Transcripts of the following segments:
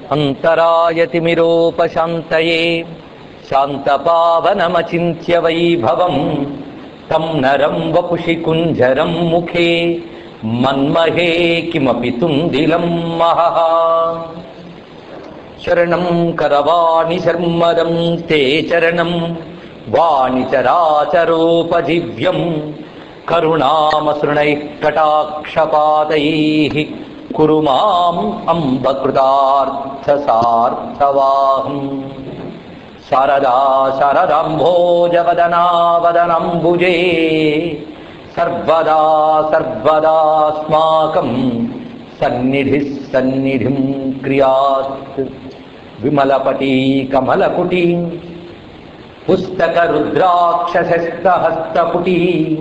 అంతరాయతిమిరోపశాంతయే శాంతపావనమచింత్య వైభవం తం నరం వపుషి కుంజరం ముఖే మన్మహే కిమపి తుందిలం మహః శరణం కరవాణి శర్మదం తే చరణం వాణి చరాచరోపజీవ్యం కరుణామసృణైః కటాక్షపాతైః కురు మాం అంబకృతార్థసార్థవాహం శారదా శారదాంభోజవదనావదనంబుజే సర్వదా సర్వదాస్మాకం సన్నిధి సన్నిధిం క్రియాత్ విమలపటీ కమలకుటీ పుస్తక రుద్రాక్షసస్తహస్తపుటీ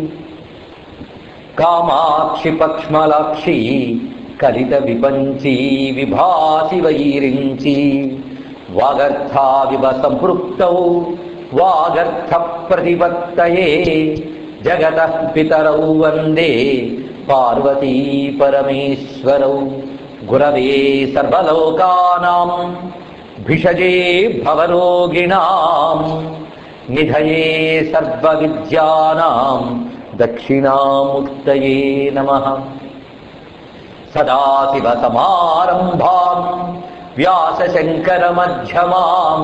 కామాక్షి పక్ష్మలాక్షి కలిత విపంచీ విభాసి వైరించి వాగర్థావివ సంపృక్తౌ వాగర్థ ప్రతిపత్తయే జగత పితరౌ వందే పార్వతీ పరమేశ్వరౌ గురవే సర్వలోకానాం భిషజే భవరోగిణాం నిధయే సర్వవిద్యానాం దక్షిణామూర్తయే నమః సదాశివసమారంభాం వ్యాసశంకరమధ్యమాం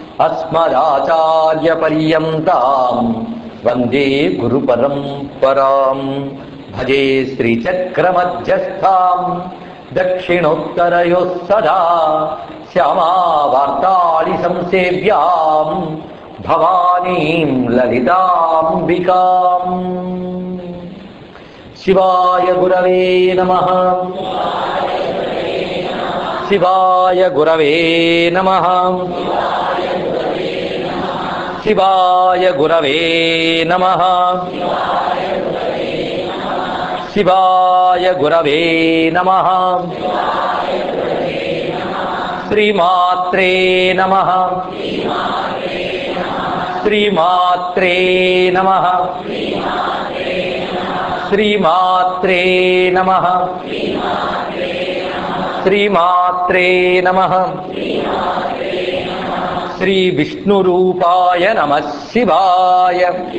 అస్మదాచార్యపర్యంతాం వందే గురుపరంపరాం భజే శ్రీచక్రమధ్యస్థాం దక్షిణోత్తరయోः సదా శ్యామావార్తాళి సంసేవ్యాం భవానీం లలితాంబికాం శివాయ గురవే నమః శివాయ గురవే నమః శివాయ గురవే నమః శివాయ గురవే నమః శ్రీమాత్రే నమః శ్రీమాత్రే నమః శ్రీమాత్రే నమః శ్రీమాత్రే నమః శ్రీ విష్ణురూపాయ నమ శివాయ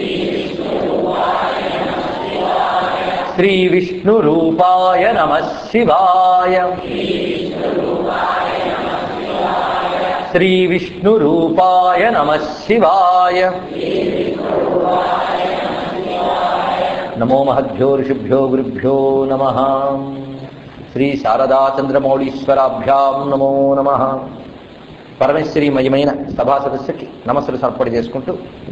శ్రీ విష్ణురూపాయ నమ శివాయ శ్రీ విష్ణురూపాయ నమ శివాయ నమో మహద్భ్యో ఋషిభ్యో గురుభ్యో నమ శ్రీ శారదాచంద్రమౌళీశ్వరాభ్యాం నమో నమ పరమేశ్వరీమయమైన సభా సదస్సుకి నమస్సులు సమర్పణ చేసుకుంటూ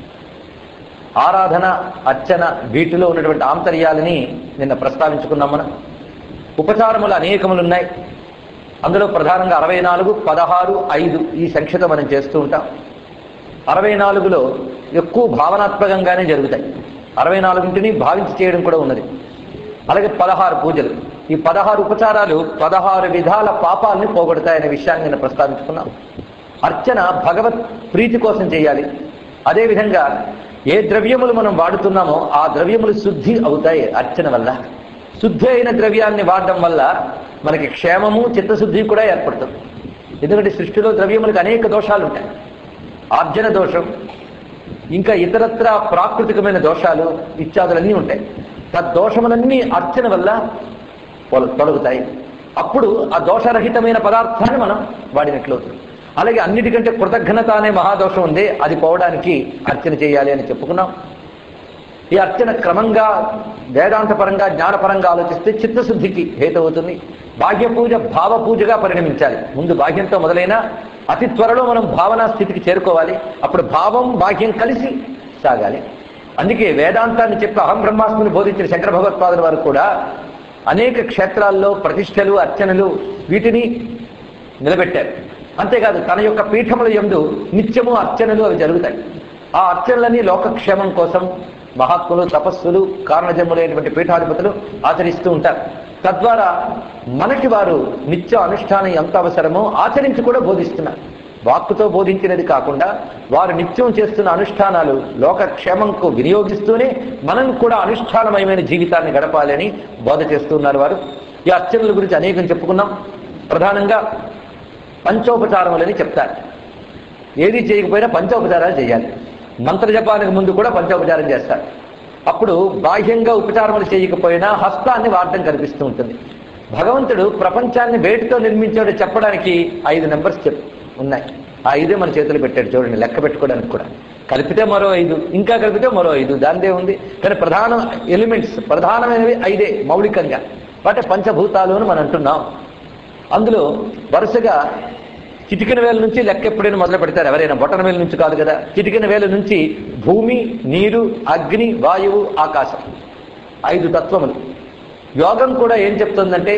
ఆరాధన అర్చన వీటిలో ఉన్నటువంటి ఆంతర్యాలని నిన్న ప్రస్తావించుకున్నాం మనం ఉపచారములు అనేకములు ఉన్నాయి అందులో ప్రధానంగా అరవై నాలుగు పదహారు ఐదు ఈ సంఖ్యతో మనం చేస్తూ ఉంటాం అరవై నాలుగులో ఎక్కువ భావనాత్మకంగానే జరుగుతాయి అరవై నాలుగింటిని భావించి చేయడం కూడా ఉన్నది అలాగే పదహారు పూజలు ఈ పదహారు ఉపచారాలు పదహారు విధాల పాపాలని పోగొడతాయనే విషయాన్ని నేను ప్రస్తావించుకున్నాం అర్చన భగవత్ ప్రీతి కోసం చేయాలి అదేవిధంగా ఏ ద్రవ్యములు మనం వాడుతున్నామో ఆ ద్రవ్యములు శుద్ధి అవుతాయి అర్చన వల్ల శుద్ధి అయిన ద్రవ్యాన్ని వాడడం వల్ల మనకి క్షేమము చిత్తశుద్ధి కూడా ఏర్పడుతుంది ఎందుకంటే సృష్టిలో ద్రవ్యములకు అనేక దోషాలు ఉంటాయి ఆర్జన దోషం ఇంకా ఇతరత్ర ప్రాకృతికమైన దోషాలు ఇత్యాదులన్నీ ఉంటాయి తద్దోషములన్నీ అర్చన వల్ల పొల- తొలగుతాయి అప్పుడు ఆ దోషరహితమైన పదార్థాన్ని మనం వాడినట్లవుతుంది అలాగే అన్నిటికంటే కృతజ్ఞత అనే మహాదోషం ఉంది అది పోవడానికి అర్చన చేయాలి అని చెప్పుకున్నాం ఈ అర్చన క్రమంగా వేదాంతపరంగా జ్ఞానపరంగా ఆలోచిస్తే చిత్తశుద్ధికి హేతు అవుతుంది బాహ్య పూజ భావ పూజగా పరిణమించాలి ముందు బాహ్యంతో మొదలైన అతి త్వరలో మనం భావనా స్థితికి చేరుకోవాలి అప్పుడు భావం బాహ్యం కలిసి సాగాలి అందుకే వేదాంతాన్ని చెప్పి అహం బ్రహ్మాస్మిని బోధించిన శంకర భగవత్పాదుల వారు కూడా అనేక క్షేత్రాల్లో ప్రతిష్టలు అర్చనలు వీటిని నిలబెట్టారు అంతేకాదు తన యొక్క పీఠముల యందు నిత్యము అర్చనలు అవి జరుగుతాయి ఆ అర్చనలన్నీ లోకక్షేమం కోసం మహాత్ములు తపస్సులు కారణజన్ములైనటువంటి పీఠాధిపతులు ఆచరిస్తూ ఉంటారు తద్వారా మనకి వారు నిత్య అనుష్ఠానం ఎంత అవసరమో ఆచరించి కూడా బోధిస్తున్నారు వాక్కుతో బోధించినది కాకుండా వారు నిత్యం చేస్తున్న అనుష్ఠానాలు లోకక్షేమంకు వినియోగిస్తూనే మనం కూడా అనుష్ఠానమయమైన జీవితాన్ని గడపాలని బోధ చేస్తున్నారు వారు ఈ అర్చనల గురించి అనేకం చెప్పుకున్నాం ప్రధానంగా పంచోపచారములని చెప్తారు ఏది చేయకపోయినా పంచోపచారాలు చేయాలి మంత్ర జపానికి ముందు కూడా పంచోపచారం చేస్తారు అప్పుడు బాహ్యంగా ఉపచారములు చేయకపోయినా హస్తాన్ని వాడటం కనిపిస్తూ ఉంటుంది భగవంతుడు ప్రపంచాన్ని వేటితో నిర్మించాడో చెప్పడానికి ఐదు నెంబర్స్ చెప్ ఉన్నాయి ఆ ఐదే మన చేతులు పెట్టాడు చూడండి లెక్క పెట్టుకోవడానికి కూడా కలిపితే మరో ఐదు ఇంకా కలిపితే మరో ఐదు దానిదే ఉంది కానీ ప్రధాన ఎలిమెంట్స్ ప్రధానమైనవి ఐదే మౌలికంగా వాటి పంచభూతాలు అని మనం అంటున్నాం అందులో వరుసగా చిటికిన వేల నుంచి లెక్క ఎప్పుడైనా మొదలు పెడతారు ఎవరైనా బొటన వేల నుంచి కాదు కదా చిటికిన వేల నుంచి భూమి నీరు అగ్ని వాయువు ఆకాశం ఐదు తత్వములు యోగం కూడా ఏం చెప్తుందంటే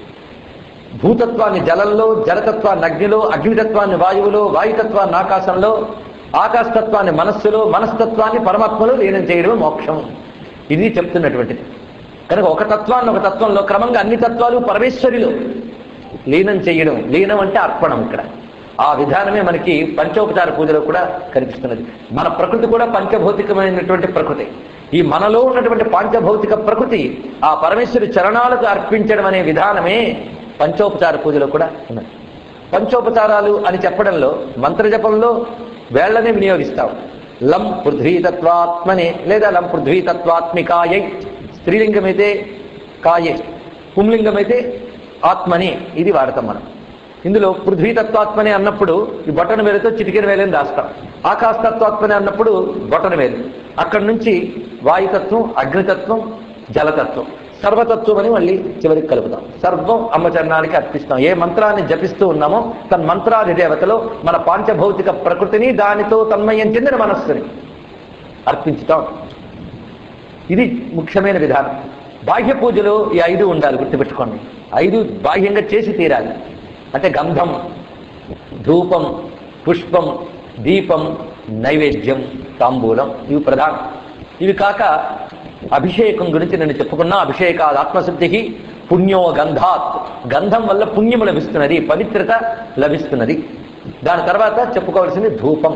భూతత్వాన్ని జలంలో జలతత్వాన్ని అగ్నిలో అగ్నితత్వాన్ని వాయువులో వాయుతత్వాన్ని ఆకాశంలో ఆకాశతత్వాన్ని మనస్సులో మనస్తత్వాన్ని పరమాత్మలో లీనం చేయడమే మోక్షం ఇది చెప్తున్నటువంటిది కనుక ఒక తత్వాన్ని ఒక తత్వంలో క్రమంగా అన్ని తత్వాలు పరమేశ్వరిలో లీనం చేయడం లీనం అంటే అర్పణం ఇక్కడ ఆ విధానమే మనకి పంచోపచార పూజలో కూడా కనిపిస్తున్నది మన ప్రకృతి కూడా పంచభౌతికమైనటువంటి ప్రకృతి ఈ మనలో ఉన్నటువంటి పంచభౌతిక ప్రకృతి ఆ పరమేశ్వరి చరణాలకు అర్పించడం అనే విధానమే పంచోపచార పూజలో కూడా ఉన్నది పంచోపచారాలు అని చెప్పడంలో మంత్రజపంలో వేళ్లనే వినియోగిస్తాం లం పృథ్వీతత్వాత్మనే లేదా లం పృథ్వీతత్వాత్మికాయై స్త్రీలింగమైతే కాయే పుంలింగమైతే ఆత్మని ఇది వాడతాం మనం ఇందులో పృథ్వీ తత్వాత్మని అన్నప్పుడు ఈ బొటన వేలుతో చిటికెన వేలని రాస్తాం ఆకాశ తత్వాత్మని అన్నప్పుడు బొటన వేలు అక్కడి నుంచి వాయుతత్వం అగ్నితత్వం జలతత్వం సర్వతత్వం అని మళ్ళీ చివరికి కలుపుతాం సర్వం అమ్మచరణానికి అర్పిస్తాం ఏ మంత్రాన్ని జపిస్తూ ఉన్నామో తన మంత్రాది దేవతలో మన పాంచభౌతిక ప్రకృతిని దానితో తన్మయం చెందిన మనస్సుని అర్పించుతాం ఇది ముఖ్యమైన విధానం బాహ్య పూజలో ఈ ఐదు ఉండాలి గుర్తుపెట్టుకోండి ఐదు బాహ్యంగా చేసి తీరాలి అంటే గంధం ధూపం పుష్పం దీపం నైవేద్యం తాంబూలం ఇవి ప్రధానం ఇవి కాక అభిషేకం గురించి నేను చెప్పుకున్నా అభిషేకాది ఆత్మశుద్ధికి పుణ్యో గంధాత్ గంధం వల్ల పుణ్యం లభిస్తున్నది పవిత్రత లభిస్తున్నది దాని తర్వాత చెప్పుకోవాల్సింది ధూపం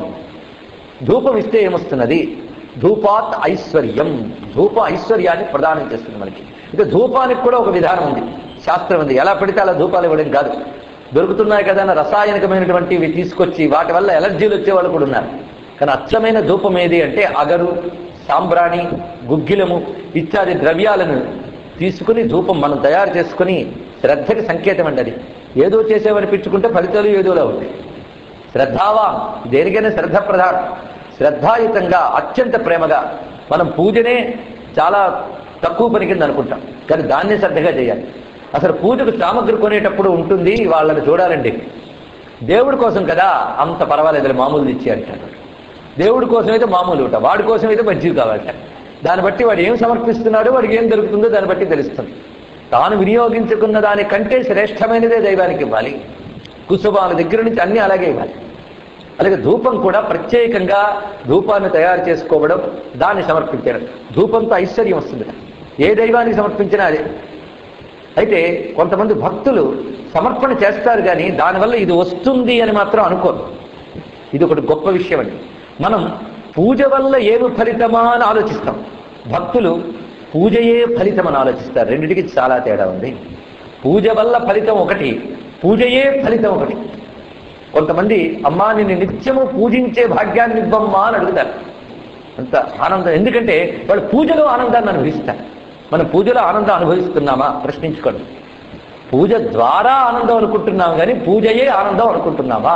ధూపం ఇస్తే ఏమొస్తున్నది ధూపాత్ ఐశ్వర్యం ధూప ఐశ్వర్యాన్ని ప్రదానం చేస్తుంది మనకి ఇక ధూపానికి కూడా ఒక విధానం ఉంది శాస్త్రం ఉంది ఎలా పడితే అలా ధూపాలు ఇవ్వడం కాదు దొరుకుతున్నాయి కదా అన్న రసాయనికమైనటువంటివి తీసుకొచ్చి వాటి వల్ల ఎలర్జీలు వచ్చే వాళ్ళు కూడా ఉన్నారు కానీ అచ్చమైన ధూపం ఏది అంటే అగరు సాంబ్రాణి గుగ్గిలము ఇత్యాది ద్రవ్యాలను తీసుకుని ధూపం మనం తయారు చేసుకుని శ్రద్ధకి సంకేతం అండి అది ఏదో చేసేవనిపించుకుంటే ఫలితాలు ఏదోలా ఉంటాయి శ్రద్ధావా దేనికైనా శ్రద్ధ ప్రధానం శ్రద్ధాయుతంగా అత్యంత ప్రేమగా మనం పూజనే చాలా తక్కువ పని కింద అనుకుంటాం కానీ దాన్నే శ్రద్ధగా చేయాలి అసలు పూజకు సామగ్రి కొనేటప్పుడు ఉంటుంది వాళ్ళని చూడాలండి దేవుడి కోసం కదా అంత పర్వాలేదు మామూలు ఇచ్చి అంటాడు దేవుడి కోసం అయితే మామూలు ఉంటా వాడి కోసం అయితే మంచిది కావాలట దాన్ని బట్టి వాడు ఏం సమర్పిస్తున్నాడో వాడికి ఏం దొరుకుతుందో దాన్ని బట్టి తెలుస్తుంది తాను వినియోగించుకున్న దానికంటే శ్రేష్టమైనదే దైవానికి ఇవ్వాలి కుసుమాల దగ్గర నుంచి అన్ని అలాగే ఇవ్వాలి అలాగే ధూపం కూడా ప్రత్యేకంగా ధూపాన్ని తయారు చేసుకోవడం దాన్ని సమర్పించడం ధూపంతో ఐశ్వర్యం వస్తుంది ఏ దైవానికి సమర్పించినా అదే అయితే కొంతమంది భక్తులు సమర్పణ చేస్తారు కానీ దానివల్ల ఇది వస్తుంది అని మాత్రం అనుకోరు ఇది ఒకటి గొప్ప విషయం అండి మనం పూజ వల్ల ఏమి ఫలితమా అని ఆలోచిస్తాం భక్తులు పూజయే ఫలితం అని ఆలోచిస్తారు రెండింటికి చాలా తేడా ఉంది పూజ వల్ల ఫలితం ఒకటి పూజయే ఫలితం ఒకటి కొంతమంది అమ్మా నిన్ను నిత్యము పూజించే భాగ్యాన్ని ఇవ్వమ్మా అని అడుగుతారు అంత ఆనందం ఎందుకంటే వాళ్ళు పూజలో ఆనందాన్ని అనుభవిస్తారు మనం పూజలో ఆనందం అనుభవిస్తున్నామా ప్రశ్నించుకోండి పూజ ద్వారా ఆనందం అనుకుంటున్నాం కానీ పూజయే ఆనందం అనుకుంటున్నామా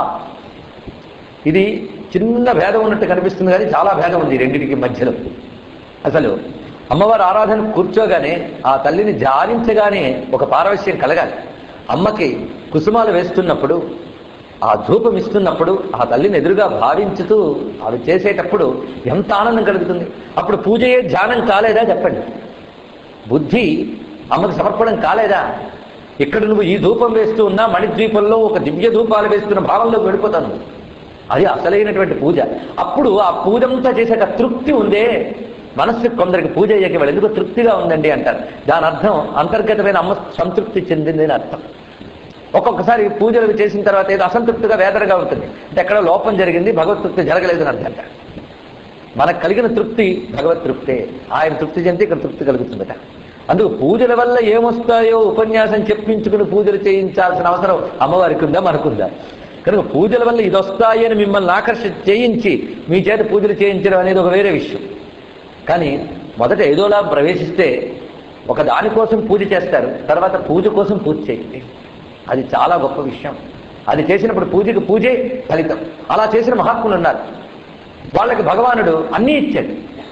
ఇది చిన్న భేదం ఉన్నట్టు కనిపిస్తుంది కానీ చాలా భేదం ఉంది ఈ రెండింటికి మధ్యలో అసలు అమ్మవారి ఆరాధన కూర్చోగానే ఆ తల్లిని ధ్యానించగానే ఒక పారవశ్యం కలగాలి అమ్మకి కుసుమాలు వేస్తున్నప్పుడు ఆ ధూపం ఇస్తున్నప్పుడు ఆ తల్లిని ఎదురుగా భావించుతూ అవి చేసేటప్పుడు ఎంత ఆనందం కలుగుతుంది అప్పుడు పూజయే ధ్యానం కాలేదా చెప్పండి బుద్ధి అమ్మకి సమర్పణం కాలేదా ఇక్కడ నువ్వు ఈ ధూపం వేస్తూ ఉన్నా మణిద్వీపంలో ఒక దివ్య ధూపాలు వేస్తున్న భావంలోకి వెళ్ళిపోతాను అది అసలైనటువంటి పూజ అప్పుడు ఆ పూజంతా చేసేట తృప్తి ఉందే మనస్సు కొందరికి పూజ అయ్యాక వాళ్ళు ఎందుకు తృప్తిగా ఉందండి అంటారు దాని అర్థం అంతర్గతమైన అమ్మ సంతృప్తి చెందింది అని అర్థం ఒక్కొక్కసారి పూజలు చేసిన తర్వాత ఏదో అసంతృప్తిగా వేదనగా ఉంటుంది అంటే ఎక్కడ లోపం జరిగింది భగవత్ తృప్తి జరగలేదు అని అర్థం అంటారు మనకు కలిగిన తృప్తి భగవత్ తృప్తే ఆయన తృప్తి చెందితే ఇక్కడ తృప్తి కలుగుతుందట అందుకు పూజల వల్ల ఏమొస్తాయో ఉపన్యాసం చెప్పించుకుని పూజలు చేయించాల్సిన అవసరం అమ్మవారికి ఉందా మనకుందా కనుక పూజల వల్ల ఇది వస్తాయి అని మిమ్మల్ని ఆకర్ష చేయించి మీ చేత పూజలు చేయించడం అనేది ఒక వేరే విషయం కానీ మొదట ఏదోలా ప్రవేశిస్తే ఒక దానికోసం పూజ చేస్తారు తర్వాత పూజ కోసం పూజ చేయండి అది చాలా గొప్ప విషయం అది చేసినప్పుడు పూజకి పూజే ఫలితం అలా చేసిన మహాత్ములు ఉన్నారు వాళ్ళకి భగవానుడు అన్నీ ఇచ్చాడు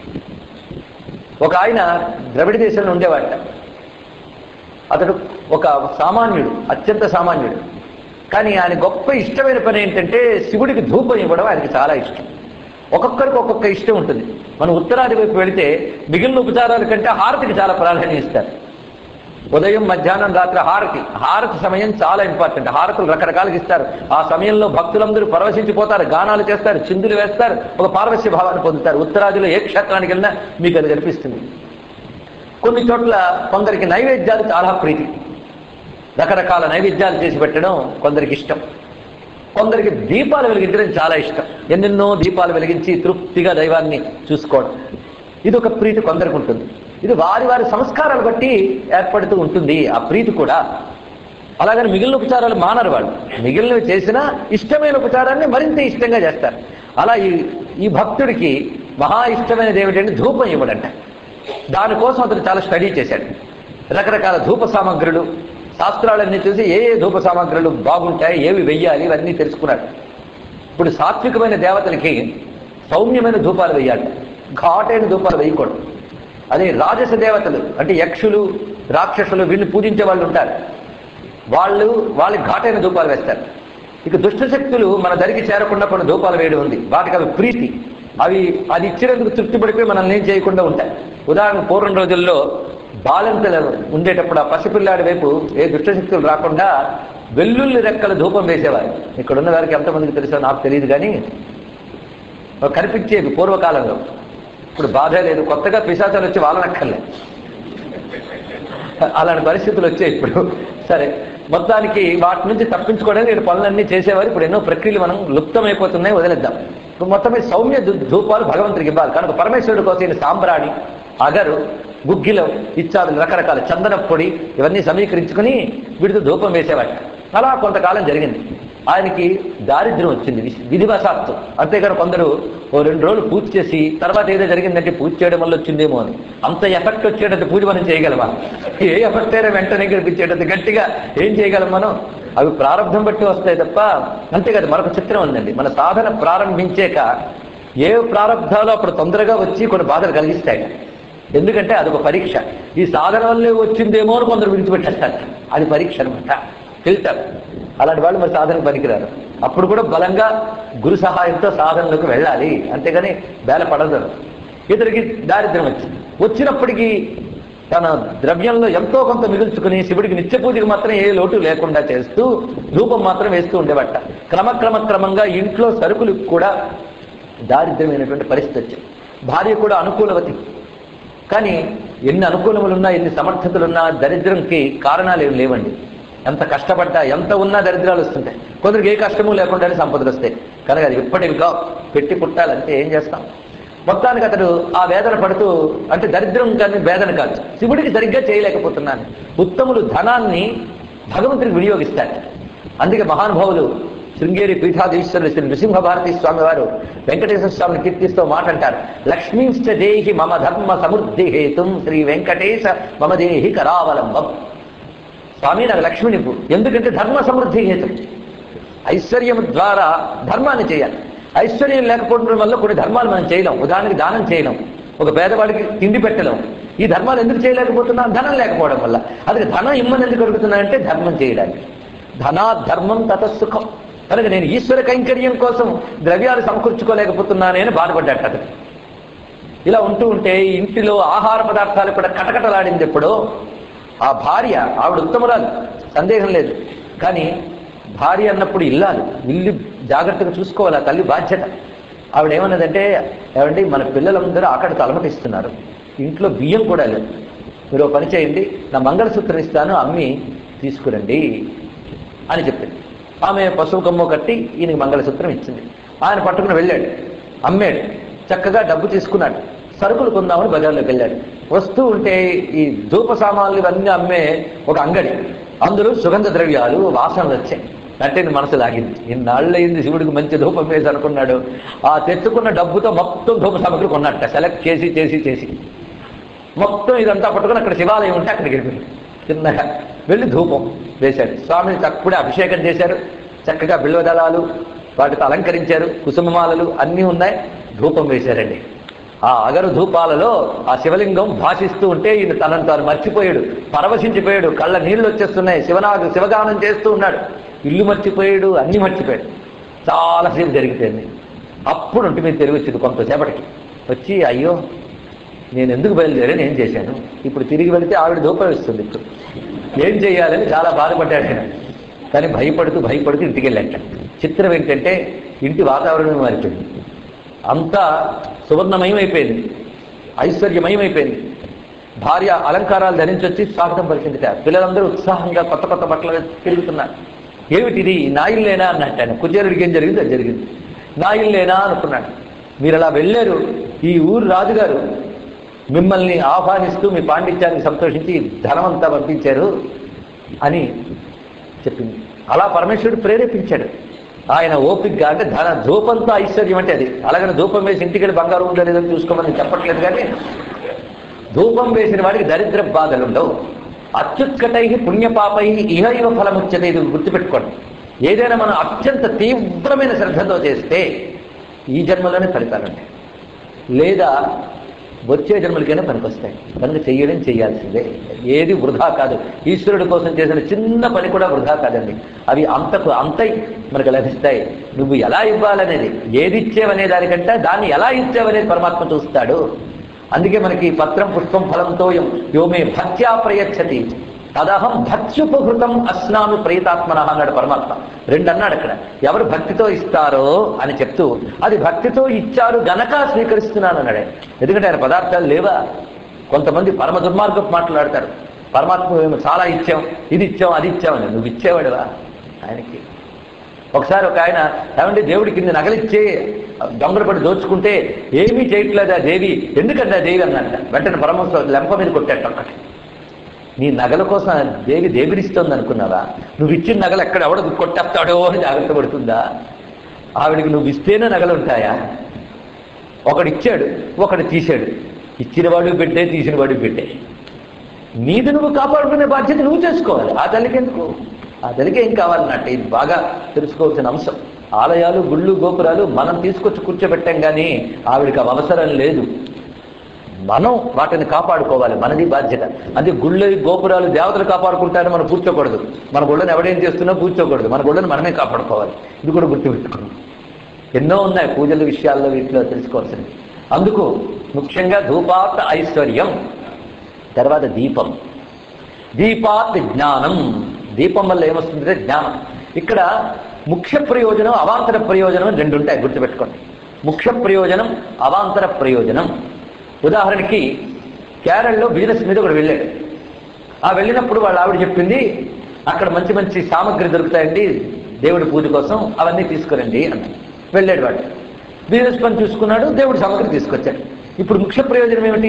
ఒక ఆయన ద్రవిడ దేశంలో ఉండేవాట అతడు ఒక సామాన్యుడు అత్యంత సామాన్యుడు కానీ ఆయన గొప్ప ఇష్టమైన పని ఏంటంటే శివుడికి ధూపం ఇవ్వడం ఆయనకి చాలా ఇష్టం ఒక్కొక్కరికి ఒక్కొక్క ఇష్టం ఉంటుంది మనం ఉత్తరాది వైపు వెళితే మిగిలిన ఉపచారాల కంటే హారతికి చాలా ప్రాధాన్యం ఇస్తారు ఉదయం మధ్యాహ్నం రాత్రి హారతి హారతి సమయం చాలా ఇంపార్టెంట్ హారతులు రకరకాలుగా ఇస్తారు ఆ సమయంలో భక్తులందరూ పరవశించిపోతారు గానాలు చేస్తారు చిందులు వేస్తారు ఒక పార్వశ్య భావాన్ని పొందుతారు ఉత్తరాదిలో ఏ క్షేత్రానికి వెళ్ళినా మీకు అది కనిపిస్తుంది కొన్ని చోట్ల కొందరికి నైవేద్యాలు చాలా ప్రీతి రకరకాల నైవేద్యాలు చేసి పెట్టడం కొందరికి ఇష్టం కొందరికి దీపాలు వెలిగించడం చాలా ఇష్టం ఎన్నెన్నో దీపాలు వెలిగించి తృప్తిగా దైవాన్ని చూసుకోవడం ఇది ఒక ప్రీతి కొందరికి ఉంటుంది ఇది వారి వారి సంస్కారాలు బట్టి ఏర్పడుతూ ఉంటుంది ఆ ప్రీతి కూడా అలాగని మిగిలిన ఉపచారాలు మానరు వాళ్ళు మిగిలినవి చేసినా ఇష్టమైన ఉపచారాన్ని మరింత ఇష్టంగా చేస్తారు అలా ఈ ఈ భక్తుడికి మహా ఇష్టమైనది ఏమిటంటే ధూపం ఇవ్వడంట దానికోసం అతను చాలా స్టడీ చేశాడు రకరకాల ధూప సామగ్రులు శాస్త్రాలన్నీ చూసి ఏ ఏ ధూప సామగ్రులు బాగుంటాయి ఏవి వెయ్యాలి ఇవన్నీ తెలుసుకున్నాడు ఇప్పుడు సాత్వికమైన దేవతలకి సౌమ్యమైన ధూపాలు వెయ్యాలి ఘాటైన ధూపాలు వేయకూడదు అదే రాజస దేవతలు అంటే యక్షులు రాక్షసులు వీళ్ళు పూజించే వాళ్ళు ఉంటారు వాళ్ళు వాళ్ళకి ఘాటైన ధూపాలు వేస్తారు ఇక దుష్ట శక్తులు మన దరికి చేరకుండా కొన్ని ధూపాలు వేయడం ఉంది వాటికి అవి ప్రీతి అవి అది ఇచ్చినందుకు తృప్తి పడిపోయి మనల్ని ఏం చేయకుండా ఉంటాయి ఉదాహరణ పూర్వం రోజుల్లో బాలంతలు ఉండేటప్పుడు ఆ పసిపిల్లాడి వైపు ఏ దుష్టశక్తులు రాకుండా వెల్లుల్లి రెక్కల ధూపం వేసేవారు ఇక్కడ ఉన్న వారికి ఎంతమందికి తెలుసో నాకు తెలియదు కానీ కనిపించేది పూర్వకాలంలో ఇప్పుడు బాధ లేదు కొత్తగా పిశాచాలు వచ్చి వాళ్ళనక్కర్లే అలాంటి పరిస్థితులు వచ్చాయి ఇప్పుడు సరే మొత్తానికి వాటి నుంచి తప్పించుకోవడానికి నేను పనులన్నీ చేసేవారు ఇప్పుడు ఎన్నో ప్రక్రియలు మనం లుప్తమైపోతున్నాయి వదిలేద్దాం ఇప్పుడు మొత్తం మీద సౌమ్య ధూ- ధూపాలు భగవంతుడికి ఇవ్వాలి కనుక పరమేశ్వరుడి కోసం ఈయన సాంబ్రాణి అగరు గుగ్గిలం ఇత్యాదులు రకరకాల చందన పొడి ఇవన్నీ సమీకరించుకుని వీటితో ధూపం వేసేవాడు అలా కొంతకాలం జరిగింది ఆయనకి దారిద్ర్యం వచ్చింది విధి- విధివశాత్తు అంతేగాని కొందరు ఓ రెండు రోజులు పూజ చేసి తర్వాత ఏదో జరిగిందంటే పూజ చేయడం వల్ల వచ్చిందేమో అని అంత ఎఫెక్ట్ వచ్చేటట్టు పూజ మనం చేయగలమా ఏ ఎఫెక్ట్ అయినా వెంటనే కనిపించేటట్టు గట్టిగా ఏం చేయగలం మనం అవి ప్రారంభం బట్టి వస్తాయి తప్ప అంతేకాదు మరొక చిత్రం ఉందండి మన సాధన ప్రారంభించాక ఏ ప్రారంభాలు అప్పుడు తొందరగా వచ్చి కొన్ని బాధలు కలిగిస్తాయి ఎందుకంటే అదొక పరీక్ష ఈ సాధన వల్లే వచ్చిందేమో అని కొందరు విడిచిపెట్టేస్తారు అది పరీక్ష అనమాట ఫిల్టర్ అలాంటి వాళ్ళు మరి సాధనకు పనికిరారు అప్పుడు కూడా బలంగా గురు సహాయంతో సాధనలోకి వెళ్ళాలి అంతేగాని బేల పడదు ఇతనికి దారిద్ర్యం వచ్చింది వచ్చినప్పటికీ తన ద్రవ్యంలో ఎంతో కొంత మిగుల్చుకుని శివుడికి నిత్య పూజకి మాత్రం ఏ లోటు లేకుండా చేస్తూ ధూపం మాత్రం వేస్తూ ఉండేవట క్రమక్రమ క్రమంగా ఇంట్లో సరుకులు కూడా దారిద్ర్యమైనటువంటి పరిస్థితి వచ్చింది భార్య కూడా అనుకూలవతి కానీ ఎన్ని అనుకూలములున్నా ఎన్ని సమర్థతలున్నా దరిద్రంకి కారణాలు ఏమి లేవండి ఎంత కష్టపడ్డా ఎంత ఉన్నా దరిద్రాలు వస్తుంటాయి కొందరికి ఏ కష్టము లేకుండానే సంపదలు వస్తాయి కనుక అది ఇప్పటివిగా పెట్టి పుట్టాలంటే ఏం చేస్తాం మొత్తానికి అతడు ఆ వేదన పడుతూ అంటే దరిద్రం కానీ వేదన కాదు శివుడికి సరిగ్గా చేయలేకపోతున్నాను ఉత్తములు ధనాన్ని భగవంతుడికి వినియోగిస్తారు అందుకే మహానుభావులు శృంగేరి పీఠాధీశ్వరులు శ్రీ నృసింహ భారతీ స్వామి వారు వెంకటేశ్వర స్వామిని కీర్తిస్తూ మాట అంటారు లక్ష్మీంశ్చ దేహి మమ ధర్మ సమృద్ధి హేతుం శ్రీ వెంకటేశ మమ దేహి కరావలంబం స్వామి నాకు లక్ష్మిని ఇవ్వు. ఎందుకంటే ధర్మ సమృద్ధి హేతు ఐశ్వర్యం ద్వారా ధర్మాన్ని చేయాలి ఐశ్వర్యం లేకపోవడం వల్ల కొన్ని ధర్మాలు మనం చేయలేం ఉదాహరణకి దానం చేయలేం ఒక పేదవాడికి తిండి పెట్టలేం ఈ ధర్మాలు ఎందుకు చేయలేకపోతున్నాం ధనం లేకపోవడం వల్ల అది ధనం ఇమ్మని ఎందుకు అడుగుతున్నానంటే ధర్మం చేయడానికి ధనా ధర్మం తత సుఖం కనుక నేను ఈశ్వర కైంకర్యం కోసం ద్రవ్యాలు సమకూర్చుకోలేకపోతున్నానే అని బాధపడ్డాడు అతను ఇలా ఉంటూ ఉంటే ఈ ఇంటిలో ఆహార పదార్థాలు కూడా కటకటలాడింది ఎప్పుడో ఆ భార్య ఆవిడ ఉత్తమురాలు సందేహం లేదు కానీ భార్య అన్నప్పుడు ఇల్లాలు ఇల్లు జాగ్రత్తగా చూసుకోవాలి ఆ తల్లి బాధ్యత ఆవిడ ఏమన్నదంటే ఏమండి మన పిల్లలందరూ అక్కడ తలమటిస్తున్నారు ఇంట్లో బియ్యం కూడా లేదు మీరు ఓ పని చేయండి నా మంగళసూత్రం ఇస్తాను అమ్మి తీసుకురండి అని చెప్పింది ఆమె పశువు కొమ్మ కట్టి ఈయనకి మంగళసూత్రం ఇచ్చింది ఆయన పట్టుకుని వెళ్ళాడు అమ్మాడు చక్కగా డబ్బు తీసుకున్నాడు సరుకులు కొందామని బజార్లోకి వెళ్ళాడు వస్తూ ఉంటే ఈ ధూప సామాన్లు ఇవన్నీ అమ్మే ఒక అంగడి అందులో సుగంధ ద్రవ్యాలు వాసనలు వచ్చాయి అంటే నీ మనసు లాగింది ఇన్నాళ్ళయింది శివుడికి మంచి ధూపం వేసి అనుకున్నాడు ఆ తెచ్చుకున్న డబ్బుతో మొత్తం ధూప సామగ్రి కొన్నట్ట సెలెక్ట్ చేసి చేసి చేసి మొత్తం ఇదంతా పట్టుకుని అక్కడ శివాలయం ఉంటే అక్కడికి వెళ్ళిపోయింది చిన్నగా వెళ్ళి ధూపం వేశాడు స్వామిని చక్కగా అభిషేకం చేశారు చక్కగా బిల్వదళాలు వాటితో అలంకరించారు కుసుమమాలలు అన్నీ ఉన్నాయి ధూపం వేశారండి ఆ అగరు ధూపాలలో ఆ శివలింగం భాషిస్తూ ఉంటే ఈయన తనను తాను మర్చిపోయాడు పరవశించిపోయాడు కళ్ళ నీళ్లు వచ్చేస్తున్నాయి శివనాగు శివగానం చేస్తూ ఉన్నాడు ఇల్లు మర్చిపోయాడు అన్ని మర్చిపోయాడు చాలాసేపు జరిగిపోయింది అప్పుడు ఉంటే మీరు తెలివి వచ్చింది కొంతసేపటికి వచ్చి అయ్యో నేను ఎందుకు బయలుదేరాను ఏం చేశాను ఇప్పుడు తిరిగి వెళితే ఆవిడ ధూపం ఇస్తుంది ఇప్పుడు ఏం చేయాలని చాలా బాధపడ్డాడు ఆయన కానీ భయపడుతూ భయపడుతూ ఇంటికి వెళ్ళాట చిత్రం ఏంటంటే ఇంటి వాతావరణం మారిపోయింది అంతా సువర్ణమయం అయిపోయింది ఐశ్వర్యమయం అయిపోయింది భార్య అలంకారాలు ధరించి వచ్చి స్వాగతం పలికిందిట పిల్లలందరూ ఉత్సాహంగా కొత్త కొత్త బట్టలు వేసి తిరుగుతున్నారు ఏమిటిది నా ఇల్లేనా అన్నట్టు ఆయన కుచేరుడికి ఏం జరిగింది అది జరిగింది నా ఇల్లేనా అనుకున్నాడు మీరు అలా వెళ్ళారు ఈ ఊరు రాజుగారు మిమ్మల్ని ఆహ్వానిస్తూ మీ పాండిత్యానికి సంతోషించి ధనమంతా పంపించారు అని చెప్పింది అలా పరమేశ్వరుడు ప్రేరేపించాడు ఆయన ఓపికగా అంటే ధన ధూపంతో ఐశ్వర్యం అంటే అది అలాగని ధూపం వేసి ఇంటికి వెళ్ళి బంగారం ఉందో లేదో చూసుకోమని చెప్పట్లేదు కానీ ధూపం వేసిన వాడికి దరిద్ర బాధలు ఉండవు అత్యుత్కటై పుణ్యపాపై ఇహ ఇవ ఫలముచ్చతే ఇది గుర్తుపెట్టుకోండి ఏదైనా మనం అత్యంత తీవ్రమైన శ్రద్ధతో చేస్తే ఈ జన్మలోనే ఫలితాలు ఉంటాయి లేదా వచ్చే జన్మలకైనా పనికొస్తాయి కనుక చెయ్యడం చేయాల్సిందే ఏది వృధా కాదు ఈశ్వరుడి కోసం చేసిన చిన్న పని కూడా వృధా కాదండి అవి అంతకు అంతై మనకు లభిస్తాయి నువ్వు ఎలా ఇవ్వాలనేది ఏది ఇచ్చేవనే దానికంటే దాన్ని ఎలా ఇచ్చేవనేది పరమాత్మ చూస్తాడు అందుకే మనకి పత్రం పుష్పం ఫలంతో యోమే భక్త్యా ప్రయచ్చతి తదహం భక్త్యుపహృతం అస్నామి ప్రేతాత్మన అన్నాడు పరమాత్మ రెండు అన్నాడు అక్కడ ఎవరు భక్తితో ఇస్తారో అని చెప్తూ అది భక్తితో ఇచ్చారు గనక స్వీకరిస్తున్నాను అన్నాడు ఆయన. ఎందుకంటే ఆయన పదార్థాలు లేవా కొంతమంది పరమ దుర్మార్గపు మాట్లాడతారు పరమాత్మ మేము చాలా ఇచ్చాం ఇది ఇచ్చాం అది ఇచ్చామని నువ్వు ఇచ్చేవాడివా ఆయనకి ఒకసారి ఒక ఆయన ఏమంటే దేవుడి కింద నగలిచ్చే దొంగలు పడి దోచుకుంటే ఏమీ చేయట్లేదా దేవి ఎందుకంటే దేవి అన్నట్ట వెంటనే పరమహంస లెంప మీద కొట్టాడు ఒక్కటి నీ నగల కోసం ఆ దేవి దేవిరిస్తోంది అనుకున్నావా నువ్వు ఇచ్చిన నగలు ఎక్కడ ఎవడ కొట్టేస్తాడో అని జాగ్రత్త పడుతుందా ఆవిడికి నువ్వు ఇస్తేనే నగలు ఉంటాయా ఒకడు ఇచ్చాడు ఒకడు తీశాడు ఇచ్చిన వాడు పెట్టే తీసిన వాడు పెట్టే నీది నువ్వు కాపాడుకునే బాధ్యత నువ్వు చేసుకోవాలి ఆ తల్లికి ఎందుకు ఆ తల్లికి ఏం కావాలన్నట్టు ఇది బాగా తెలుసుకోవాల్సిన అంశం ఆలయాలు గుళ్ళు గోపురాలు మనం తీసుకొచ్చి కూర్చోబెట్టాం కానీ ఆవిడికి ఆ అవసరం లేదు మనం వాటిని కాపాడుకోవాలి మనది బాధ్యత అది గుళ్ళు గోపురాలు దేవతలు కాపాడుకుంటారని మనం కూర్చోకూడదు మన గుళ్ళని ఎవడేం చేస్తున్నా కూర్చోకూడదు మన గుళ్ళని మనమే కాపాడుకోవాలి ఇది కూడా గుర్తుపెట్టుకోండి ఎన్నో ఉన్నాయి పూజల విషయాల్లో వీటిలో తెలుసుకోవాల్సింది అందుకు ముఖ్యంగా ధూపాత్ ఐశ్వర్యం తర్వాత దీపం దీపాత్ జ్ఞానం దీపం వల్ల ఏమొస్తుందంటే జ్ఞానం ఇక్కడ ముఖ్య ప్రయోజనం అవాంతర ప్రయోజనం అని రెండు ఉంటాయి గుర్తుపెట్టుకోండి ముఖ్య ప్రయోజనం అవాంతర ప్రయోజనం ఉదాహరణకి కేరళలో బిజినెస్ మీద ఒకడు వెళ్ళాడు ఆ వెళ్ళినప్పుడు వాళ్ళ ఆవిడ చెప్పింది అక్కడ మంచి మంచి సామగ్రి దొరుకుతాయండి దేవుడి పూజ కోసం అవన్నీ తీసుకురండి అన్న వెళ్ళాడు వాడు బిజినెస్ పని చూసుకున్నాడు దేవుడి సామగ్రి తీసుకొచ్చాడు ఇప్పుడు ముఖ్య ప్రయోజనం ఏమిటి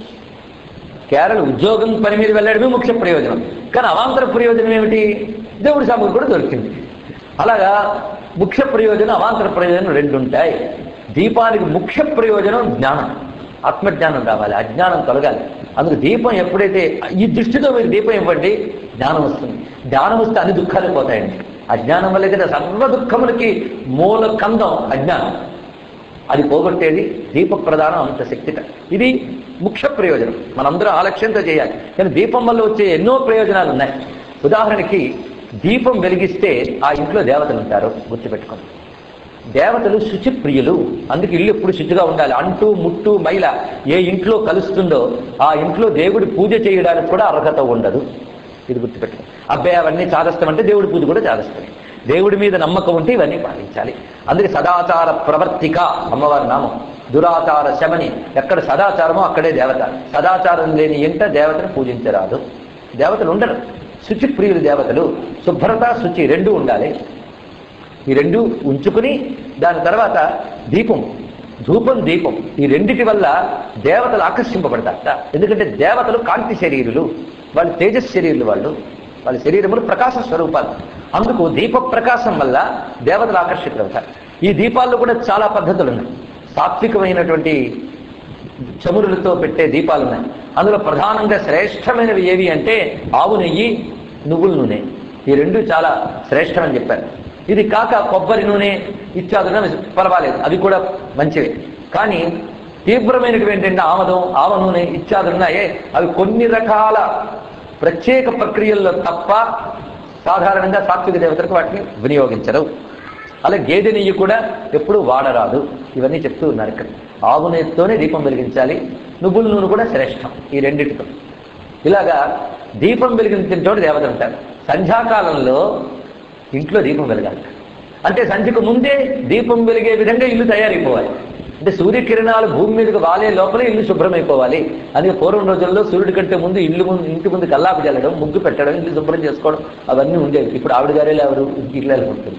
కేరళ ఉద్యోగం పని మీద వెళ్ళడమే ముఖ్య ప్రయోజనం కానీ అవాంతర ప్రయోజనం ఏమిటి దేవుడి సామగ్రి కూడా దొరికింది అలాగా ముఖ్య ప్రయోజనం అవాంతర ప్రయోజనం రెండు ఉంటాయి దీపానికి ముఖ్య ప్రయోజనం జ్ఞానం ఆత్మజ్ఞానం రావాలి అజ్ఞానం తొలగాలి అందుకు దీపం ఎప్పుడైతే ఈ దృష్టితో మీరు దీపం ఇవ్వండి జ్ఞానం వస్తుంది జ్ఞానం వస్తే అన్ని దుఃఖాలు పోతాయండి అజ్ఞానం వల్ల కదా సర్వ దుఃఖములకి మూల కందం అజ్ఞానం అది పోగొట్టేది దీప ప్రధానం అంత శక్తిట ఇది ముఖ్య ప్రయోజనం మనందరం ఆలక్ష్యంతో చేయాలి కానీ దీపం వల్ల వచ్చే ఎన్నో ప్రయోజనాలు ఉన్నాయి ఉదాహరణకి దీపం వెలిగిస్తే ఆ ఇంట్లో దేవతలు ఉంటారు గుర్తుపెట్టుకోండి దేవతలు శుచి ప్రియులు అందుకే ఇల్లు ఎప్పుడు శుచిగా ఉండాలి అంటూ ముట్టు మైల ఏ ఇంట్లో కలుస్తుందో ఆ ఇంట్లో దేవుడి పూజ చేయడానికి కూడా అర్హత ఉండదు ఇది గుర్తుపెట్టుకో అబ్బాయి అవన్నీ చాదస్తాం అంటే దేవుడి పూజ కూడా చాదస్తాయి దేవుడి మీద నమ్మకం ఉంటే ఇవన్నీ పాటించాలి అందుకే సదాచార ప్రవర్తిక అమ్మవారి నామం దురాచార శమని ఎక్కడ సదాచారమో అక్కడే దేవత సదాచారం లేని ఇంట దేవతను పూజించరాదు దేవతలు ఉండరు శుచి ప్రియులు దేవతలు శుభ్రత శుచి రెండు ఉండాలి ఈ రెండు ఉంచుకుని దాని తర్వాత దీపం ధూపం దీపం ఈ రెండిటి వల్ల దేవతలు ఆకర్షింపబడతారట ఎందుకంటే దేవతలు కాంతి శరీరులు వాళ్ళు తేజస్ శరీరులు వాళ్ళు వాళ్ళ శరీరములు ప్రకాశ స్వరూపాలు అందుకు దీప ప్రకాశం వల్ల దేవతలు ఆకర్షితులవుతారు ఈ దీపాల్లో కూడా చాలా పద్ధతులు ఉన్నాయి సాత్వికమైనటువంటి చమురులతో పెట్టే దీపాలు ఉన్నాయి అందులో ప్రధానంగా శ్రేష్టమైనవి ఏవి అంటే ఆవు నెయ్యి నువ్వుల నూనె ఈ రెండు చాలా శ్రేష్టమని చెప్పారు ఇది కాక కొబ్బరి నూనె ఇత్యాదులు పర్వాలేదు అవి కూడా మంచివే కానీ తీవ్రమైనవి ఏంటంటే ఆమదం ఆవ నూనె ఇత్యాదులు ఉన్నాయే అవి కొన్ని రకాల ప్రత్యేక ప్రక్రియల్లో తప్ప సాధారణంగా సాత్విక దేవతలకు వాటిని వినియోగించరు అలా గేదె నెయ్యి కూడా ఎప్పుడూ వాడరాదు ఇవన్నీ చెప్తూ ఉన్నారు ఇక్కడ ఆవు నెయ్యితోనే దీపం వెలిగించాలి నువ్వుల నూనె కూడా శ్రేష్టం ఈ రెండింటితో ఇలాగా దీపం వెలిగించేటోడు దేవత ఉంటారు సంధ్యాకాలంలో ఇంట్లో దీపం వెలగాలి అంటే సంధ్యకు ముందే దీపం వెలిగే విధంగా ఇల్లు తయారైపోవాలి అంటే సూర్యకిరణాలు భూమి మీదకి వాలే లోపలే ఇల్లు శుభ్రమైపోవాలి అందుకే పూర్వం రోజుల్లో సూర్యుడి కంటే ముందు ఇల్లు ముందు ఇంటి ముందు కల్లాపు చల్లడం ముగ్గు పెట్టడం ఇల్లు శుభ్రం చేసుకోవడం అవన్నీ ఉండేవి ఇప్పుడు ఆవిడ గారే ఎవరు ఇంటికి ఉంటుంది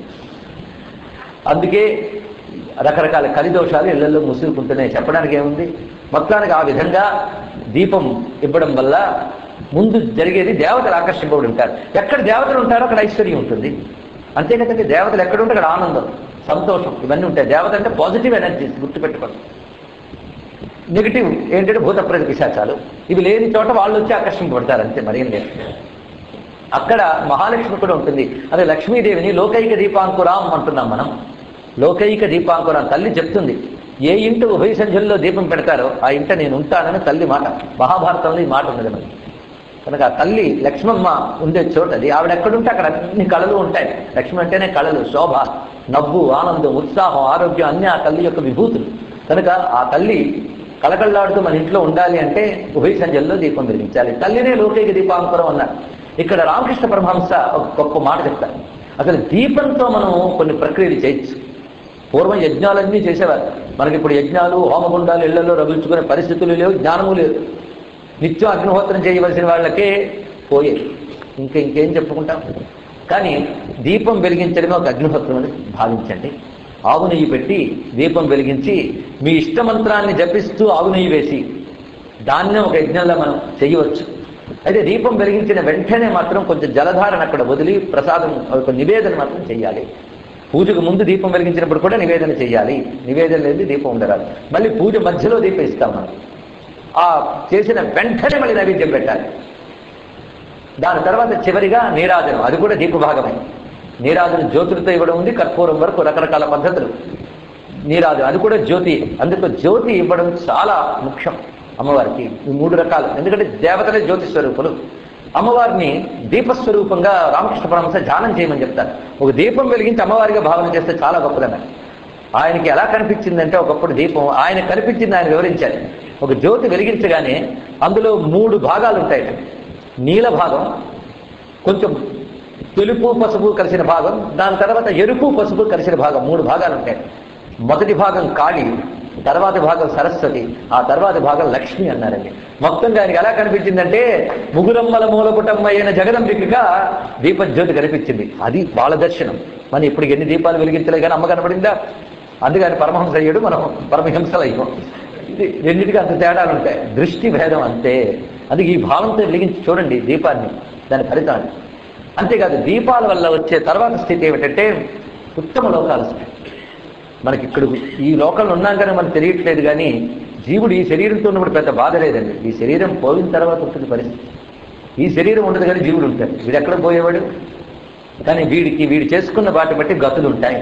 అందుకే రకరకాల కలిదోషాలు ఇళ్లలో ముసుగుకుంటున్నాయి చెప్పడానికి ఏముంది మొత్తానికి ఆ విధంగా దీపం ఇవ్వడం వల్ల ముందు జరిగేది దేవతలు ఆకర్షింపబడి ఉంటారు ఎక్కడ దేవతలు ఉంటారో అక్కడ ఐశ్వర్యం ఉంటుంది అంతే కదండి దేవతలు ఎక్కడ ఉంటే అక్కడ ఆనందం సంతోషం ఇవన్నీ ఉంటాయి దేవత అంటే పాజిటివ్ ఎనర్జీస్ గుర్తుపెట్టుకోండి నెగిటివ్ ఏంటంటే భూత ప్రేత పిశాచాలు ఇవి లేని చోట వాళ్ళు వచ్చి ఆకర్షింపబడతారు అంతే మరేం లేదు అక్కడ మహాలక్ష్మి కూడా ఉంటుంది అదే లక్ష్మీదేవిని లోకైక దీపాంకురాం అంటున్నాం మనం లోకైక దీపాంకురాం తల్లి చెప్తుంది ఏ ఇంట ఉభయ సంధ్యల్లో దీపం పెడతారో ఆ ఇంట నేను ఉంటానని తల్లి మాట మహాభారతంలో ఈ మాట ఉన్నది మనకి కనుక ఆ తల్లి లక్ష్మమ్మ ఉండే చోటది ఆవిడ ఎక్కడుంటే అక్కడ అన్ని కళలు ఉంటాయి లక్ష్మి అంటేనే కళలు శోభ నవ్వు ఆనందం ఉత్సాహం ఆరోగ్యం అన్ని ఆ తల్లి యొక్క విభూతులు కనుక ఆ తల్లి కళకళలాడుతూ మన ఇంట్లో ఉండాలి అంటే ఉభయ సంధ్యల్లో దీపం వెలిగించాలి తల్లినే లోకైక దీపాంకురం అన్నారు ఇక్కడ రామకృష్ణ పరమహంస ఒక గొప్ప మాట చెప్తారు అసలు దీపంతో మనం కొన్ని ప్రక్రియలు చేయొచ్చు పూర్వం యజ్ఞాలన్నీ చేసేవారు మనకి ఇప్పుడు యజ్ఞాలు హోమగుండాలు ఇళ్లలో రగుల్చుకునే పరిస్థితులు లేవు జ్ఞానము లేదు నిత్యం అగ్నిహోత్రం చేయవలసిన వాళ్ళకే పోయే ఇంకా ఇంకేం చెప్పుకుంటాం కానీ దీపం వెలిగించడమే ఒక అగ్నిహోత్రం అని భావించండి ఆవు నెయ్యి పెట్టి దీపం వెలిగించి మీ ఇష్టమంత్రాన్ని జపిస్తూ ఆవు నెయ్యి వేసి దాన్నే ఒక యజ్ఞంలో మనం చేయవచ్చు అయితే దీపం వెలిగించిన వెంటనే మాత్రం కొంచెం జలధారణ అక్కడ వదిలి ప్రసాదం ఒక నివేదన మాత్రం చేయాలి పూజకు ముందు దీపం వెలిగించినప్పుడు కూడా నివేదన చేయాలి నివేదన లేదు దీపం ఉండరాదు మళ్ళీ పూజ మధ్యలో దీపం ఇస్తాం మనం ఆ చేసిన వెంటనే మళ్ళీ నైవేద్యం పెట్టాలి దాని తర్వాత చివరిగా నీరాజనం అది కూడా దీప భాగమే నీరాజనం జ్యోతులతో ఇవ్వడం ఉంది కర్పూరం వరకు రకరకాల పద్ధతులు నీరాజనం అది కూడా జ్యోతి అందుకు జ్యోతి ఇవ్వడం చాలా ముఖ్యం అమ్మవారికి ఈ మూడు రకాలు ఎందుకంటే దేవతలే జ్యోతి స్వరూపులు అమ్మవారిని దీపస్వరూపంగా రామకృష్ణ పరమహంస ధ్యానం చేయమని చెప్తారు ఒక దీపం వెలిగించి అమ్మవారిగా భావన చేస్తే చాలా గొప్పదన్నారు ఆయనకి ఎలా కనిపించిందంటే ఒకప్పుడు దీపం ఆయన కనిపించింది ఆయన వివరించారు ఒక జ్యోతి వెలిగించగానే అందులో మూడు భాగాలు ఉంటాయి నీల భాగం కొంచెం తెలుపు పసుపు కలిసిన భాగం దాని తర్వాత ఎరుపు పసుపు కలిసిన భాగం మూడు భాగాలు ఉంటాయి మొదటి భాగం కాళి తర్వాతి భాగం సరస్వతి ఆ తర్వాతి భాగం లక్ష్మి అన్నారండి మొత్తంగా ఆయనకి ఎలా కనిపించిందంటే ముగురమ్మల మూలపుటమ్మ అయిన జగదంబికగా దీప జ్యోతి కనిపించింది అది వాళ్ళ దర్శనం మనం ఇప్పుడు ఎన్ని దీపాలు వెలిగించలే కానీ అమ్మ కనపడిందా అందుకని పరమహంస అయ్యాడు మనం పరమహింసలు అయ్యాం ఇది రెండింటికి అంత తేడాలు ఉంటాయి దృష్టి భేదం అంతే అందుకే ఈ భావంతో వెలిగించి చూడండి దీపాన్ని దాని ఫలితాన్ని అంతేకాదు దీపాల వల్ల వచ్చే తర్వాత స్థితి ఏమిటంటే ఉత్తమ లోకాలు వస్తాయి మనకి ఇక్కడ ఈ లోకంలో ఉన్నాం కానీ మనకు తెలియట్లేదు కానీ జీవుడు ఈ శరీరంతో ఉన్నప్పుడు పెద్ద బాధ లేదండి ఈ శరీరం పోయిన తర్వాత ఉంటుంది పరిస్థితి ఈ శరీరం ఉండదు కానీ జీవుడు ఉంటాడు వీడు ఎక్కడ పోయేవాడు కానీ వీడికి వీడు చేసుకున్న వాటి బట్టి గతులు ఉంటాయి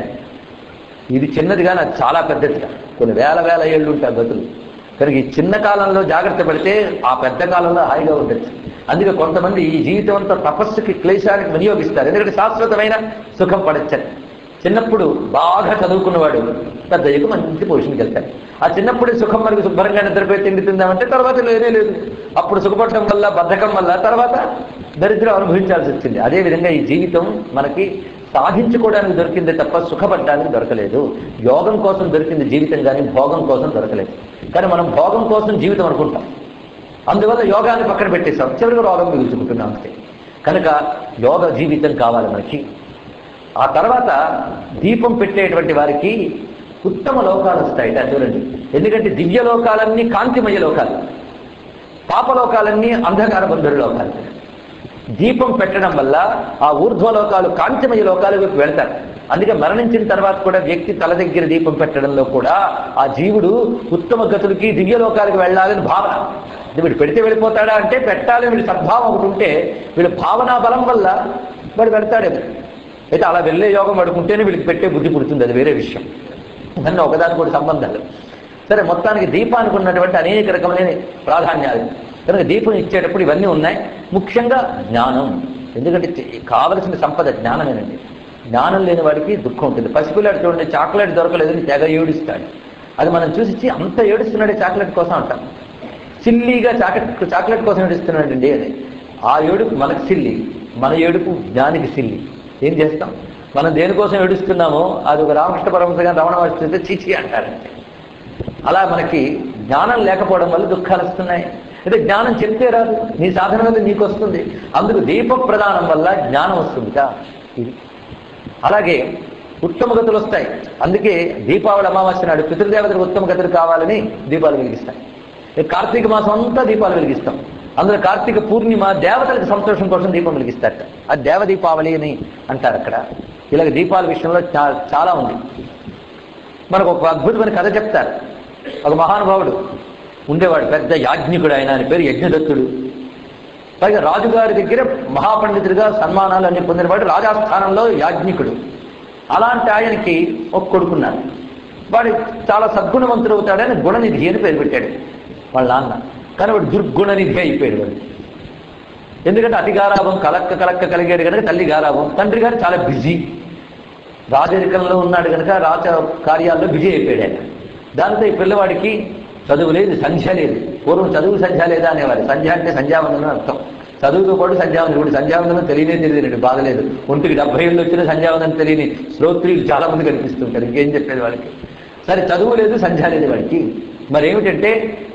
ఇది చిన్నది కానీ అది చాలా పెద్దది కొన్ని వేల వేల ఏళ్ళు ఉంటాయి గతులు కనుక ఈ చిన్న కాలంలో జాగ్రత్త పడితే ఆ పెద్ద కాలంలో హాయిగా ఉండొచ్చు అందుకే కొంతమంది ఈ జీవితం అంతా తపస్సుకి క్లేశానికి వినియోగిస్తారు ఎందుకంటే శాశ్వతమైన సుఖం పడచ్చని చిన్నప్పుడు బాగా చదువుకున్నవాడు పెద్ద అయ్యకు మంచి పొజిషన్కి వెళ్తాడు ఆ చిన్నప్పుడే సుఖం మనకి శుభ్రంగా నిద్రపోయి తిండి తిందామంటే తర్వాత లేనే లేదు అప్పుడు సుఖపడటం వల్ల బద్ధకం వల్ల తర్వాత దరిద్రం అనుభవించాల్సి వచ్చింది అదేవిధంగా ఈ జీవితం మనకి సాధించుకోవడానికి దొరికిందే తప్ప సుఖపడడానికి దొరకలేదు యోగం కోసం దొరికింది జీవితం కానీ భోగం కోసం దొరకలేదు కానీ మనం భోగం కోసం జీవితం అనుకుంటాం అందువల్ల యోగాన్ని పక్కన పెట్టేస్తాం చివరికి రోగం మిగుల్చుకుంటున్నాం అంతే కనుక యోగ జీవితం కావాలి మనకి ఆ తర్వాత దీపం పెట్టేటువంటి వారికి ఉత్తమ లోకాలు వస్తాయిట చూడండి ఎందుకంటే దివ్య లోకాలన్నీ కాంతిమయ లోకాలు పాపలోకాలన్నీ అంధకార బంధురు లోకాలు దీపం పెట్టడం వల్ల ఆ ఊర్ధ్వలోకాలు కాంతిమయ లోకాలకు వెళ్తారు అందుకే మరణించిన తర్వాత కూడా వ్యక్తి తల దగ్గర దీపం పెట్టడంలో కూడా ఆ జీవుడు ఉత్తమ గతులకి దివ్య లోకాలకు వెళ్ళాలని భావన ఇది వీడు పెడితే వెళ్ళిపోతాడా అంటే పెట్టాలని వీడి సద్భావం ఒకటి ఉంటే వీడి భావనా బలం వల్ల వాడు వెళ్తాడేమో అయితే అలా వెళ్ళే యోగం పడుకుంటేనే వీడికి పెట్టే బుద్ధి పుడుతుంది అది వేరే విషయం దాన్ని ఒకదానికి కూడా సంబంధాలు సరే మొత్తానికి దీపానికి ఉన్నటువంటి అనేక రకమైన ప్రాధాన్యాలు కనుక దీపం ఇచ్చేటప్పుడు ఇవన్నీ ఉన్నాయి ముఖ్యంగా జ్ఞానం ఎందుకంటే చి- కావలసిన సంపద జ్ఞానమేనండి జ్ఞానం లేని వాడికి దుఃఖం ఉంటుంది పసిపిల్లాడు చూడండి చాక్లెట్ దొరకలేదని తెగ ఏడుస్తాడు అది మనం చూసి "ఛీ, అంత ఏడుస్తున్నాడే చాక్లెట్ కోసం అంటాం సిల్లీగా చాక్లెట్ చాక్లెట్ కోసం ఏడుస్తున్నాడండి అని ఆ ఏడుపు మనకు సిల్లి మన ఏడుపు జ్ఞానికి సిల్లి ఏం చేస్తాం మనం దేనికోసం ఏడుస్తున్నామో అది ఒక రామకృష్ణ పరమశ గారు రమణ వస్తే చీచి అంటారంటే అలా మనకి జ్ఞానం లేకపోవడం వల్ల దుఃఖాలు వస్తున్నాయి అయితే జ్ఞానం చెప్తే రాదు నీ సాధన వల్ల నీకు వస్తుంది అందుకు దీప ప్రదానం వల్ల జ్ఞానం వస్తుందిగా ఇది అలాగే ఉత్తమ గతులు వస్తాయి అందుకే దీపావళి అమావాస్య నాడు పితృదేవతలకు ఉత్తమ గతులు కావాలని దీపాలు వెలిగిస్తాయి ఈ కార్తీక మాసం అంతా దీపాలు వెలిగిస్తాం అందులో కార్తీక పూర్ణిమ దేవతలకు సంతోషం కోసం దీపం వెలిగిస్తారట అది దేవ దీపావళి అని అంటారు అక్కడ ఇలాగ దీపాల విషయంలో చా- చాలా ఉంది మనకు ఒక అద్భుతమైన కథ చెప్తారు ఒక మహానుభావుడు ఉండేవాడు పెద్ద యాజ్ఞికుడు ఆయన ఆయన పేరు యజ్ఞదత్తుడు పైగా రాజుగారి దగ్గర మహాపండితుడిగా సన్మానాలు అన్ని పొందినవాడు రాజాస్థానంలో యాజ్ఞికుడు అలాంటి ఆయనకి ఒక కొడుకున్నాడు వాడు చాలా సద్గుణవంతుడు అవుతాడని గుణనిధి అని పేరు పెట్టాడు వాళ్ళ నాన్న కానీ వాడు దుర్గుణనిధి అయిపోయాడు వాడు ఎందుకంటే అతి గారాభం కలక్క కలక్క కలిగాడు కనుక తల్లి గారాభం తండ్రి గారు చాలా బిజీ రాజరికంలో ఉన్నాడు కనుక రాజ కార్యాల్లో బిజీ అయిపోయాడు ఆయన దాంతో ఈ పిల్లవాడికి చదువు లేదు సంధ్య లేదు పూర్వం చదువు సంధ్య లేదా అనేవారు సంధ్య అంటే సంధ్యావందనం అర్థం చదువుతో పాటు సంధ్యావందనం ఇప్పుడు సంధ్యావందనం తెలియనే తెలియదు బాధలేదు ఒంటికి డెబ్బై ఏళ్ళు వచ్చిన సంధ్యావందనం తెలియని శ్రోత్రియులు చాలా మంది కనిపిస్తుంటారు ఇంకేం చెప్పేది వాళ్ళకి సరే చదువు లేదు సంధ్య లేదు వాడికి మరి ఏమిటంటే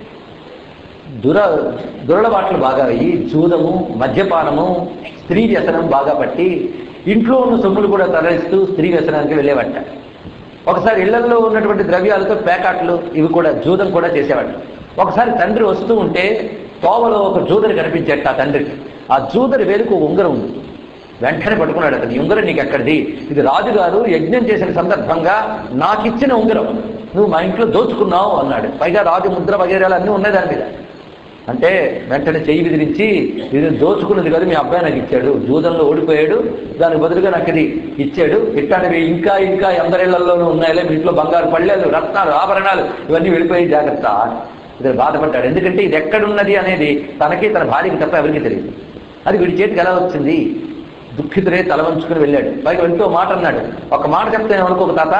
దుర దురలవాట్లు బాగా అయ్యి జూదము మద్యపానము స్త్రీ వ్యసనం బాగా పట్టి ఇంట్లో ఉన్న సొమ్ములు కూడా తరలిస్తూ స్త్రీ వ్యసనానికి వెళ్ళేవట ఒకసారి ఇళ్లలో ఉన్నటువంటి ద్రవ్యాలతో పేకాట్లు ఇవి కూడా జూదం కూడా చేసేవాడు ఒకసారి తండ్రి వస్తూ ఉంటే తోవలో ఒక జూదరి కనిపించేట ఆ తండ్రికి ఆ జూదరి వేలుకు ఒక ఉంగరం ఉంది వెంటనే పట్టుకున్నాడు అతను ఈ ఉంగరం నీకు ఎక్కడిది ఇది రాజుగారు యజ్ఞం చేసిన సందర్భంగా నాకిచ్చిన ఉంగరం నువ్వు మా ఇంట్లో దోచుకున్నావు అన్నాడు పైగా రాజు ముద్ర వగేరాలు అన్నీ ఉన్నాయి దాని మీద అంటే వెంటనే చెయ్యి విదిరించి ఇది దోచుకున్నది కాదు మీ అబ్బాయి నాకు ఇచ్చాడు జూదంలో ఓడిపోయాడు దానికి బదులుగా నాకు ఇది ఇచ్చాడు ఇట్లాంటివి ఇంకా ఇంకా అందరిళ్లలోనూ ఉన్నాయిలే మీ ఇంట్లో బంగారు పళ్ళేలు రత్నాలు ఆభరణాలు ఇవన్నీ వెళ్ళిపోయి జాగ్రత్త ఇది బాధపడ్డాడు ఎందుకంటే ఇది ఎక్కడున్నది అనేది తనకి తన భార్యకి తప్ప ఎవరికి తెలియదు అది వీడి చేతికి ఎలా వచ్చింది దుఃఖితుడే తల వంచుకుని వెళ్ళాడు పైగా వెళ్తూ ఓ మాట అన్నాడు ఒక మాట చెప్తే అనుకోక తాత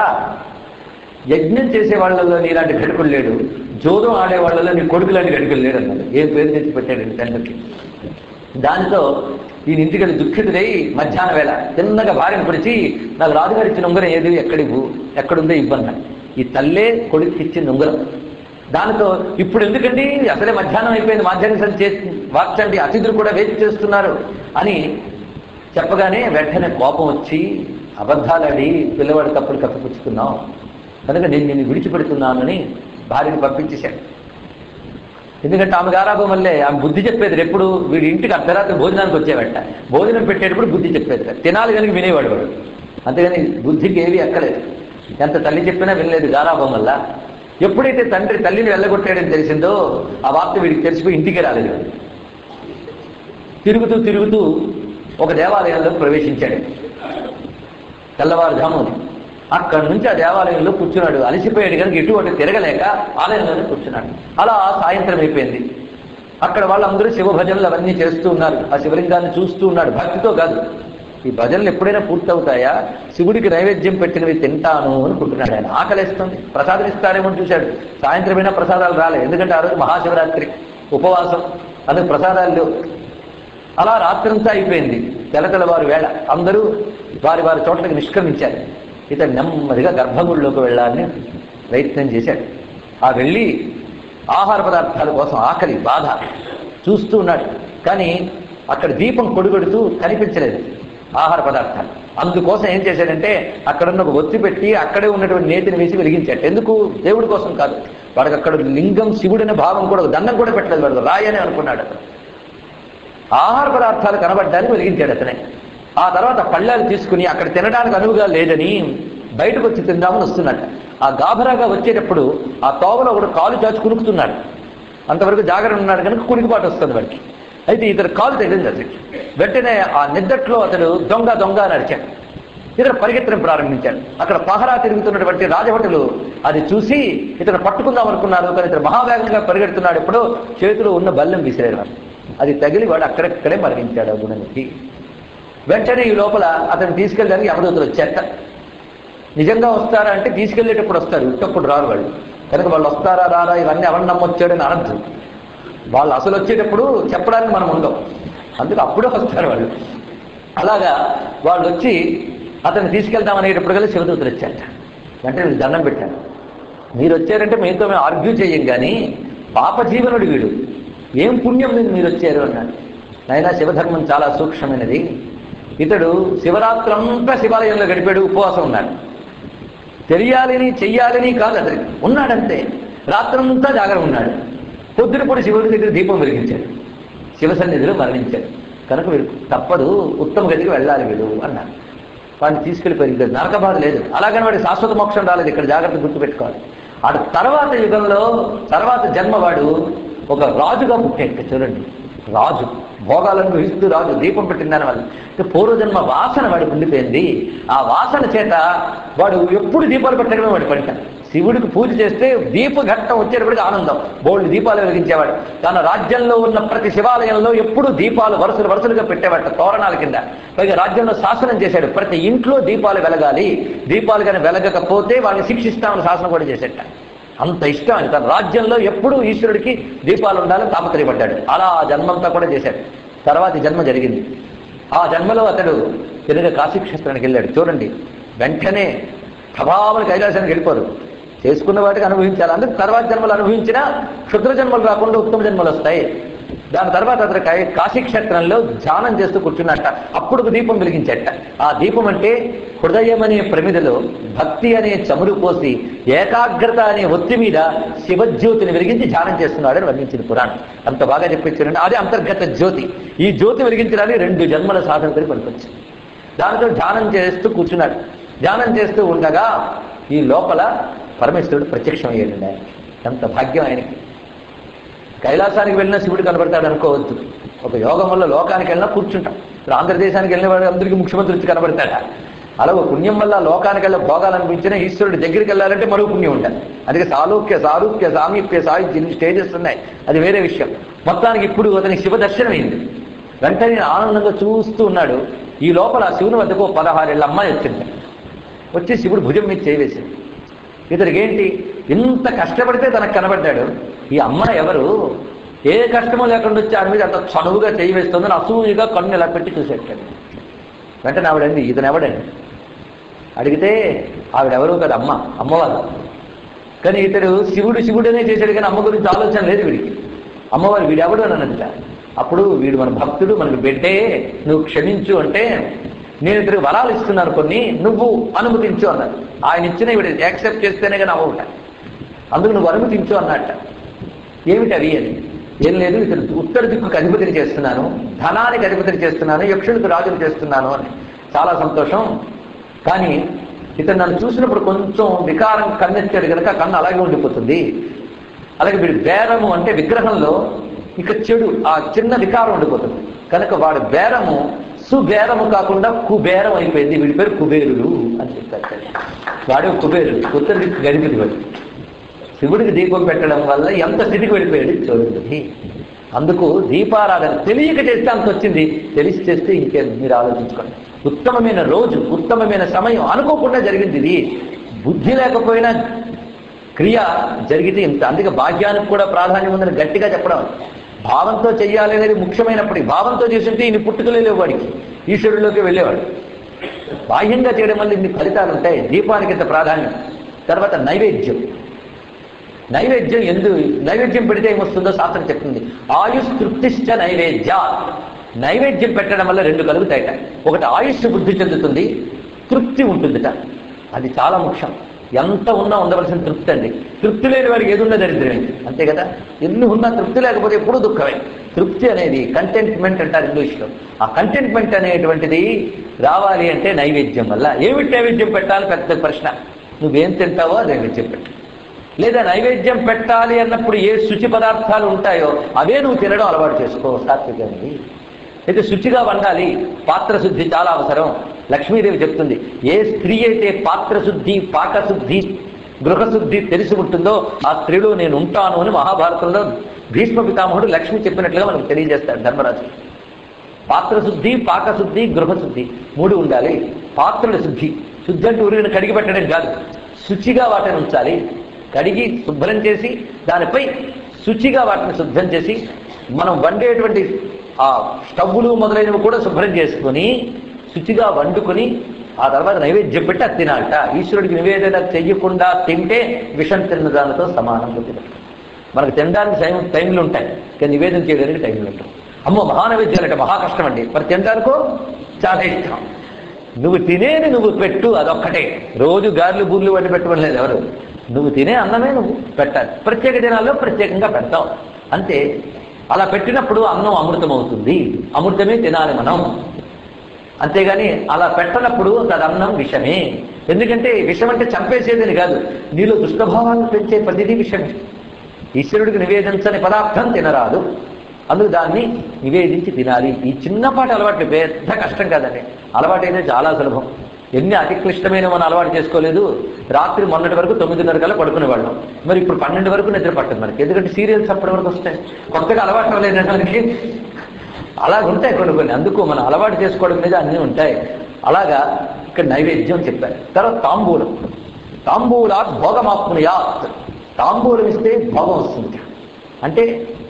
యజ్ఞం చేసే వాళ్ళలో నీలాంటి గడుకులు లేడు జోదం ఆడే వాళ్ళలో నీ కొడుకు లాంటి గడుకులు లేడు అన్నాడు ఏం పేరు తెచ్చి పెట్టాడు తండ్రికి దానితో ఈయన ఇంటికి వెళ్ళి దుఃఖితుడై మధ్యాహ్నం వేళ చిన్నగా భార్యను పిలిచి నాకు రాజుగారు ఇచ్చిన ఉంగరం ఏది ఎక్కడివు ఎక్కడుందో ఇవ్వన్నా ఈ తల్లే కొడుకు ఇచ్చిన ఉంగరం దానితో ఇప్పుడు ఎందుకండి అసలే మధ్యాహ్నం అయిపోయింది మాధ్యాహ్నం చేసి వార్చండి అతిథులు కూడా వేచి చేస్తున్నారు అని చెప్పగానే వెంటనే కోపం వచ్చి అబద్ధాలాడి పిల్లవాడి తప్పులు కప్పిపుచ్చుకున్నాం కనుక నేను నిన్ను విడిచిపెడుతున్నానని భార్యను పంపించేశాడు ఎందుకంటే ఆమె గారాభం వల్లే ఆమె బుద్ధి చెప్పేది ఎప్పుడు వీడి ఇంటికి అర్ధరాత్రి భోజనానికి వచ్చేవట భోజనం పెట్టేటప్పుడు బుద్ధి చెప్పేది తినాలి కనుక వినేవాడు వాడు అంతేగాని బుద్ధికి ఏవి ఎక్కలేదు ఎంత తల్లి చెప్పినా వినలేదు గారాభం వల్ల ఎప్పుడైతే తండ్రి తల్లిని వెళ్ళగొట్టాడని తెలిసిందో ఆ వార్త వీడికి తెలిసిపోయి ఇంటికి రాలేదు వాడు. తిరుగుతూ తిరుగుతూ ఒక దేవాలయంలో ప్రవేశించాడు తెల్లవారుజాము అక్కడి నుంచి ఆ దేవాలయంలో కూర్చున్నాడు అలసిపోయాడు కనుక ఎటువంటి తిరగలేక ఆలయంలోనే కూర్చున్నాడు అలా సాయంత్రం అయిపోయింది అక్కడ వాళ్ళందరూ శివ భజనలు అవన్నీ చేస్తూ ఉన్నారు ఆ శివలింగాన్ని చూస్తూ ఉన్నాడు భక్తితో కాదు ఈ భజనలు ఎప్పుడైనా పూర్తవుతాయా శివుడికి నైవేద్యం పెట్టినవి తింటాను అనుకుంటున్నాడు ఆయన ఆకలిస్తుంది ప్రసాదం ఇస్తారేమో అని చూశాడు సాయంత్రమైనా ప్రసాదాలు రాలే ఎందుకంటే ఆ రోజు మహాశివరాత్రి ఉపవాసం అందుకు ప్రసాదాలు లేవు అలా రాత్రంతా అయిపోయింది తెలతెలవారు వేళ అందరూ వారి వారి చోట్లకి నిష్క్రమించారు ఇతడు నెమ్మదిగా గర్భగుడిలోకి వెళ్ళాలని ప్రయత్నం చేశాడు ఆ వెళ్ళి ఆహార పదార్థాల కోసం ఆకలి బాధ చూస్తూ ఉన్నాడు కానీ అక్కడ దీపం కొడుగొడుతూ కనిపించలేదు ఆహార పదార్థాలు అందుకోసం ఏం చేశాడంటే అక్కడున్న ఒక ఒత్తి పెట్టి అక్కడే ఉన్నటువంటి నేతిని వేసి వెలిగించాడు ఎందుకు దేవుడి కోసం కాదు వాడికి అక్కడ లింగం శివుడనే భావం కూడా దండం కూడా పెట్టలేదు వాడు రాయని అనుకున్నాడు అతను ఆహార పదార్థాలు కనబడ్డానికి వెలిగించాడు అతనే ఆ తర్వాత పళ్ళాలు తీసుకుని అక్కడ తినడానికి అనువుగా లేదని బయటకు వచ్చి తిందామని వస్తున్నట్ట ఆ గాభరాగా వచ్చేటప్పుడు ఆ తోవలో ఒకడు కాలు చాచి కునుకుతున్నాడు అంతవరకు జాగ్రత్త ఉన్నాడు కనుక కునికిపాటు వస్తుంది వాడికి అయితే ఇతడు కాలు తగిలింది అతనికి వెంటనే ఆ నిద్దట్లో అతడు దొంగ దొంగ అని అరిచాడు ఇతను పరిగెత్తడం ప్రారంభించాడు అక్కడ పహరా తిరుగుతున్నటువంటి రాజభటులు అది చూసి ఇతను పట్టుకుందాం అనుకున్నారు కానీ ఇతను మహావేగంగా పరిగెడుతున్నాడు ఎప్పుడో చేతిలో ఉన్న బల్లెం విసిరారు అది తగిలి వాడు అక్కడక్కడే మరణించాడు ఆ గుణనికి వెంటనే ఈ లోపల అతను తీసుకెళ్ళడానికి యమదూతలు వచ్చారట నిజంగా వస్తారా అంటే తీసుకెళ్లేటప్పుడు వస్తారు ఇట్టప్పుడు రారు వాళ్ళు కనుక వాళ్ళు వస్తారా రారా ఇవన్నీ ఎవరిని నమ్మొచ్చాడని అనద్దు వాళ్ళు అసలు వచ్చేటప్పుడు చెప్పడానికి మనం ఉండం అందుకు అప్పుడే వస్తారు వాళ్ళు అలాగా వాళ్ళు వచ్చి అతన్ని తీసుకెళ్దాం అనేటప్పుడు కలిసి శివదూతలు వచ్చారట వెంటనే వీళ్ళు దండం పెట్టాను మీరు వచ్చారంటే మీతో మేము ఆర్గ్యూ చేయం కానీ పాప జీవనుడు వీడు ఏం పుణ్యం లేదు మీరు వచ్చారు అన్నాడు అయినా శివధర్మం చాలా సూక్ష్మమైనది ఇతడు శివరాత్రంతా శివాలయంలో గడిపాడు ఉపవాసం ఉన్నాడు తెలియాలని చెయ్యాలని కాదు అతనికి ఉన్నాడంతే రాత్రంతా జాగరం ఉన్నాడు పొద్దునపూడి శివుడి దగ్గర దీపం వెలిగించాడు శివ సన్నిధిలో మరణించాడు కనుక వీడు తప్పదు ఉత్తమ గదికి వెళ్ళాలి వీడు అన్నాడు వాడిని తీసుకెళ్ళిపోయి ఇక్కడ నరక బాధ లేదు అలాగని వాడికి శాశ్వత మోక్షం రాలేదు ఇక్కడ జాగ్రత్త గుర్తుపెట్టుకోవాలి ఆడు తర్వాత యుగంలో తర్వాత జన్మ వాడు ఒక రాజుగా పుట్టాడు చూడండి రాజు భోగాలను అనుభవిస్తూ రాజు దీపం పెట్టిందని వాళ్ళు అంటే పూర్వజన్మ వాసన వాడికి ఉండిపోయింది ఆ వాసన చేత వాడు ఎప్పుడు దీపాలు పెట్టడమే వాడి పడిట శివుడికి పూజ చేస్తే దీప ఘట్టం వచ్చేటప్పటికి ఆనందం బోల్డ్ దీపాలు వెలిగించేవాడు తన రాజ్యంలో ఉన్న ప్రతి శివాలయంలో ఎప్పుడు దీపాలు వరుసలు వరుసలుగా పెట్టేవాడు తోరణాల కింద పైగా రాజ్యంలో శాసనం చేశాడు ప్రతి ఇంట్లో దీపాలు వెలగాలి దీపాలు కానీ వెలగకపోతే వాళ్ళని శిక్షిస్తామని శాసనం కూడా చేసేట అంత ఇష్టం ఆయన తన రాజ్యంలో ఎప్పుడూ ఈశ్వరుడికి దీపాలు ఉండాలని తాపత్రయపడ్డాడు అలా ఆ జన్మంతా కూడా చేశాడు తర్వాత ఈ జన్మ జరిగింది ఆ జన్మలో అతడు తిరిగి కాశీక్షేత్రానికి వెళ్ళాడు చూడండి వెంటనే ప్రభావం కైలాసానికి వెళ్ళిపోరు చేసుకున్న వాటికి అనుభవించాలి అందుకు తర్వాత జన్మలు అనుభవించినా క్షుద్ర జన్మలు రాకుండా ఉత్తమ జన్మలు వస్తాయి దాని తర్వాత అతను కై- కాశీక్షేత్రంలో ధ్యానం చేస్తూ కూర్చున్నట్ట అప్పుడు ఒక దీపం వెలిగించట ఆ దీపం అంటే హృదయం అనే ప్రమిదలో భక్తి అనే చమురు పోసి ఏకాగ్రత అనే ఒత్తి మీద శివజ్యోతిని వెలిగించి ధ్యానం చేస్తున్నాడని వర్ణించింది పురాణం అంత బాగా చెప్పించారండి అదే అంతర్గత జ్యోతి ఈ జ్యోతి వెలిగించడానికి రెండు జన్మల సాధన కలిపి పనికొచ్చింది దానితో ధ్యానం చేస్తూ కూర్చున్నాడు ధ్యానం చేస్తూ ఉండగా ఈ లోపల పరమేశ్వరుడు ప్రత్యక్షమయ్యాడు ఆయనకి ఎంత భాగ్యం ఆయనకి కైలాసానికి వెళ్ళినా శివుడు కనబడతాడు అనుకోవద్దు ఒక యోగం వల్ల లోకానికి వెళ్ళినా కూర్చుంటాం ఇప్పుడు ఆంధ్రదేశానికి వెళ్ళిన వాడు అందరికీ ముఖ్యమంత్రి వచ్చి కనబడతాడా అలా ఒక పుణ్యం వల్ల లోకానికి వెళ్ళి భోగాలనిపించిన ఈశ్వరుడి దగ్గరికి వెళ్ళాలంటే మరో పుణ్యం ఉండాలి అందుకే సాలోక్య సారూప్య సామీప్య సాహిత్య ఇన్ని స్టేజెస్ ఉన్నాయి అది వేరే విషయం మొత్తానికి ఇప్పుడు అతనికి శివ దర్శనమైంది వెంటనే ఆనందంగా చూస్తూ ఉన్నాడు ఈ లోపల ఆ శివుని వద్దకు ఓ పదహారేళ్ళ అమ్మాయి వచ్చింది వచ్చి శివుడు భుజం మీద చేయవేసింది ఇతనికి ఏంటి ఇంత కష్టపడితే తనకు కనబడ్డాడు ఈ అమ్మాయి ఎవరు ఏ కష్టమో లేకుండా వచ్చి ఆమె మీద అంత చనువుగా చేయి వేస్తుందని అసూయగా కన్ను ఇలా పెట్టి చూసేటాడు వెంటనే ఆవిడండి ఇతను ఎవడండి అడిగితే ఆవిడెవరు కదా అమ్మ అమ్మవారు కానీ ఇతడు శివుడు శివుడనే చేశాడు కానీ అమ్మ గురించి ఆలోచన లేదు వీడికి అమ్మవారు వీడెవడు అని అన్నదిట అప్పుడు వీడు మన భక్తుడు మనకు బిడ్డే నువ్వు క్షమించు అంటే నేను ఇతనికి వరాలు ఇస్తున్నాను కొన్ని నువ్వు అనుమతించు అన్నాడు ఆయన ఇచ్చిన వీడు యాక్సెప్ట్ చేస్తేనే కానీ అవ్వట అందుకు నువ్వు అనుమతించు అన్నట్ట ఏమిటి అవి అని ఏం లేదు ఇతను ఉత్తర దిక్కుకు అధిపతిని చేస్తున్నాను ధనానికి అధిపతిని చేస్తున్నాను యక్షుడికి రాజుని చేస్తున్నాను అని చాలా సంతోషం కానీ ఇతను నన్ను చూసినప్పుడు కొంచెం వికారం కన్నెత్తాడు కనుక కన్ను అలాగే ఉండిపోతుంది అలాగే వీడి బేరము అంటే విగ్రహంలో ఇక చెడు ఆ చిన్న వికారం ఉండిపోతుంది కనుక వాడి బేరము సుబేరము కాకుండా కుబేరం అయిపోయింది వీడి పేరు కుబేరుడు అని చెప్పారు వాడు కుబేరుడు ఉత్తర దిక్కు గడిపింది వాడు శివుడికి దీపం పెట్టడం వల్ల ఎంత స్థితికి వెళ్ళిపోయాడు చూడండి అందుకు దీపారాధన తెలియక చేస్తే అంత వచ్చింది తెలిసి చేస్తే ఇంకే మీరు ఆలోచించుకోండి ఉత్తమమైన రోజు ఉత్తమమైన సమయం అనుకోకుండా జరిగింది ఇది బుద్ధి లేకపోయినా క్రియ జరిగితే ఇంత అందుకే భాగ్యానికి కూడా ప్రాధాన్యం ఉందని గట్టిగా చెప్పడం భావంతో చెయ్యాలి అనేది ముఖ్యమైనప్పటికీ భావంతో చేస్తుంటే ఇన్ని పుట్టుకలే లేవు వాడికి ఈశ్వరుడిలోకి వెళ్ళేవాడు బాహ్యంగా చేయడం వల్ల ఇన్ని ఫలితాలు ఉంటాయి దీపానికి ఇంత ప్రాధాన్యం తర్వాత నైవేద్యం నైవేద్యం ఎందు నైవేద్యం పెడితే ఏమొస్తుందో శాస్త్రం చెప్తుంది ఆయుష్ తృప్తిశ్చ నైవేద్య నైవేద్యం పెట్టడం వల్ల రెండు కలుగుతాయట ఒకటి ఆయుష్ వృద్ధి చెందుతుంది తృప్తి ఉంటుందిట అది చాలా ముఖ్యం ఎంత ఉన్నా ఉండవలసిన తృప్తి అండి తృప్తి లేని వాడికి ఏది ఉన్నా దరిద్రమే అంతే కదా ఎన్ని ఉన్నా తృప్తి లేకపోతే ఎప్పుడూ దుఃఖమే తృప్తి అనేది కంటెంట్మెంట్ అంటారు ఇంగ్లీష్లో ఆ కంటెంట్మెంట్ అనేటువంటిది రావాలి అంటే నైవేద్యం వల్ల ఏమిటి నైవేద్యం పెట్టాలి పెద్ద ప్రశ్న నువ్వేం తింటావో అది నైవేద్యం పెట్టు లేదా నైవేద్యం పెట్టాలి అన్నప్పుడు ఏ శుచి పదార్థాలు ఉంటాయో అవే నువ్వు తినడం అలవాటు చేసుకో సాత్వికండి అయితే శుచిగా వండాలి పాత్రశుద్ధి చాలా అవసరం లక్ష్మీదేవి చెప్తుంది ఏ స్త్రీ అయితే పాత్రశుద్ధి పాకశుద్ధి గృహశుద్ధి తెలిసి ఉంటుందో ఆ స్త్రీలో నేను ఉంటాను అని మహాభారతంలో భీష్మ పితామహుడు లక్ష్మి చెప్పినట్లుగా మనకు తెలియజేస్తాడు ధర్మరాజు పాత్రశుద్ధి పాకశుద్ధి గృహశుద్ధి మూడు ఉండాలి పాత్రల శుద్ధి శుద్ధి అంటే ఊరిని కడిగి పెట్టడం కాదు శుచిగా వాటిని ఉంచాలి కడిగి శుభ్రం చేసి దానిపై శుచిగా వాటిని శుద్ధం చేసి మనం వండేటువంటి ఆ స్టవ్వులు మొదలైనవి కూడా శుభ్రం చేసుకొని శుచిగా వండుకొని ఆ తర్వాత నైవేద్యం పెట్టి అది తినాలట ఈశ్వరుడికి నివేదన చెయ్యకుండా తింటే విషం తిన్న దానితో సమానంగా తినడం మనకు తినడానికి టైం టైంలు ఉంటాయి కానీ నివేదన చేయడానికి టైంలు ఉంటాయి అమ్మో మహానైవేద్యాలు అంటే మహా కష్టం అండి మరి తినడానికో చాలా ఇష్టం నువ్వు తినేది నువ్వు పెట్టు అదొక్కటే రోజు గారెలు బూర్లు వండి పెట్టడం లేదు ఎవరు నువ్వు తినే అన్నమే నువ్వు పెట్టాలి ప్రత్యేక దినాల్లో ప్రత్యేకంగా పెడతావు అంతే అలా పెట్టినప్పుడు అన్నం అమృతం అవుతుంది అమృతమే తినాలి మనం అంతేగాని అలా పెట్టనప్పుడు తదన్నం విషమే ఎందుకంటే విషం అంటే చంపేసేదని కాదు నీలో దుష్టభావాలను పెంచే ప్రతిదీ విషమే ఈశ్వరుడికి నివేదించని పదార్థం తినరాదు అందుకు దాన్ని నివేదించి తినాలి ఈ చిన్నపాటి అలవాట్లు పెద్ద కష్టం కాదండి అలవాటు అయితే చాలా సులభం ఎన్ని అతి క్లిష్టమైన మనం అలవాటు చేసుకోలేదు రాత్రి మొన్నటి వరకు తొమ్మిదిన్నర కల్లా పడుకునేవాళ్ళం మరి ఇప్పుడు పన్నెండు వరకు నిద్ర పట్టదు మనకి ఎందుకంటే సీరియల్స్ అప్పటి వరకు వస్తాయి కొత్తగా అలవాటు అవ్వలేదు మనకి అలాగ ఉంటాయి కొన్ని కొన్ని అందుకు మనం అలవాటు చేసుకోవడం మీద అన్నీ ఉంటాయి అలాగా ఇక్కడ నైవేద్యం చెప్పారు తర్వాత తాంబూలం తాంబూలాత్ భోగమాప్నుయాత్ తాంబూలం ఇస్తే భోగం వస్తుంది అంటే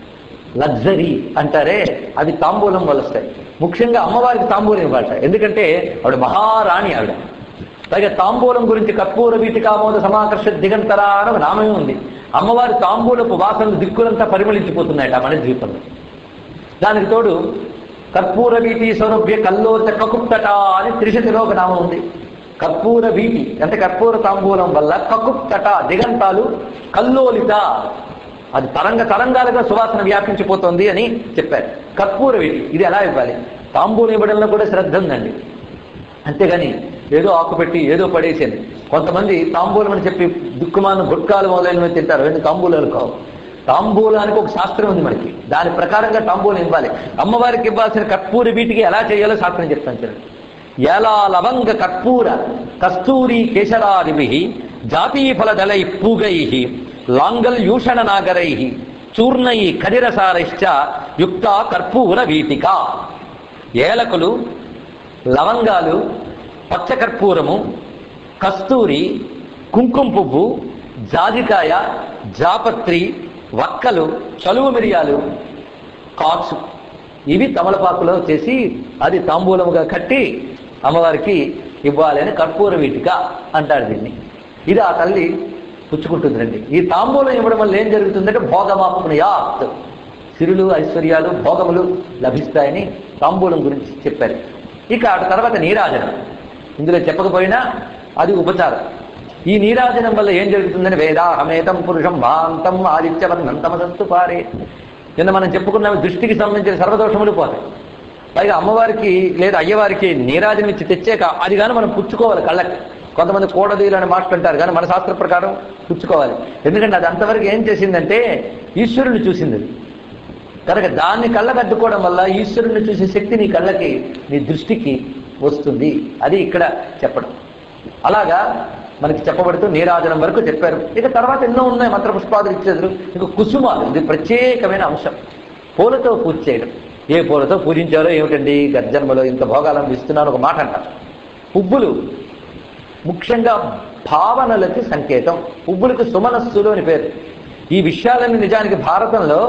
లగ్జరీ అంటారే అవి తాంబూలం వల్ల వస్తాయి ముఖ్యంగా అమ్మవారికి తాంబూలం ఇవ్వాలట ఎందుకంటే ఆవిడ మహారాణి ఆవిడ పైగా తాంబూలం గురించి కర్పూర వీటికామోద సమాకర్ష దిగంతరా అని ఒక నామమే ఉంది అమ్మవారి తాంబూలపు వాసనలు దిక్కులంతా పరిమళించిపోతున్నాయట మన ద్వీపంలో దానికి తోడు కర్పూర వీటి సౌరభ్య కల్లోత కకుప్తట అని త్రిశతిలో ఒక నామం ఉంది కర్పూర వీటి అంటే కర్పూర తాంబూలం వల్ల కకుప్తట దిగంతాలు కల్లోలిత అది తరంగ తరంగాలుగా సువాసన వ్యాపించిపోతుంది అని చెప్పారు కర్పూర వీటి ఇది ఎలా ఇవ్వాలి తాంబూలం ఇవ్వడంలో కూడా శ్రద్ధ ఉందండి అంతేగాని ఏదో ఆకు పెట్టి ఏదో పడేసేది కొంతమంది తాంబూలం అని చెప్పి దుక్కుమాను గుట్కాలు మొదలైనవి తింటారు ఎందుకు తాంబూలాలు కావు తాంబూలానికి ఒక శాస్త్రం ఉంది మనకి దాని ప్రకారంగా తాంబూలం ఇవ్వాలి అమ్మవారికి ఇవ్వాల్సిన కర్పూర వీటికి ఎలా చేయాలో శాస్త్రం చెప్తాను చూడండి ఎలా లవంగ కర్పూర కస్తూరి కేశరాదిభి జాతీఫలదలై పూగై లాంగల్యూషణ నాగరై చూర్ణై కదిరసారైశ్చ యుక్త కర్పూర వీటిక ఏలకులు లవంగాలు పచ్చకర్పూరము కస్తూరి కుంకుమ పువ్వు జాజికాయ జాపత్రి వక్కలు చలువ మిరియాలు కాచు ఇవి తమలపాకులో చేసి అది తాంబూలముగా కట్టి అమ్మవారికి ఇవ్వాలని కర్పూర వీటిక అంటారు దీన్ని ఇది ఆ తల్లి పుచ్చుకుంటుందండి ఈ తాంబూలం ఇవ్వడం వల్ల ఏం జరుగుతుందంటే భోగమాప్నుయాత్ సిరులు ఐశ్వర్యాలు భోగములు లభిస్తాయని తాంబూలం గురించి చెప్పారు ఇక ఆ తర్వాత నీరాజనం ఇందులో చెప్పకపోయినా అది ఉపచారం ఈ నీరాజనం వల్ల ఏం జరుగుతుందని వేదాహమేతం పురుషం భాంతం ఆదిత్యవర్ణం తమసత్తు పారే నిన్న మనం చెప్పుకున్న దృష్టికి సంబంధించిన సర్వదోషములు పోతాయి పైగా అమ్మవారికి లేదా అయ్యవారికి నీరాజనం ఇచ్చి తెచ్చాక అది కానీ మనం పుచ్చుకోవాలి కళ్ళకి కొంతమంది కోడదీలు అని మాటలు అంటారు కానీ మన శాస్త్ర ప్రకారం పుచ్చుకోవాలి ఎందుకంటే అది అంతవరకు ఏం చేసిందంటే ఈశ్వరుని చూసింది అది. కనుక దాన్ని కళ్ళకద్దుకోవడం వల్ల ఈశ్వరుని చూసే శక్తి నీ కళ్ళకి నీ దృష్టికి వస్తుంది అది ఇక్కడ చెప్పడం అలాగా మనకి చెప్పబడుతూ నీరాజనం వరకు చెప్పారు ఇక తర్వాత ఎన్నో ఉన్నాయి మంత్ర పుష్పాదులు ఇచ్చేది ఇక కుసుమాలు ఇది ప్రత్యేకమైన అంశం పూలతో పూజ చేయడం ఏ పూలతో పూజించారో ఏమిటండి గర్జన్మలో ఇంత భోగాలను ఇస్తున్నాను ఒక మాట అంటారు పువ్వులు ముఖ్యంగా భావనలకి సంకేతం పువ్వులకు సుమనస్సులు అని పేరు ఈ విషయాలన్నీ నిజానికి భారతంలో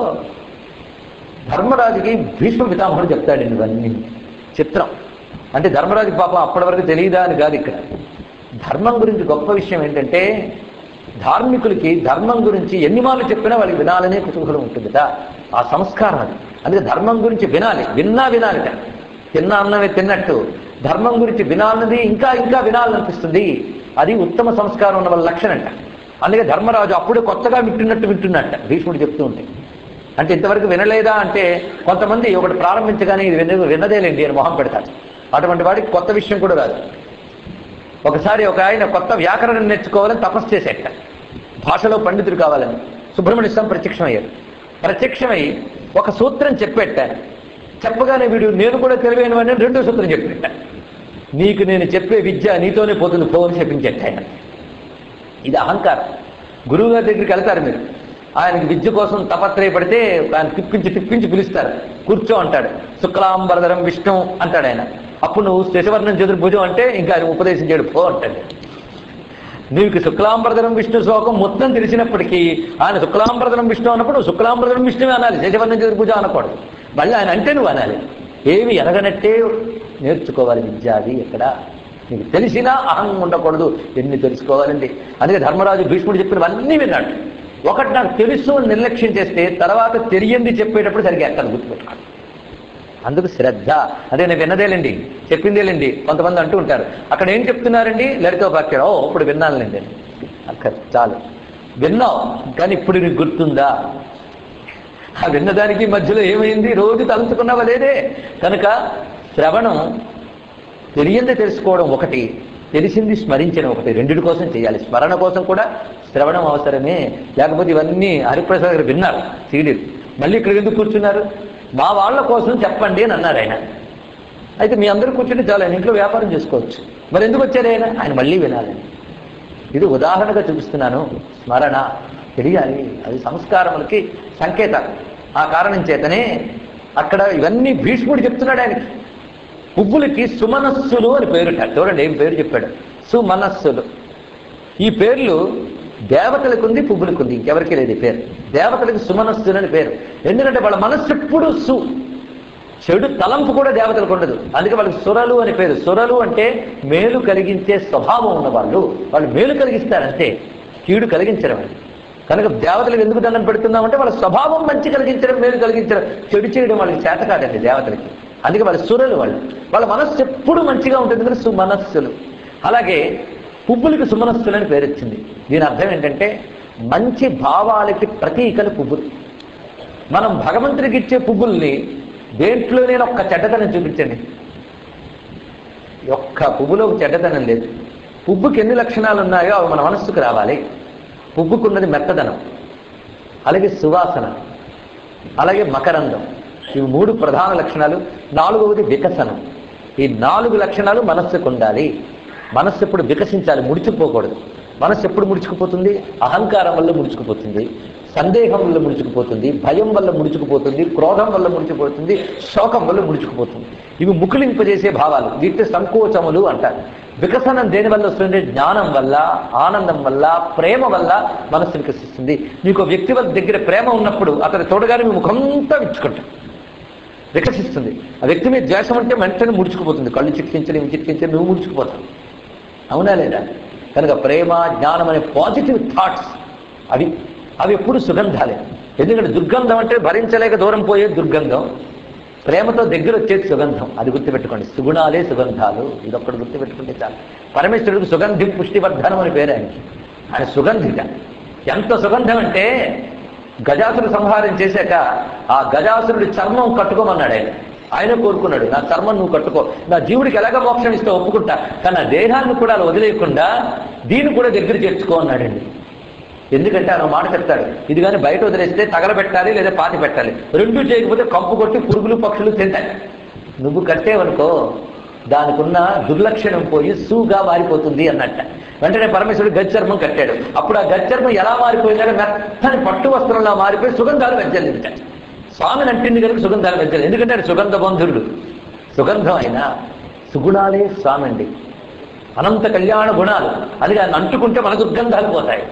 ధర్మరాజుకి భీష్మ పితామహుడు చెప్తాడండి ఇవన్నీ చిత్రం అంటే ధర్మరాజుకి పాపం అప్పటి వరకు తెలియదా అని కాదు ఇక్కడ ధర్మం గురించి గొప్ప విషయం ఏంటంటే ధార్మికులకి ధర్మం గురించి ఎన్ని మార్లు చెప్పినా వాళ్ళకి వినాలనే కుతూహలం ఉంటుందిట ఆ సంస్కారం అది అందుకే ధర్మం గురించి వినాలి విన్నా వినాలిట తిన్న అన్నమే తిన్నట్టు ధర్మం గురించి వినాలన్నది ఇంకా ఇంకా వినాలనిపిస్తుంది అది ఉత్తమ సంస్కారం ఉన్న వాళ్ళ లక్షణం అంట అందుకే ధర్మరాజు అప్పుడే కొత్తగా వింటున్నట్టు వింటున్నట్ట భీష్ముడు చెప్తూ ఉంటే అంటే ఇంతవరకు వినలేదా అంటే కొంతమంది ఒకటి ప్రారంభించగానే ఇది విన విన్నదేలేండి అని మొహం పెడతారు అటువంటి వాడికి కొత్త విషయం కూడా రాదు ఒకసారి ఒక ఆయన కొత్త వ్యాకరణం నేర్చుకోవాలని తపస్సు చేసేట భాషలో పండితుడు కావాలని సుబ్రహ్మణ్య స్వామి ప్రత్యక్షమయ్యారు ప్రత్యక్షమై ఒక సూత్రం చెప్పేట చెప్పగానే వీడు నేను కూడా తెలివైన వాడిని అని రెండో సూత్రం చెప్పేట నీకు నేను చెప్పే విద్య నీతోనే పోతుంది పోవని చెప్పించేట ఆయన ఇది అహంకారం గురువు గారి దగ్గరికి వెళ్తారు మీరు ఆయనకి విద్య కోసం తపత్రయపడితే ఆయన తిప్పించి తిప్పించి పిలుస్తారు కూర్చో అంటాడు శుక్లాంబరధరం విష్ణు అంటాడు ఆయన అప్పుడు నువ్వు శశవర్ణం చతుర్భుజం అంటే ఇంకా ఆయన ఉపదేశం చేయడు పో అంటాడు నీకు శుక్లాంబరధరం విష్ణు శ్లోకం మొత్తం తెలిసినప్పటికీ ఆయన శుక్లాంబరధరం విష్ణు అన్నప్పుడు నువ్వు శుక్లాంబరధరం విష్ణువే అనాలి శశవర్ణం చతుర్భుజం అనకూడదు మళ్ళీ ఆయన అంటే నువ్వు అనాలి ఏమి ఎరగనట్టే నేర్చుకోవాలి విద్య అది ఎక్కడ నీకు తెలిసినా అహం ఉండకూడదు ఎన్ని తెలుసుకోవాలండి అందుకే ధర్మరాజు భీష్ముడు చెప్పినవన్నీ విన్నాడు ఒకటి నాకు తెలుసు అని నిర్లక్ష్యం చేస్తే తర్వాత తెలియంది చెప్పేటప్పుడు సరిగ్గా ఎక్కడ గుర్తుపెట్టుకోండి అందుకు శ్రద్ధ అదే నేను విన్నదేలేండి చెప్పిందేలేండి కొంతమంది అంటూ ఉంటారు అక్కడ ఏం చెప్తున్నారండి లలితోపాఖ్యం ఓ ఇప్పుడు విన్నానులేండి అక్కడ చాలు విన్నావు కానీ ఇప్పుడు నీకు గుర్తుందా ఆ విన్నదానికి మధ్యలో ఏమైంది రోజు తలుచుకున్నావా లేదే కనుక శ్రవణం తెలియంది తెలుసుకోవడం ఒకటి తెలిసింది స్మరించడం ఒకటి రెండిటి కోసం చేయాలి స్మరణ కోసం కూడా శ్రవణం అవసరమే లేకపోతే ఇవన్నీ హరిప్రసాద్ గారు విన్నారు సీడీలు మళ్ళీ ఇక్కడ ఎందుకు కూర్చున్నారు మా వాళ్ళ కోసం చెప్పండి అని అన్నారు ఆయన అయితే మీ అందరూ కూర్చుంటే చాలా ఆయన ఇంట్లో వ్యాపారం చేసుకోవచ్చు మరి ఎందుకు వచ్చారు ఆయన ఆయన మళ్ళీ వినాలని ఇది ఉదాహరణగా చూపిస్తున్నాను స్మరణ తెలియాలి అది సంస్కారములకి సంకేతం ఆ కారణం చేతనే అక్కడ ఇవన్నీ భీష్ముడు చెప్తున్నాడు ఆయనకి పువ్వులకి సుమనస్సులు అని పేరుట చూడండి ఏం పేరు చెప్పాడు సుమనస్సులు ఈ పేర్లు దేవతలకు ఉంది పువ్వులకు ఉంది ఇంకెవరికి లేదు ఈ పేరు దేవతలకు సుమనస్సులు అని పేరు ఎందుకంటే వాళ్ళ మనస్సు ఎప్పుడు సు చెడు తలంపు కూడా దేవతలకు ఉండదు అందుకే వాళ్ళకి సురలు అని పేరు సురలు అంటే మేలు కలిగించే స్వభావం ఉన్న వాళ్ళు వాళ్ళు మేలు కలిగిస్తారంటే కీడు కలిగించడం అది కనుక దేవతలకు ఎందుకు దండం పెడుతున్నామంటే వాళ్ళ స్వభావం మంచి కలిగించడం మేలు కలిగించడం చెడు చేయడం వాళ్ళకి చేత కాదండి దేవతలకి అందుకే వాళ్ళ సురలు వాళ్ళు వాళ్ళ మనస్సు ఎప్పుడు మంచిగా ఉంటుంది కానీ సుమనస్సులు అలాగే పువ్వులకి సుమనస్సులు అని పేరు వచ్చింది దీని అర్థం ఏంటంటే మంచి భావాలకి ప్రతీకలు పువ్వులు మనం భగవంతుడికి ఇచ్చే పువ్వుల్ని దేంట్లోనే ఒక్క చెడ్డతనం చూపించండి ఒక్క పువ్వులో ఒక చెడ్డతనం లేదు పువ్వుకి ఎన్ని లక్షణాలు ఉన్నాయో అవి మన మనస్సుకు రావాలి పువ్వుకున్నది మెత్తదనం అలాగే సువాసన అలాగే మకరందం ఇవి మూడు ప్రధాన లక్షణాలు నాలుగవది వికసనం ఈ నాలుగు లక్షణాలు మనస్సుకు ఉండాలి మనస్సు ఎప్పుడు వికసించాలి ముడిచిపోకూడదు మనస్సు ఎప్పుడు ముడుచుకుపోతుంది అహంకారం వల్ల ముడుచుకుపోతుంది సందేహం వల్ల ముడుచుకుపోతుంది భయం వల్ల ముడుచుకుపోతుంది క్రోధం వల్ల ముడిచిపోతుంది శోకం వల్ల ముడుచుకుపోతుంది ఇవి ముకులింపజేసే భావాలు వీటి సంకోచములు అంటారు వికసనం దేని వల్ల వస్తుంది జ్ఞానం వల్ల ఆనందం వల్ల ప్రేమ వల్ల మనస్సు వికసిస్తుంది మీకు వ్యక్తి వల్ల దగ్గర ప్రేమ ఉన్నప్పుడు అతను చూడగానే మీ ముఖంతా విచ్చుకుంటాం వికసిస్తుంది ఆ వ్యక్తి మీద ద్వేషం అంటే వెంటనే ముడుచుకుపోతుంది కళ్ళు చిక్కించడం చిక్కించడం నువ్వు ముడుచుకుపోతావు అవునా లేదా కనుక ప్రేమ జ్ఞానం అనే పాజిటివ్ థాట్స్ అవి అవి ఎప్పుడు సుగంధాలే ఎందుకంటే దుర్గంధం అంటే భరించలేక దూరం పోయే దుర్గంధం ప్రేమతో దగ్గర వచ్చేది సుగంధం అది గుర్తుపెట్టుకోండి సుగుణాలే సుగంధాలు ఇదొక్కటి గుర్తుపెట్టుకుంటే చాలు పరమేశ్వరుడికి సుగంధిం పుష్టివర్ధనం అని పేరు ఆయనకి ఆయన సుగంధిత ఎంత సుగంధం అంటే గజాసురు సంహారం చేశాక ఆ గజాసురుడి చర్మం కట్టుకోమన్నాడు ఆయన ఆయన కోరుకున్నాడు నా చర్మం నువ్వు కట్టుకో నా జీవుడికి ఎలాగ మోక్షం ఇస్తే ఒప్పుకుంటా కానీ నా దేహాన్ని కూడా అలా వదిలేయకుండా దీన్ని కూడా దగ్గర చేర్చుకో అన్నాడండి ఎందుకంటే ఆయన మాట చెప్తాడు ఇది కానీ బయట వదిలేస్తే తగలబెట్టాలి లేదా పాతి పెట్టాలి రెండు చేయకపోతే కంపు కొట్టి పురుగులు పక్షులు తింటాయి నువ్వు కట్టేవనుకో దానికి ఉన్న దుర్లక్షణం పోయి సూగా మారిపోతుంది అన్నట్ట వెంటనే పరమేశ్వరుడు గచ్చర్మం కట్టాడు అప్పుడు ఆ గచ్చర్మం ఎలా మారిపోయిందంటే మెత్తని పట్టు వస్త్రంలా మారిపోయి సుగంధాలు వెజ్జలింటాయి స్వామిని అంటింది కనుక సుగంధాలు వెజ్జలు ఎందుకంటే ఆయన సుగంధ బంధురుడు సుగంధం అయినా సుగుణాలే స్వామి అండి అనంత కళ్యాణ గుణాలు అది ఆయన అంటుకుంటే మన దుర్గంధాలు పోతాయి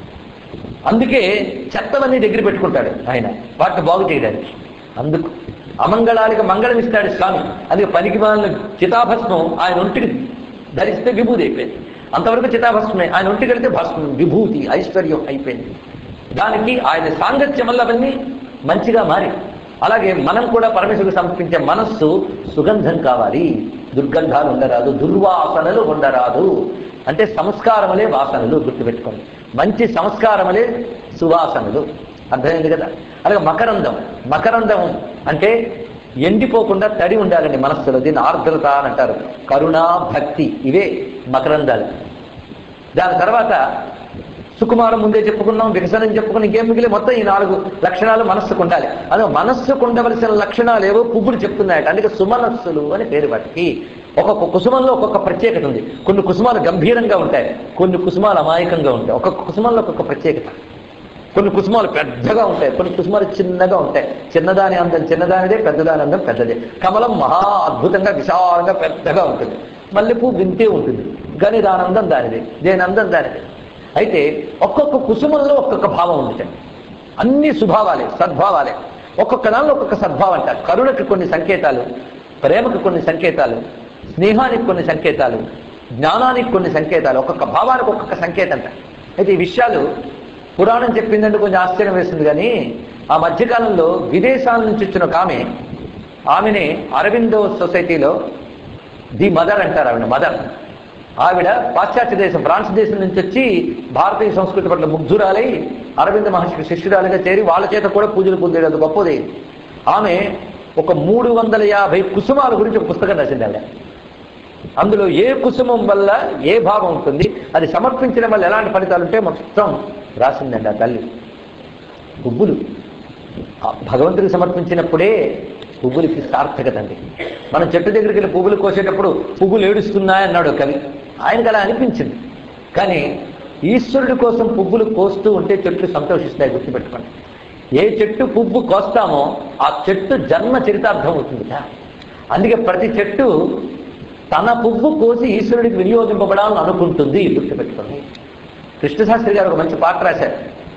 అందుకే చెత్తవన్నీ దగ్గర పెట్టుకుంటాడు ఆయన వాటిని బాగు చేయడానికి అందుకు అమంగళానికి మంగళం ఇస్తాడు స్వామి అందుకే పనికి వాళ్ళ చితాభస్మం ఆయన ఒంటికి ధరిస్తే విభూతి అయిపోయింది అంతవరకు చితాభస్మే ఆయన ఒంటికి వెళ్తే భస్మం విభూతి ఐశ్వర్యం అయిపోయింది దానికి ఆయన సాంగత్యం వల్ల అవన్నీ మంచిగా మారి అలాగే మనం కూడా పరమేశ్వరుడు సమర్పించే మనస్సు సుగంధం కావాలి దుర్గంధాలు ఉండరాదు దుర్వాసనలు ఉండరాదు అంటే సంస్కారములే వాసనలు గుర్తుపెట్టుకోండి మంచి సంస్కారములే సువాసనలు అర్థమైంది కదా అలాగే మకరందం మకరందం అంటే ఎండిపోకుండా తడి ఉండాలండి మనస్సులో దీన్ని ఆర్ద్రత అని అంటారు కరుణ భక్తి ఇవే మకరందాలు దాని తర్వాత సుకుమారం ముందే చెప్పుకున్నాం వికసనం చెప్పుకుని ఇంకేం మిగిలి మొత్తం ఈ నాలుగు లక్షణాలు మనస్సుకు ఉండాలి అదే మనస్సుకు ఉండవలసిన లక్షణాలు ఏవో పువ్వులు చెప్తున్నాయట అందుకే సుమనస్సులు అని పేరు వాటికి ఒక్కొక్క కుసుమంలో ఒక్కొక్క ప్రత్యేకత ఉంది కొన్ని కుసుమాలు గంభీరంగా ఉంటాయి కొన్ని కుసుమాలు అమాయకంగా ఉంటాయి ఒక్కొక్క కుసుమంలో ఒక్కొక్క ప్రత్యేకత కొన్ని కుసుమాలు పెద్దగా ఉంటాయి కొన్ని కుసుమాలు చిన్నగా ఉంటాయి చిన్నదాని అందం చిన్నదానిదే పెద్దదాని అందం పెద్దదే కమలం మహా అద్భుతంగా విశాలంగా పెద్దగా ఉంటుంది మల్లెపూ వింతే ఉంటుంది కానీ దాని అందం దానిదే దేని అందం దానిదే అయితే ఒక్కొక్క కుసుమంలో ఒక్కొక్క భావం ఉంటుంది అన్ని సుభావాలే సద్భావాలే ఒక్కొక్క దానిలో ఒక్కొక్క సద్భావం అంటారు కరుణకి కొన్ని సంకేతాలు ప్రేమకు కొన్ని సంకేతాలు స్నేహానికి కొన్ని సంకేతాలు జ్ఞానానికి కొన్ని సంకేతాలు ఒక్కొక్క భావానికి ఒక్కొక్క సంకేతం అంట అయితే ఈ విషయాలు పురాణం చెప్పిందంటే కొంచెం ఆశ్చర్యం వేస్తుంది కానీ ఆ మధ్యకాలంలో విదేశాల నుంచి వచ్చిన ఒక ఆమె ఆమెని అరవిందో సొసైటీలో ది మదర్ అంటారు ఆవిడ మదర్ ఆవిడ పాశ్చాత్య దేశం ఫ్రాన్స్ దేశం నుంచి వచ్చి భారతీయ సంస్కృతి పట్ల ముగ్ధురాలై అరవింద మహర్షికి శిష్యురాలుగా చేరి వాళ్ళ చేత కూడా పూజలు పొందేది గొప్పది ఆమె ఒక మూడు వందల యాభై కుసుమాల గురించి ఒక పుస్తకం రాసింది ఆవిడ అందులో ఏ కుసుమం వల్ల ఏ భావం ఉంటుంది అది సమర్పించడం వల్ల ఎలాంటి ఫలితాలు ఉంటే మొత్తం రాసిందండి ఆ తల్లి పువ్వులు ఆ భగవంతుడికి సమర్పించినప్పుడే పువ్వులకి సార్థకత అండి మనం చెట్టు దగ్గరికి వెళ్ళి పువ్వులు కోసేటప్పుడు పువ్వులు ఏడుస్తున్నాయన్నాడు కవి ఆయనకు అలా అనిపించింది కానీ ఈశ్వరుడి కోసం పువ్వులు కోస్తూ ఉంటే చెట్లు సంతోషిస్తాయి గుర్తుపెట్టుకోండి ఏ చెట్టు పువ్వు కోస్తామో ఆ చెట్టు జన్మ చరితార్థం అవుతుంది కదా. అందుకే ప్రతి చెట్టు తన పువ్వు కోసి ఈశ్వరుడికి వినియోగింపబడాలని అనుకుంటుంది గుర్తుపెట్టుకోండి కృష్ణశాస్త్రి గారు ఒక మంచి పాట రాశారు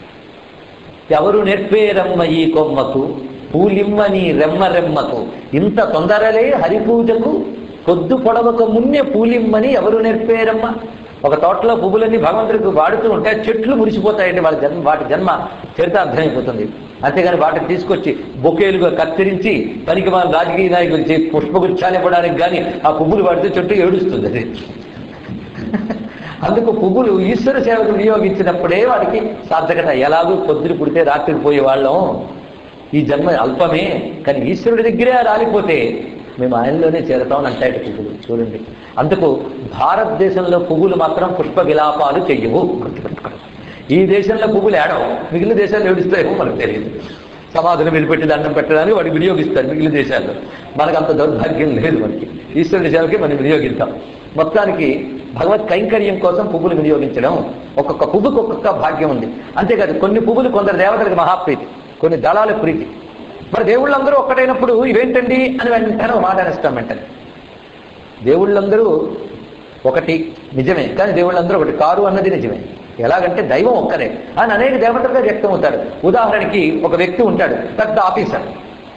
ఎవరు నేర్పేరమ్మ ఈ కొమ్మకు పూలిమ్మని రెమ్మ రెమ్మకు ఇంత తొందరలే హరిపూజకు కొద్దు పొడవక మున్నే పూలిమ్మని ఎవరు నేర్పేరమ్మ ఒక తోటలో పువ్వులన్నీ భగవంతుడికి వాడుతూ ఉంటే చెట్లు మురిసిపోతాయండి వాళ్ళ జన్మ వాటి జన్మ చరితార్థమైపోతుంది అంతేగాని వాటిని తీసుకొచ్చి బొకేలుగా కత్తిరించి పనికి మన రాజకీయ నాయకులు చే పుష్పగుచ్చాలు ఇవ్వడానికి కానీ ఆ పువ్వులు వాడితే చెట్టు ఏడుస్తుంది అది అందుకు పువ్వులు ఈశ్వర సేవకు వినియోగించినప్పుడే వాడికి సార్థకత ఎలాగూ పొద్దున పుడితే రాత్రికి పోయే వాళ్ళం ఈ జన్మ అల్పమే కానీ ఈశ్వరుడి దగ్గరే రాలిపోతే మేము ఆయనలోనే చేరతామని అంటాయి పువ్వులు చూడండి అందుకు భారతదేశంలో పువ్వులు మాత్రం పుష్ప విలాపాలు చెయ్యవు గుర్తుపెట్టుకోండి ఈ దేశంలో పువ్వులు ఏడవు మిగిలిన దేశాలు ఏడుస్తాయేమో మనకు తెలియదు సమాధులు వెలిపెట్టి దండం పెట్టడానికి వాడికి వినియోగిస్తారు మిగిలిన దేశాల్లో మనకు అంత దౌర్భాగ్యం లేదు మనకి ఈశ్వరుడి సేవకి మనం వినియోగిస్తాం మొత్తానికి భగవత్ కైంకర్యం కోసం పువ్వులు వినియోగించడం ఒక్కొక్క పువ్వుకి ఒక్కొక్క భాగ్యం ఉంది అంతేకాదు కొన్ని పువ్వులు కొందరు దేవతలకు మహాప్రీతి కొన్ని దళాల ప్రీతి మరి దేవుళ్ళందరూ ఒక్కటైనప్పుడు ఇవేంటండి అని వెంటనే ఒక మాట అనేస్తాం వెంటనే దేవుళ్ళందరూ ఒకటి నిజమే కానీ దేవుళ్ళందరూ ఒకటి కారు అన్నది నిజమే ఎలాగంటే దైవం ఒక్కరే అని అనేక దేవతలుగా వ్యక్తం అవుతాడు ఉదాహరణకి ఒక వ్యక్తి ఉంటాడు పెద్ద ఆఫీసర్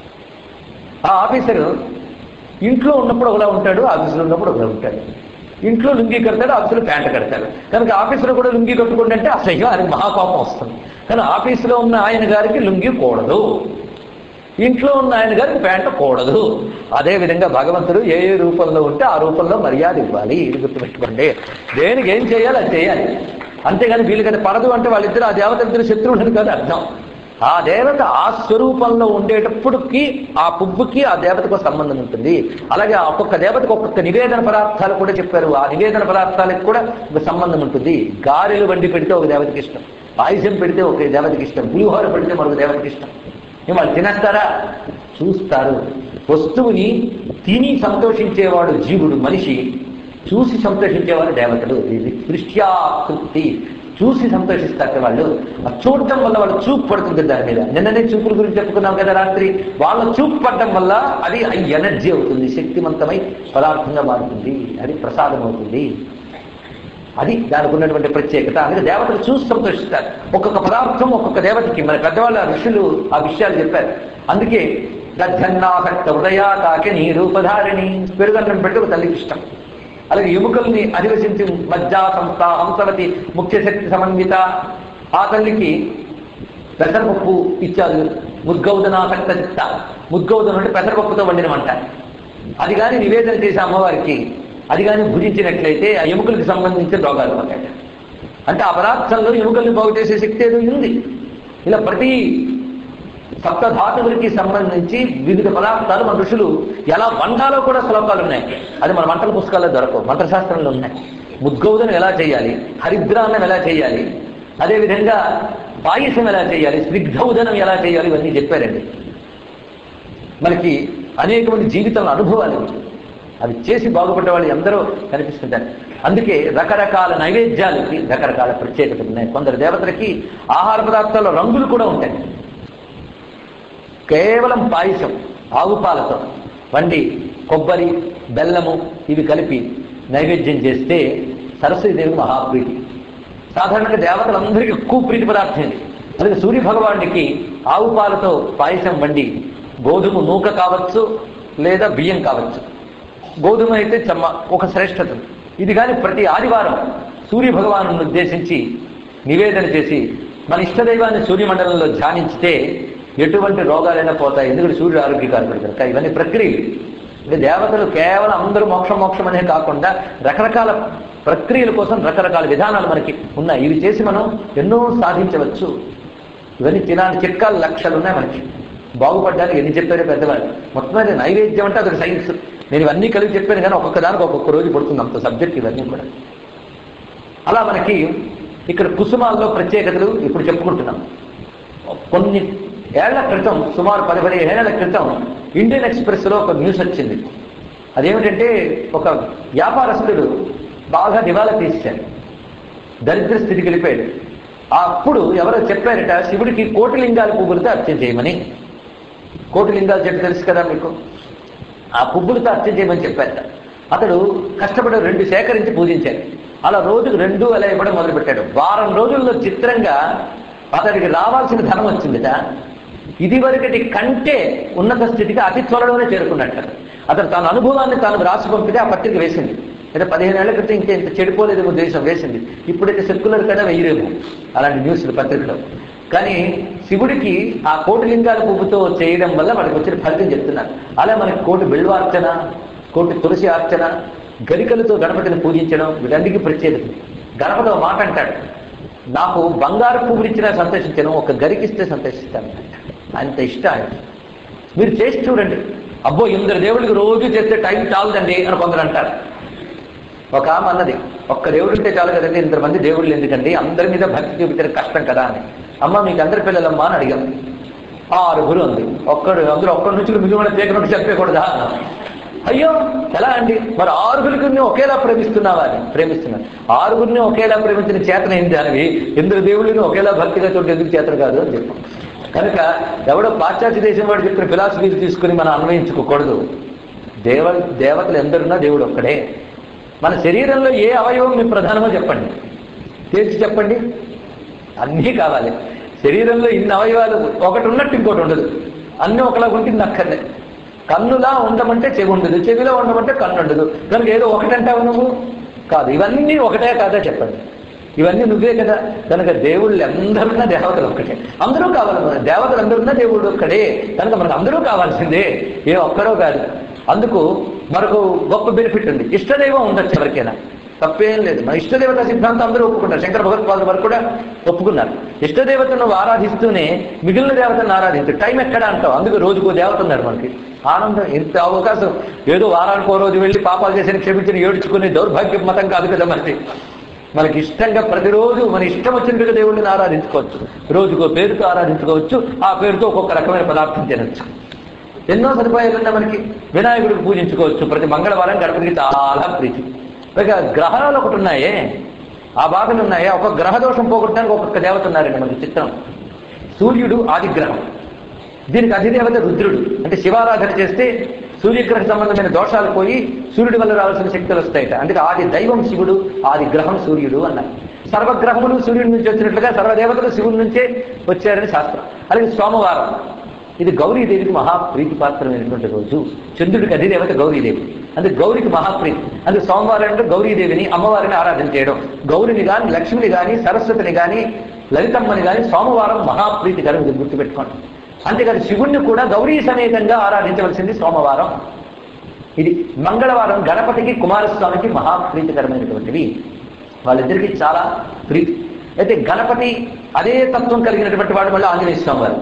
ఆ ఆఫీసరు ఇంట్లో ఉన్నప్పుడు ఒకలా ఉంటాడు ఆఫీసులో ఉన్నప్పుడు ఒకలా ఉంటాడు ఇంట్లో లుంగి కడతాడు ఆఫీసులో ప్యాంట్ కడతాడు కనుక ఆఫీసులో కూడా లుంగి కట్టుకోండి అంటే అసహ్యం ఆయనకు మహాకోపం వస్తుంది కానీ ఆఫీసులో ఉన్న ఆయన గారికి లుంగి కూడదు ఇంట్లో ఉన్న ఆయన గారికి ప్యాంట్ కూడదు అదే విధంగా భగవంతుడు ఏ ఏ రూపంలో ఉంటే ఆ రూపంలో మర్యాద ఇవ్వాలి ఇది గుర్తుపెట్టుకోండి దేనికి ఏం చేయాలి అది చేయాలి అంతేగాని వీళ్ళకది పడదు అంటే వాళ్ళిద్దరు ఆ దేవత ఇద్దరు శత్రువులని కాదు అర్థం ఆ దేవత ఆ స్వరూపంలో ఉండేటప్పటికి ఆ పువ్వుకి ఆ దేవతకు సంబంధం ఉంటుంది అలాగే ఆ ఒక్కొక్క దేవతకు ఒక్కొక్క నివేదన పదార్థాలు కూడా చెప్పారు ఆ నివేదన పదార్థాలకు కూడా ఒక సంబంధం ఉంటుంది గారెలు వండి పెడితే ఒక దేవతకి ఇష్టం పాయసం పెడితే ఒక దేవతకి ఇష్టం పులిహోర పెడితే మరొక దేవతకి ఇష్టం ఏం వాళ్ళు తినేస్తారా చూస్తారు వస్తువుని తిని సంతోషించేవాడు జీవుడు మనిషి చూసి సంతోషించేవాడు దేవతలు ఇది దృష్ట్యాకృతి చూసి సంతోషిస్తారు వాళ్ళు ఆ చూడటం వల్ల వాళ్ళు చూపు పడుతుంది దాని మీద నిన్ననే చూపుల గురించి చెప్పుకున్నాం కదా రాత్రి వాళ్ళ చూపు పడటం వల్ల అది ఎనర్జీ అవుతుంది శక్తివంతమై పదార్థంగా మారుతుంది అది ప్రసాదం అవుతుంది అది దానికి ఉన్నటువంటి ప్రత్యేకత అందుకే దేవతలు చూసి సంతోషిస్తారు ఒక్కొక్క పదార్థం ఒక్కొక్క దేవతకి మన పెద్దవాళ్ళు ఆ ఋషులు ఆ విషయాలు చెప్పారు అందుకే దద్దన్నాసక్త హృదయాతాకి నీ రూపధారిణి పెరుగన్నం పెట్టి ఒక తల్లికి ఇష్టం అలాగే ఎముకల్ని అధివసించి మజ్జా సంస్థ హంసవతి ముఖ్య శక్తి సమన్విత ఆ తల్లికి పెసరపప్పు ఇచ్చారు ముద్గౌదనాసక్త చిత్త ముద్గౌదనం అంటే పెసరపప్పుతో వండిన వంట అది కానీ నివేదన చేసే అమ్మవారికి అది కానీ భుజించినట్లయితే ఆ ఎముకలకు సంబంధించిన రోగాలు పోతాయట అంటే ఆ పదార్థంలో ఎముకల్ని బాగు చేసే శక్తి ఏదో ఉంది ఇలా ప్రతి సప్తధాతువులకి సంబంధించి వివిధ పదార్థాలు మన ఋషులు ఎలా వంటాలో కూడా శ్లోకాలు ఉన్నాయి అది మన వంటల పుస్తకాల్లో దొరకవు మంత్రశాస్త్రంలో ఉన్నాయి ముద్గౌదనం ఎలా చేయాలి హరిద్రాన్నం ఎలా చేయాలి అదేవిధంగా పాయసం ఎలా చేయాలి స్నిగ్ధౌదనం ఎలా చేయాలి ఇవన్నీ చెప్పారండి మనకి అనేక మంది జీవితంలో అనుభవాలు ఇవి. అవి చేసి బాగుపడ్డ వాళ్ళు ఎందరో కనిపిస్తుంటారు అందుకే రకరకాల నైవేద్యాలకి రకరకాల ప్రత్యేకతలు ఉన్నాయి కొందరు దేవతలకి ఆహార పదార్థాల్లో రంగులు కూడా ఉంటాయి కేవలం పాయసం ఆవు పాలతో వండి కొబ్బరి బెల్లము ఇవి కలిపి నైవేద్యం చేస్తే సరస్వతీదేవి మహాప్రీతి సాధారణంగా దేవతలందరికీ ఎక్కువ ప్రీతి పదార్థం ఇది అలాగే సూర్య భగవానుడికి ఆవు పాలతో పాయసం వండి గోధుమ నూక కావచ్చు లేదా బియ్యం కావచ్చు గోధుమ అయితే చెమ్మ ఒక శ్రేష్టత ఇది కానీ ప్రతి ఆదివారం సూర్య భగవాను ఉద్దేశించి నివేదన చేసి మన ఇష్టదైవాన్ని సూర్యమండలంలో ధ్యానించితే ఎటువంటి రోగాలైనా పోతాయి ఎందుకంటే సూర్యుడు ఆరోగ్యకారకుడు కనుక ఇవన్నీ ప్రక్రియలు అంటే దేవతలు కేవలం అందరూ మోక్షం మోక్షం అనే కాకుండా రకరకాల ప్రక్రియల కోసం రకరకాల విధానాలు మనకి ఉన్నాయి ఇవి చేసి మనం ఎన్నో సాధించవచ్చు ఇవన్నీ తినాలి చిట్కాలు లక్షలు ఉన్నాయి మనకి బాగుపడ్డానికి ఎన్ని చెప్పారో పెద్దవాళ్ళు మొత్తం మీద నైవేద్యం అంటే అదొక సైన్స్ నేను ఇవన్నీ కలిపి చెప్పాను కానీ ఒక్కొక్క దానికి ఒక్కొక్క రోజు పడుతుంది అంత సబ్జెక్ట్ ఇవన్నీ కూడా అలా మనకి ఇక్కడ కుసుమాల్లో ప్రత్యేకతలు ఇప్పుడు చెప్పుకుంటున్నాం కొన్ని ఏళ్ల క్రితం సుమారు పది పదిహేను ఏళ్ల క్రితం ఇండియన్ ఎక్స్ప్రెస్లో ఒక న్యూస్ వచ్చింది అదేమిటంటే ఒక వ్యాపారస్తుడు బాగా దివాలా తీశాడు దరిద్ర స్థితికి వెళ్ళిపోయాడు అప్పుడు ఎవరో చెప్పారట శివుడికి కోటిలింగాల పువ్వులతో అర్చన చేయమని కోటిలింగాలు చెప్పి తెలుసు కదా మీకు ఆ పువ్వులతో అర్చన చేయమని చెప్పారట అతడు కష్టపడి రెండు సేకరించి పూజించాడు అలా రోజుకు రెండు అలా ఇవ్వడం మొదలుపెట్టాడు వారం రోజుల్లో చిత్రంగా అతడికి రావాల్సిన ధనం వచ్చిందిట ఇది వరకటి కంటే ఉన్నత స్థితికి అతి త్వరలోనే చేరుకున్నట్ట అతను తన అనుభవాన్ని తాను రాసి పంపితే ఆ పత్రిక వేసింది అయితే పదిహేను ఏళ్ల క్రితం ఇంకా ఇంత చెడిపోలేదేమో దేశం వేసింది ఇప్పుడైతే సెక్యులర్ కదా వెయ్యరేమో అలాంటి న్యూస్లు పత్రికలో కానీ శివుడికి ఆ కోటి లింగాల పువ్వుతో చేయడం వల్ల మనకు వచ్చిన ఫలితం చెప్తున్నారు అలా మనకి కోటి బిల్వార్చన కోటి తులసి అర్చన గరికలతో గణపతిని పూజించడం వీటన్నిటికీ ప్రత్యేకత గణపతి ఒక మాట అంటాడు నాకు బంగారు పువ్వులు ఇచ్చినా సంతోషించను ఒక గరికిస్తే సంతోషిస్తాను అంత ఇష్టం ఆయన మీరు చేసి చూడండి అబ్బో ఇందరు దేవుడికి రోజు చేస్తే టైం చాలదండి అని కొందరు అంటారు ఒక ఆమె అన్నది ఒక్క దేవుడు ఉంటే చాలు కదండి ఇంతమంది మంది దేవుళ్ళు ఎందుకండి అందరి మీద భక్తి చూపించడం కష్టం కదా అని అమ్మ మీకు అందరి పిల్లలమ్మా అని అడిగాం ఆరుగురు ఉంది ఒక్కడు అందరూ ఒక్కడి నుంచి మిగిలిన తీగనట్టు చెప్పకూడదా అయ్యో ఎలా అండి మరి ఆరుగురికి ఒకేలా ప్రేమిస్తున్నావా అని ప్రేమిస్తున్నాను ఆరుగురిని ఒకేలా ప్రేమించిన చేతన ఏంటి దానివి ఇంద్ర దేవుడిని ఒకేలా భక్తిగా చోటు ఎందుకు చేతన కాదు అని చెప్పాం కనుక ఎవడో పాశ్చాత్య దేశం వాడు చెప్పిన ఫిలాసఫీలు తీసుకుని మనం అన్వయించుకోకూడదు దేవ దేవతలు ఎందరున్నా దేవుడు ఒక్కడే మన శరీరంలో ఏ అవయవం మీ ప్రధానమో చెప్పండి తేల్చి చెప్పండి అన్నీ కావాలి శరీరంలో ఇన్ని అవయవాలు ఒకటి ఉన్నట్టు ఇంకోటి ఉండదు అన్నీ ఒకలా ఉంటుంది అక్కర్లే కన్నులా ఉండమంటే చెవి ఉండదు చెవిలో ఉండమంటే కన్ను ఉండదు కనుక ఏదో ఒకటంటావు నువ్వు కాదు ఇవన్నీ ఒకటే కాదా చెప్పండి ఇవన్నీ నువ్వే కదా కనుక దేవుళ్ళు అందరున్నా దేవతలు ఒక్కటే అందరూ కావాలి మనకు. దేవతలు అందరున్నా దేవుడు ఒక్కడే కనుక మనకు అందరూ కావాల్సిందే ఏ ఒక్కడో కాదు అందుకు మరొక గొప్ప బెనిఫిట్ ఉంది ఇష్టదైవం ఉండొచ్చు ఎవరికైనా తప్పేం లేదు మన ఇష్టదేవత సిద్ధాంతం అందరూ ఒప్పుకున్నారు శంకర భగవత్పాదుల వరకు కూడా ఒప్పుకున్నారు ఇష్టదేవతను ఆరాధిస్తూనే మిగిలిన దేవతను ఆరాధించు టైం ఎక్కడ అంటావు అందుకు రోజుకో దేవత ఉన్నారు మనకి ఆనందం ఇంత అవకాశం ఏదో వారానికి ఓ రోజు వెళ్ళి పాపాలు చేసిన క్షమించిన ఏడ్చుకునే దౌర్భాగ్య మతం కాదు కదా మనకి మనకి ఇష్టంగా ప్రతిరోజు మన ఇష్టం వచ్చినట్టుగా దేవుడిని ఆరాధించుకోవచ్చు రోజుకో పేరుతో ఆరాధించుకోవచ్చు ఆ పేరుతో ఒక్కొక్క రకమైన పదార్థం తినచ్చు ఎన్నో సదుపాయాలు ఉన్నాయి మనకి వినాయకుడికి పూజించుకోవచ్చు ప్రతి మంగళవారం గణపతికి చాలా ప్రీతి పైగా గ్రహాలు ఒకటి ఉన్నాయే ఆ బాధలు ఉన్నాయే ఒక గ్రహ దోషం పోగొట్టడానికి ఒక్కొక్క దేవత ఉన్నారండి మనకి చిత్రం సూర్యుడు ఆది గ్రహం దీనికి అధిదేవత రుద్రుడు అంటే శివారాధన చేస్తే సూర్యగ్రహ సంబంధమైన దోషాలు పోయి సూర్యుడి వల్ల రావాల్సిన శక్తులు వస్తాయట అందుకే ఆది దైవం శివుడు ఆది గ్రహం సూర్యుడు అన్నారు సర్వగ్రహములు సూర్యుడి నుంచి వచ్చినట్లుగా సర్వదేవతలు శివుడి నుంచే వచ్చారని శాస్త్రం అలాగే సోమవారం ఇది గౌరీదేవికి మహాప్రీతిపాత్రమైనటువంటి రోజు చంద్రుడికి అధిదేవత గౌరీదేవి అందుకే గౌరికి మహాప్రీతి అందుకే సోమవారం అంటే గౌరీదేవిని అమ్మవారిని ఆరాధన చేయడం గౌరిని కానీ లక్ష్మిని కానీ సరస్వతిని కానీ లలితమ్మని కానీ సోమవారం మహాప్రీతికరం ఇది గుర్తుపెట్టుకోండి అంతేకాదు శివుణ్ణి కూడా గౌరీ సమేతంగా ఆరాధించవలసింది సోమవారం ఇది మంగళవారం గణపతికి కుమారస్వామికి మహాప్రీతికరమైనటువంటివి వాళ్ళిద్దరికీ చాలా ప్రీతి అయితే గణపతి అదే తత్వం కలిగినటువంటి వాడు మళ్ళీ ఆంజనేయ స్వామి వారు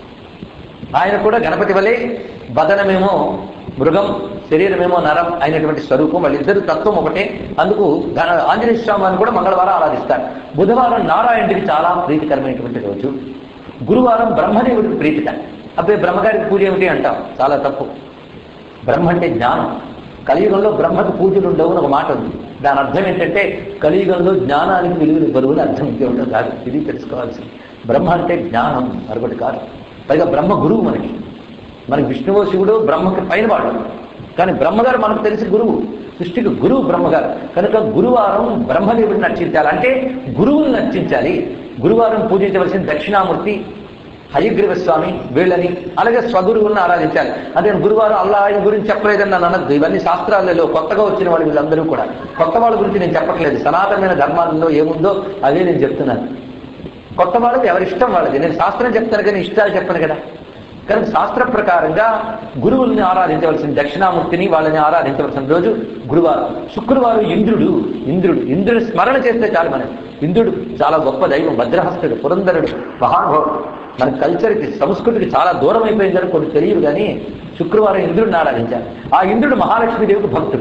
ఆయన కూడా గణపతి వలె బదనమేమో మృగం శరీరమేమో నరం అయినటువంటి స్వరూపం వాళ్ళిద్దరు తత్వం ఒకటే అందుకు గణ ఆంజనేయ స్వామి వారిని కూడా మంగళవారం ఆరాధిస్తారు బుధవారం నారాయణుడికి చాలా ప్రీతికరమైనటువంటి రోజు గురువారం బ్రహ్మదేవుడికి ప్రీతికరం అబ్బాయి బ్రహ్మగారికి పూజ ఏమిటి అంటాం చాలా తప్పు బ్రహ్మ అంటే జ్ఞానం కలియుగంలో బ్రహ్మకు పూజలు ఉండవు అని ఒక మాట ఉంది దాని అర్థం ఏంటంటే కలియుగంలో జ్ఞానానికి విలువలు బరువుని అర్థం ఇంకే ఉండదు కాదు ఇది తెలుసుకోవాల్సింది బ్రహ్మ అంటే జ్ఞానం మరొకటి కాదు పైగా బ్రహ్మ గురువు మనకి మనకి విష్ణువు శివుడు బ్రహ్మకి పైన వాడు కానీ బ్రహ్మగారు మనకు తెలిసి గురువు సృష్టికి గురువు బ్రహ్మగారు కనుక గురువారం బ్రహ్మదేవుడిని అర్చించాలి అంటే గురువుని అర్చించాలి గురువారం పూజించవలసిన దక్షిణామూర్తి హయగ్రీవ స్వామి వీళ్ళని అలాగే స్వగురువులను ఆరాధించాలి అదే గురువారం అల్లా ఆయన గురించి చెప్పలేదని నన్ను అనద్దు ఇవన్నీ శాస్త్రాలలో కొత్తగా వచ్చిన వాళ్ళు వీళ్ళందరూ కూడా కొత్త వాళ్ళ గురించి నేను చెప్పట్లేదు సనాతనమైన ధర్మాలలో ఏముందో అదే నేను చెప్తున్నాను కొత్త వాళ్ళది ఎవరిష్టం వాళ్ళది నేను శాస్త్రం చెప్తాను కానీ ఇష్టాలు చెప్పను కదా కనుక శాస్త్ర ప్రకారంగా గురువుల్ని ఆరాధించవలసిన దక్షిణామూర్తిని వాళ్ళని ఆరాధించవలసిన రోజు గురువారం శుక్రవారం ఇంద్రుడు ఇంద్రుడు ఇంద్రుడు స్మరణ చేస్తే చాలు మనం ఇంద్రుడు చాలా గొప్ప దైవం భద్రహస్తుడు పురంధరుడు మహానుభావుడు మన కల్చర్కి సంస్కృతికి చాలా దూరం అయిపోయిందని కొన్ని తెలియదు కానీ శుక్రవారం ఇంద్రుడిని ఆరాధించాలి ఆ ఇంద్రుడు మహాలక్ష్మీదేవికి భక్తుడు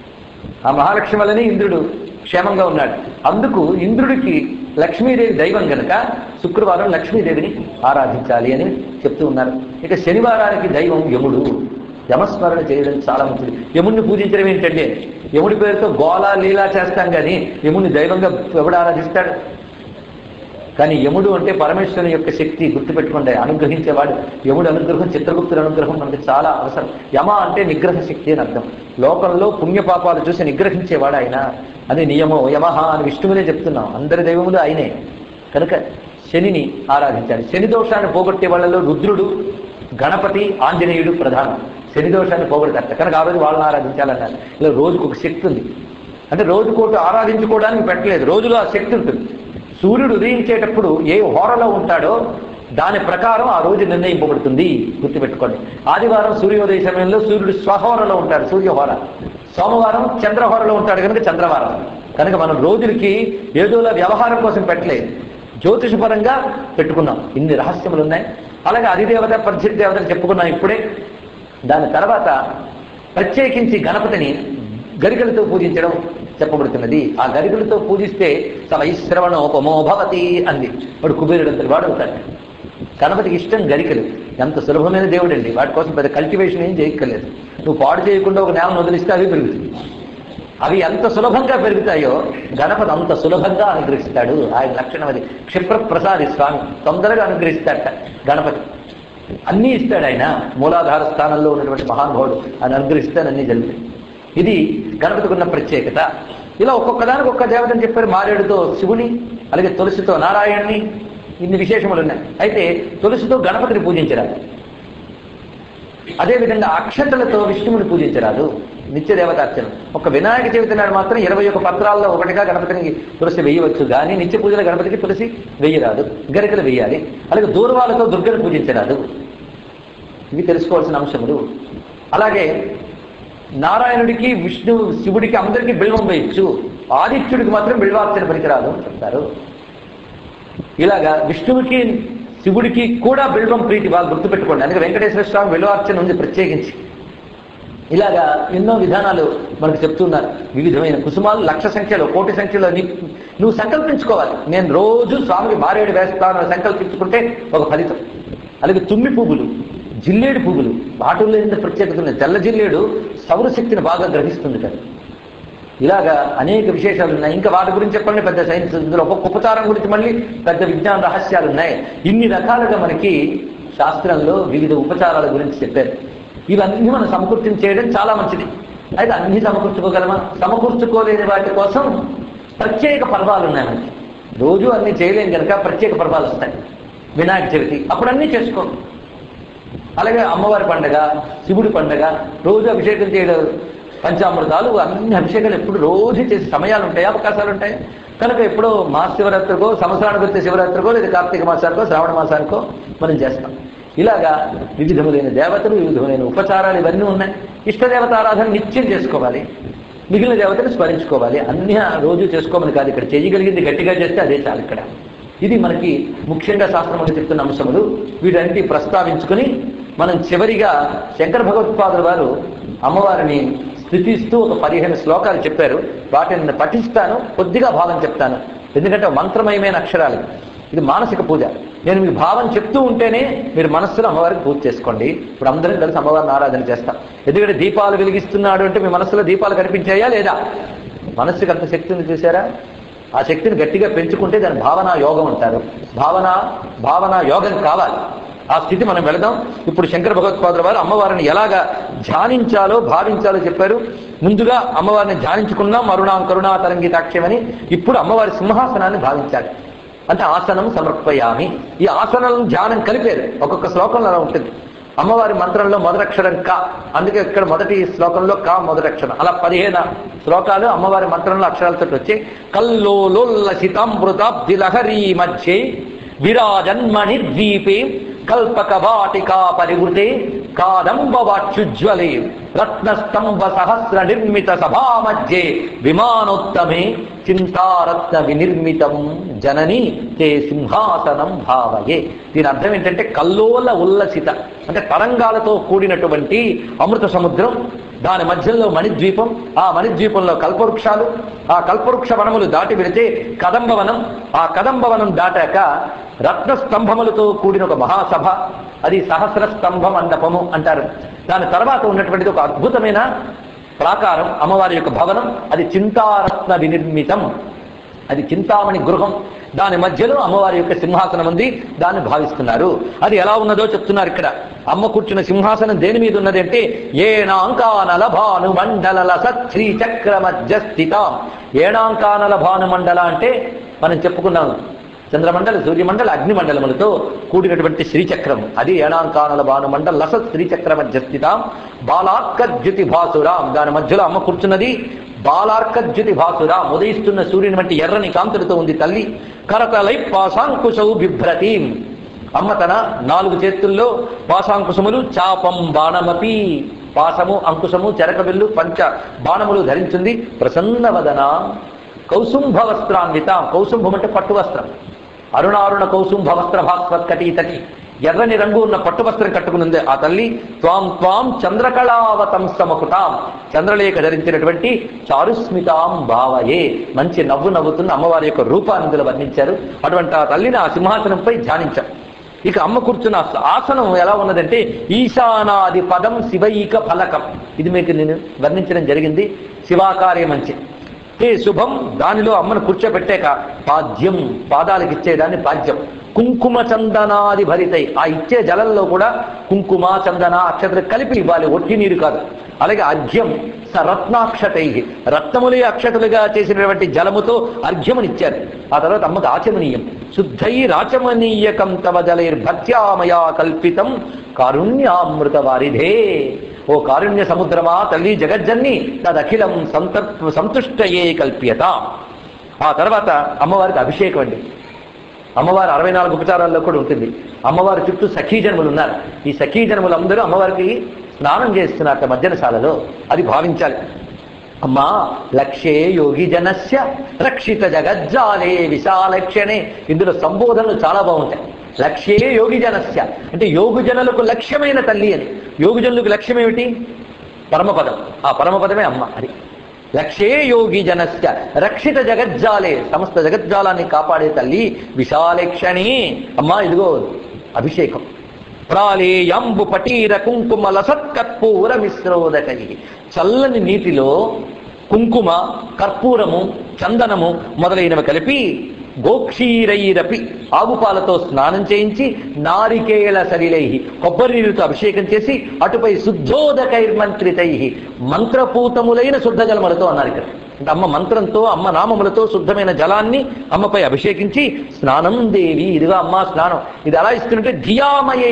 ఆ మహాలక్ష్మి వల్లనే ఇంద్రుడు క్షేమంగా ఉన్నాడు అందుకు ఇంద్రుడికి లక్ష్మీదేవి దైవం గనక శుక్రవారం లక్ష్మీదేవిని ఆరాధించాలి అని చెప్తూ ఉన్నారు ఇక శనివారానికి దైవం యముడు యమస్మరణ చేయడం చాలా మంచిది యముడిని పూజించడం ఏంటంటే యముడి పేరుతో గోళ లీలా చేస్తాం కానీ యముడిని దైవంగా ఎవడు ఆరాధిస్తాడు కానీ యముడు అంటే పరమేశ్వరుని యొక్క శక్తి గుర్తుపెట్టుకోండి అనుగ్రహించేవాడు యముడు అనుగ్రహం చిత్రగుప్తుడి అనుగ్రహం మనకి చాలా అవసరం యమ అంటే నిగ్రహ శక్తి అని అర్థం లోకంలో పుణ్యపాపాలు చూసి నిగ్రహించేవాడు ఆయన అది నియమం యమహ అని విష్ణువునే చెప్తున్నాం అందరి దైవములు ఆయనే కనుక శనిని ఆరాధించాలి శని దోషాన్ని పోగొట్టే వాళ్ళలో రుద్రుడు గణపతి ఆంజనేయుడు ప్రధానం శని దోషాన్ని పోగొడతారట కనుక ఆ రోజు వాళ్ళని ఆరాధించాలన్నారు ఇలా రోజుకు ఒక శక్తి ఉంది అంటే రోజుకోటి ఆరాధించుకోవడానికి పెట్టలేదు రోజులో ఆ శక్తి ఉంటుంది సూర్యుడు ఉదయించేటప్పుడు ఏ హోరలో ఉంటాడో దాని ప్రకారం ఆ రోజు నిర్ణయింపబడుతుంది గుర్తుపెట్టుకోండి ఆదివారం సూర్యోదయ సమయంలో సూర్యుడు స్వహోరలో ఉంటాడు సూర్యహోర సోమవారం చంద్రహోరలో ఉంటాడు కనుక చంద్రవారం కనుక మనం రోజులకి ఏదోలా వ్యవహారం కోసం పెట్టలేదు జ్యోతిషపరంగా పెట్టుకున్నాం ఇన్ని రహస్యములు ఉన్నాయి అలాగే అధిదేవత పరిస్థితి దేవతలు చెప్పుకున్నాం ఇప్పుడే దాని తర్వాత ప్రత్యేకించి గణపతిని గరికలతో పూజించడం చెప్పబడుతున్నది ఆ గరికలతో పూజిస్తే సవైశ్రవణోపమో భవతి అంది వాడు కుబేరుడంతటి వాడు అవుతాడు గణపతికి ఇష్టం గరికలు ఎంత సులభమైన దేవుడు అండి వాటి కోసం పెద్ద కల్టివేషన్ ఏం చేయక్కర్లేదు నువ్వు పాడు చేయకుండా ఒక నేలను వదిలిస్తే అవి పెరుగుతుంది అవి ఎంత సులభంగా పెరుగుతాయో గణపతి అంత సులభంగా అనుగ్రహిస్తాడు ఆయన లక్షణం అది క్షిప్ర ప్రసాది స్వామి తొందరగా అనుగ్రహిస్తాడట గణపతి అన్నీ ఇస్తాడు ఆయన మూలాధార స్థానంలో ఉన్నటువంటి మహానుభావుడు ఆయన అనుగ్రహిస్తాడు అన్నీ జరుగుతాయి ఇది గణపతికి ఉన్న ప్రత్యేకత ఇలా ఒక్కొక్కదానికి ఒక్క దేవతని చెప్పారు మారేడుతో శివుని అలాగే తులసితో నారాయణ్ణి ఇన్ని విశేషములు ఉన్నాయి అయితే తులసితో గణపతిని పూజించరాదు అదేవిధంగా అక్షతలతో విష్ణువుని పూజించరాదు నిత్య దేవతార్చన ఒక వినాయక చవితి నాడు మాత్రం ఇరవై ఒక పత్రాల్లో ఒకటిగా గణపతికి తులసి వేయవచ్చు కానీ నిత్య పూజల గణపతికి తులసి వేయరాదు గరికలు వేయాలి అలాగే దూర్వాలతో దుర్గను పూజించరాదు ఇవి తెలుసుకోవాల్సిన అంశములు అలాగే నారాయణుడికి విష్ణు శివుడికి అందరికీ బిల్వం వేయచ్చు ఆదిత్యుడికి మాత్రం బిల్వార్చన పనికిరాదు అని చెప్తారు ఇలాగా విష్ణువుకి శివుడికి కూడా బిల్వం ప్రీతి బాగా గుర్తుపెట్టుకోండి అందుకే వెంకటేశ్వర స్వామి బిల్వార్చన ఉంది ప్రత్యేకించి ఇలాగా ఎన్నో విధానాలు మనకు చెప్తున్నారు వివిధమైన కుసుమాలు లక్ష సంఖ్యలో కోటి సంఖ్యలో నీ నువ్వు సంకల్పించుకోవాలి నేను రోజు స్వామికి మారేడు వేస్తాను అని సంకల్పించుకుంటే ఒక ఫలితం అలాగే తుమ్మి పువ్వులు జిల్లేడు పువ్వులు వాటిల్లో ఎంత ప్రత్యేకత ఉన్నాయి తెల్ల జిల్లేడు సౌరశక్తిని బాగా గ్రహిస్తుంది కదా ఇలాగా అనేక విశేషాలు ఉన్నాయి ఇంకా వాటి గురించి చెప్పండి పెద్ద సైన్స్ ఇందులో ఒక్కొక్క ఉపచారం గురించి మళ్ళీ పెద్ద విజ్ఞాన రహస్యాలు ఉన్నాయి ఇన్ని రకాలుగా మనకి శాస్త్రంలో వివిధ ఉపచారాల గురించి చెప్పారు ఇవన్నీ మనం సమకూర్చం చేయడం చాలా మంచిది అయితే అన్ని సమకూర్చుకోగలమా సమకూర్చుకోలేని వాటి కోసం ప్రత్యేక పర్వాలు ఉన్నాయి మనకి రోజు అన్ని చేయలేం కనుక ప్రత్యేక పర్వాలు వస్తాయి వినాయక చవితి అప్పుడు అన్నీ చేసుకో అలాగే అమ్మవారి పండగ శివుడి పండగ రోజు అభిషేకం చేయడం పంచామృతాలు అన్ని అభిషేకాలు ఎప్పుడు రోజు చేసే సమయాలు ఉంటాయి అవకాశాలు ఉంటాయి కనుక ఎప్పుడో మాస శివరాత్రికో సంవత్సరానికి వచ్చే శివరాత్రికో లేదా కార్తీక మాసానికో శ్రావణ మాసానికో మనం చేస్తాం ఇలాగా వివిధములైన దేవతలు వివిధములైన ఉపచారాలు ఇవన్నీ ఉన్నాయి ఇష్టదేవత ఆరాధన నిత్యం చేసుకోవాలి మిగిలిన దేవతను స్మరించుకోవాలి అన్ని ఆ రోజు చేసుకోమని కాదు ఇక్కడ చేయగలిగింది గట్టిగా చేస్తే అదే చాలు ఇక్కడ ఇది మనకి ముఖ్యంగా శాస్త్రంలో చెప్తున్న అంశములు వీటన్నిటి ప్రస్తావించుకుని మనం చివరిగా శంకర భగవత్పాదుల వారు అమ్మవారిని స్థితిస్తూ ఒక పదిహేను శ్లోకాలు చెప్పారు వాటిని నేను పఠిస్తాను కొద్దిగా భావం చెప్తాను ఎందుకంటే మంత్రమయమైన అక్షరాలు ఇది మానసిక పూజ నేను మీ భావం చెప్తూ ఉంటేనే మీరు మనస్సులో అమ్మవారికి పూజ చేసుకోండి ఇప్పుడు అందరం కలిసి అమ్మవారిని ఆరాధన చేస్తాం ఎందుకంటే దీపాలు వెలిగిస్తున్నాడు అంటే మీ మనస్సులో దీపాలు కనిపించాయా లేదా మనస్సుకి అంత శక్తి ఉంది చూసారా ఆ శక్తిని గట్టిగా పెంచుకుంటే దాని భావన యోగం అంటారు భావన భావన యోగం కావాలి ఆ స్థితి మనం వెళదాం ఇప్పుడు శంకర భగవత్పాదుల వారు అమ్మవారిని ఎలాగా ధ్యానించాలో భావించాలో చెప్పారు ముందుగా అమ్మవారిని ధ్యానించుకున్నాం అరుణాం కరుణా తరంగితాక్షమని ఇప్పుడు అమ్మవారి సింహాసనాన్ని భావించాలి అంటే ఆసనం సమర్పయామి ఈ ఆసనాలను ధ్యానం కలిపారు ఒక్కొక్క శ్లోకంలో అలా ఉంటుంది అమ్మవారి మంత్రంలో మొదటక్షరం క అందుకే ఇక్కడ మొదటి శ్లోకంలో క మొదటక్షరం అలా పదిహేను శ్లోకాలు అమ్మవారి మంత్రంలో అక్షరాలతో వచ్చి కల్లోలోల్లసితామృతాబ్ది లహరీ మధ్యే విరాజన్మణి ద్వీపే కల్పక వాటికా పరివృతే కాదంబవాచ్యుజ్వలే రత్నస్తంభ సహస్ర నిర్మిత సభా మధ్యే విమానోత్తమే చింతారత్న వినిర్మితం జనని తే సింహాసనం భావయే దీని అర్థం ఏంటంటే కల్లోల ఉల్లసిత అంటే తరంగాలతో కూడినటువంటి అమృత సముద్రం దాని మధ్యలో మణిద్వీపం ఆ మణిద్వీపంలో కల్పవృక్షాలు ఆ కల్పవృక్ష వనములు దాటి వెళితే కదంబవనం ఆ కదంబవనం దాటాక రత్న స్తంభములతో కూడిన ఒక మహాసభ అది సహస్ర స్తంభ మండపము అంటారు దాని తర్వాత ఉన్నటువంటిది ఒక అద్భుతమైన ప్రాకారం అమ్మవారి యొక్క భవనం అది చింతారత్న వినిర్మితం అది చింతామణి గృహం దాని మధ్యలో అమ్మవారి యొక్క సింహాసనం ఉంది దాన్ని భావిస్తున్నారు అది ఎలా ఉన్నదో చెప్తున్నారు ఇక్కడ అమ్మ కూర్చున్న సింహాసనం దేని మీద ఉన్నది అంటే ఏనాంకానల భాను మండల సత్ శ్రీ చక్ర మధ్య స్థితాం ఏనాంకానల భాను మండల అంటే మనం చెప్పుకున్నాం చంద్రమండల సూర్యమండల అగ్నిమండలములతో కూడినటువంటి శ్రీచక్రం అది ఏనాంకానల భానుమండల లసత్ శ్రీచక్ర మధ్య స్థితాం బాలార్కద్యుతి భాసురాం దాని మధ్యలో అమ్మ కూర్చున్నది బాలార్కద్యుతి భాసురాం ఉదయిస్తున్న సూర్యుని వంటి ఎర్రని కాంతులతో ఉంది తల్లి కరతలై పాశాంకుశౌ బిభ్రతీం అమ్మ తన నాలుగు చేతుల్లో పాశాంకుశములు చాపం బాణమపి పాసము అంకుశము చెరకబిల్లు పంచ బాణములు ధరించింది ప్రసన్నవదన కౌసుంభ వస్త్రాన్వితాం కౌసుంభం అంటే పట్టు వస్త్రం అరుణారుణ కౌసుంభ వస్త్ర భాస్వత్కటీతటి ఎర్రని రంగు ఉన్న పట్టు వస్త్రం కట్టుకునుంది ఆ తల్లి త్వాం త్వాం చంద్రకళావతం సమకుటాం చంద్రలేఖ ధరించినటువంటి చారుస్మితాం భావయే మంచి నవ్వు నవ్వుతున్న అమ్మవారి యొక్క రూపాన్ని ఇందులో వర్ణించారు అటువంటి ఆ తల్లిని ఆ సింహాసనంపై ధ్యానించాం ఇక అమ్మ కూర్చున్న ఆసనం ఎలా ఉన్నదంటే ఈశానాది పదం శివైక ఫలకం ఇది మీకు నేను వర్ణించడం జరిగింది శివాకార్య మంచి ఏ శుభం దానిలో అమ్మను కూర్చోబెట్టాక పాద్యం పాదాలకు ఇచ్చేదాన్ని పాద్యం కుంకుమ చందనాది భరితై ఆ ఇచ్చే జలంలో కూడా కుంకుమ చందన అక్షతలు కలిపి ఇవ్వాలి ఒట్టి నీరు కాదు అలాగే అర్ఘ్యం స రత్నాక్షతై రత్నములే అక్షతలుగా చేసినటువంటి జలముతో అర్ఘ్యమునిచ్చారు ఆ తర్వాత అమ్మకు ఆచమనీయం శుద్ధై రాచమనీయకం తవ జలైర్భక్త్యామయా కల్పితం కారుణ్యామృత వారిధే ఓ కారుణ్య సముద్రమా తల్లి జగజ్జన్ని తదఖిలం సంతర్ సంతుష్టయే కల్ప్యత ఆ తర్వాత అమ్మవారికి అభిషేకం అండి అమ్మవారు అరవై నాలుగు ఉపచారాల్లో కూడా ఉంటుంది అమ్మవారి చుట్టూ సఖీజన్ములు ఉన్నారు ఈ సఖీజన్ములు అందరూ అమ్మవారికి స్నానం చేస్తున్నారు మధ్యనశాలలో అది భావించాలి అమ్మా లక్ష్యే యోగి జనస్య రక్షిత జగజ్జాలే విశాలక్షణే ఇందులో సంబోధనలు చాలా బాగుంటాయి లక్ష్యే యోగి జనస్య అంటే యోగు జనులకు లక్ష్యమైన తల్లి అని యోగు జనులకు లక్ష్యం ఏమిటి పరమపదం ఆ పరమపదమే అమ్మ అది లక్ష్యే యోగి జనస్య రక్షిత జగజ్జాలే సమస్త జగజ్జాలాన్ని కాపాడే తల్లి విశాలేక్షణి అమ్మా ఇదిగో అభిషేకం ప్రాళేయంబు పటీర కుంకుమ లసత్కర్పూర మిశ్రోదకై చల్లని నీటిలో కుంకుమ కర్పూరము చందనము మొదలైనవి కలిపి గోక్షీరైరపి ఆవుపాలతో స్నానం చేయించి నారికేళ సలిలై కొబ్బరి నీరుతో అభిషేకం చేసి అటుపై శుద్ధోదకైర్మంత్రితై మంత్రపూతములైన శుద్ధ జలములతో అన్నారు ఇక్కడ అంటే అమ్మ మంత్రంతో అమ్మ నామములతో శుద్ధమైన జలాన్ని అమ్మపై అభిషేకించి స్నానం దేవి ఇదిగా అమ్మ స్నానం ఇది ఎలా ఇస్తుంటే ధియామయై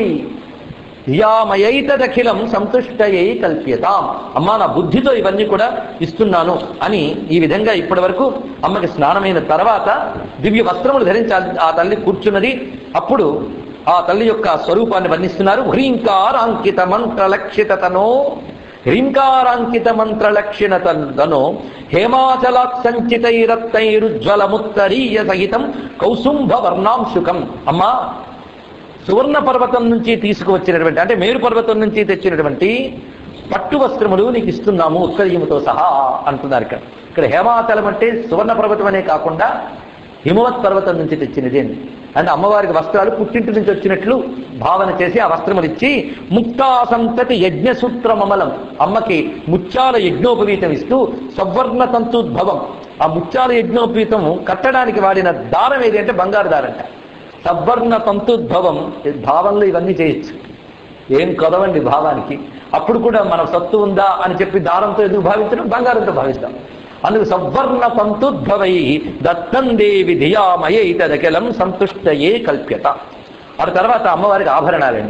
ధియామయైతదఖిలం సంతుష్టయై కల్ప్యతాం అమ్మా నా బుద్ధితో ఇవన్నీ కూడా ఇస్తున్నాను అని ఈ విధంగా ఇప్పటి వరకు అమ్మకి స్నానమైన తర్వాత దివ్య వస్త్రములు ధరించి ఆ- ఆ తల్లి కూర్చున్నది అప్పుడు ఆ తల్లి యొక్క స్వరూపాన్ని వర్ణిస్తున్నారు హ్రీంకారాంకిత మంత్రలక్షితతనో హ్రీంకారాంకిత మంత్రలక్షిణతనో హేమాచలాత్ సంచితైరత్తైరుజ్వలముత్తరీయ సహితం కౌసుంభ వర్ణాంశుకం అమ్మా సువర్ణ పర్వతం నుంచి తీసుకువచ్చినటువంటి అంటే మేరు పర్వతం నుంచి తెచ్చినటువంటి పట్టు వస్త్రములు నీకు ఇస్తున్నాము ఉత్తరీయముతో సహా అంటున్నారు ఇక్కడ ఇక్కడ హేమాచలం అంటే సువర్ణ పర్వతం అనే కాకుండా హిమవత్ పర్వతం నుంచి తెచ్చినది అని అంటే అమ్మవారికి వస్త్రాలు పుట్టింటి నుంచి వచ్చినట్లు భావన చేసి ఆ వస్త్రములు ఇచ్చి ముక్తా సంతతి యజ్ఞసూత్రమమలం అమ్మకి ముత్యాల యజ్ఞోపవీతం ఇస్తూ సవర్ణ తంతుద్భవం ఆ ముత్యాల యజ్ఞోపవీతం కట్టడానికి వాడిన దారం ఏది అంటే బంగారు దారంట సవర్ణ తంతుద్భవం భావంలో ఇవన్నీ చేయొచ్చు ఏం కొదవండి భావానికి అప్పుడు కూడా మన సత్తు ఉందా అని చెప్పి దారంతో ఎందుకు భావించడం బంగారంతో భావిస్తాం అందుకు సవర్ణ తంతుద్భవై దత్తం దేవి ధియామయై తదఖిలం సంతుష్టయే కల్ప్యత ఆ తర్వాత అమ్మవారికి ఆభరణాలండి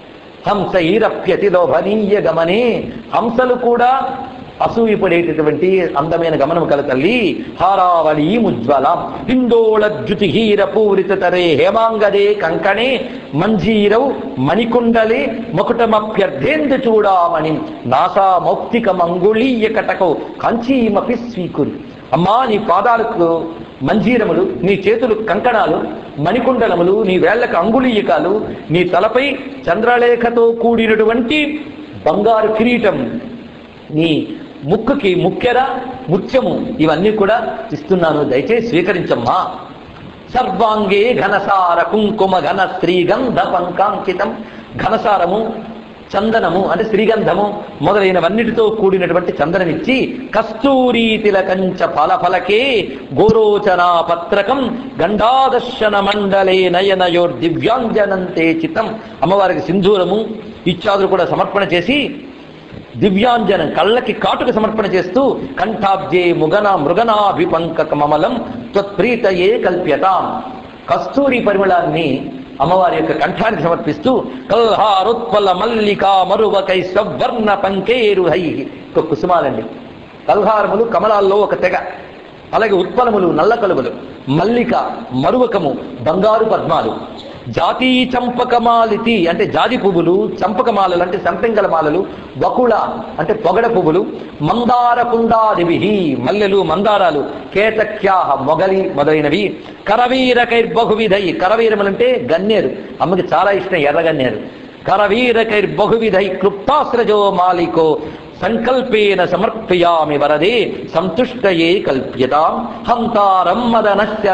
హంస ఈరప్యతి లోభనీయ గమనే హంసలు కూడా అసూయపడేటటువంటి అందమైన గమనం కల తల్లి హారావళి ముజ్వలం హిందోళద్యుతి హీర పూరిత తరే హేమాంగదే కంకణే మంజీరౌ మణికుండలే మకుటమభ్యర్థేందు చూడామణి నాసా మౌక్తిక మంగుళీయ కటకౌ కంచీమపి స్వీకురు అమ్మా నీ పాదాలకు మంజీరములు నీ చేతులు కంకణాలు మణికుండలములు నీ వేళ్లకు అంగుళీయకాలు నీ తలపై చంద్రలేఖతో కూడినటువంటి బంగారు కిరీటం నీ ముక్కుకి ముక్కెర ముత్యము ఇవన్నీ కూడా ఇస్తున్నాను దయచేసి స్వీకరించమ్మా సర్వాంగే ఘనసార కుంకుమ ఘన శ్రీగంధ పంకాంకితం ఘనసారము చందనము అంటే శ్రీగంధము మొదలైనవన్నిటితో కూడినటువంటి చందనం ఇచ్చి కస్తూరీ తిలకంచ ఫలఫలకే గోరోచనా పత్రకం గండాదర్శన మండలే నయనయోర్ దివ్యాంజనంతే చితం అమ్మవారికి సింధూరము ఇత్యాదులు కూడా సమర్పణ చేసి దివ్యాంజనం కళ్ళకి కాటుక సమర్పణ చేస్తూ కంఠాబ్జే ముగన మృగనాభిపంకక మమలం త్వత్ప్రీతయే కల్ప్యతాం కస్తూరి పరిమళాన్ని అమ్మవారి యొక్క కంఠానికి సమర్పిస్తూ కల్హారుత్పల మల్లికా మరువకై సవర్ణ పంకేరుహై ఒక కుసుమాలండి కల్హారములు కమలాల్లో ఒక తెగ అలాగే ఉత్పలములు నల్ల కలువలు మల్లిక మరువకము బంగారు పద్మాలు జాతీ చంపకమాలితి అంటే జాజి పువ్వులు చంపకమాలలు అంటే సంపెంగల మాలలు వకుళ అంటే పొగడ పువ్వులు మందార కుండాదివి మల్లెలు మందారాలు కేతక్యాహ మొగలి మొదలైనవి కరవీరకైర్ బహువిధై కరవీరములంటే గన్నేరు అమ్మకి చాలా ఇష్టం ఎర్రగన్నేరు కరవీరకైర్ బహువిధై క్లుప్తాస్రజో మాలికో సంకల్పేన సమర్పయామి వరదే సంతుష్టయే కల్ప్యతాం హంతారం మదనస్య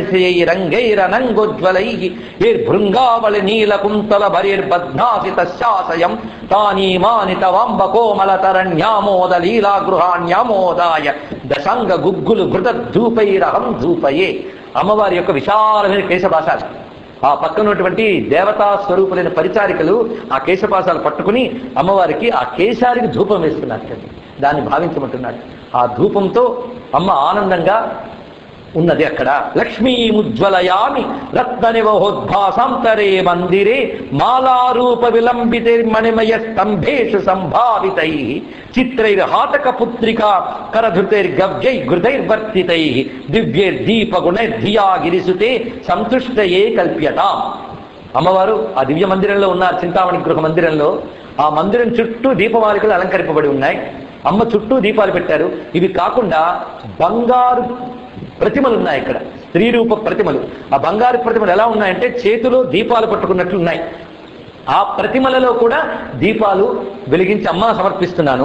నందైరంగైరనంగోజ్వలై భృంగావళి నీలకుంతల భరిర్బధ్నాసి తస్యాశయం తానీమాని తవాంబ కోమల తరణ్యామోద లీలా గృహాణ్యామోదాయ దశాంగ గుగ్గులు ఘృత ధూపైరహం ధూపయే అమ్మవారి యొక్క విశాలమైన కేశభాషాలు ఆ పక్కన ఉన్నటువంటి దేవతా స్వరూపులైన పరిచారికలు ఆ కేశపాసాలు పట్టుకుని అమ్మవారికి ఆ కేశారికి ధూపం వేస్తున్నారు దాన్ని భావించమంటున్నాడు ఆ ధూపంతో అమ్మ ఆనందంగా ఉన్నది అక్కడ లక్ష్మీముజ్వలయామి రత్ననివహోద్భాసాంతరే మందిరే మాలారూప విలంబితైర్మణిమయ స్తంభేషు సంభావితై చిత్రైర్హాతక పుత్రిక కరధృతైర్గవ్యై గృధైర్వర్తితై దివ్యైర్దీప గుణైర్ధియా గిరిసుతే సంతుష్టయే కల్ప్యతాం అమ్మవారు ఆ దివ్య మందిరంలో ఉన్న చింతామణి గృహ మందిరంలో ఆ మందిరం చుట్టూ దీపమాలికలు అలంకరింపబడి ఉన్నాయి అమ్మ చుట్టూ దీపాలు పెట్టారు ఇవి కాకుండా బంగారు ప్రతిమలు ఉన్నాయి ఇక్కడ స్త్రీ రూప ప్రతిమలు ఆ బంగారు ప్రతిమలు ఎలా ఉన్నాయంటే చేతిలో దీపాలు పట్టుకున్నట్లు ఉన్నాయి ఆ ప్రతిమలలో కూడా దీపాలు వెలిగించి అమ్మ సమర్పిస్తున్నాను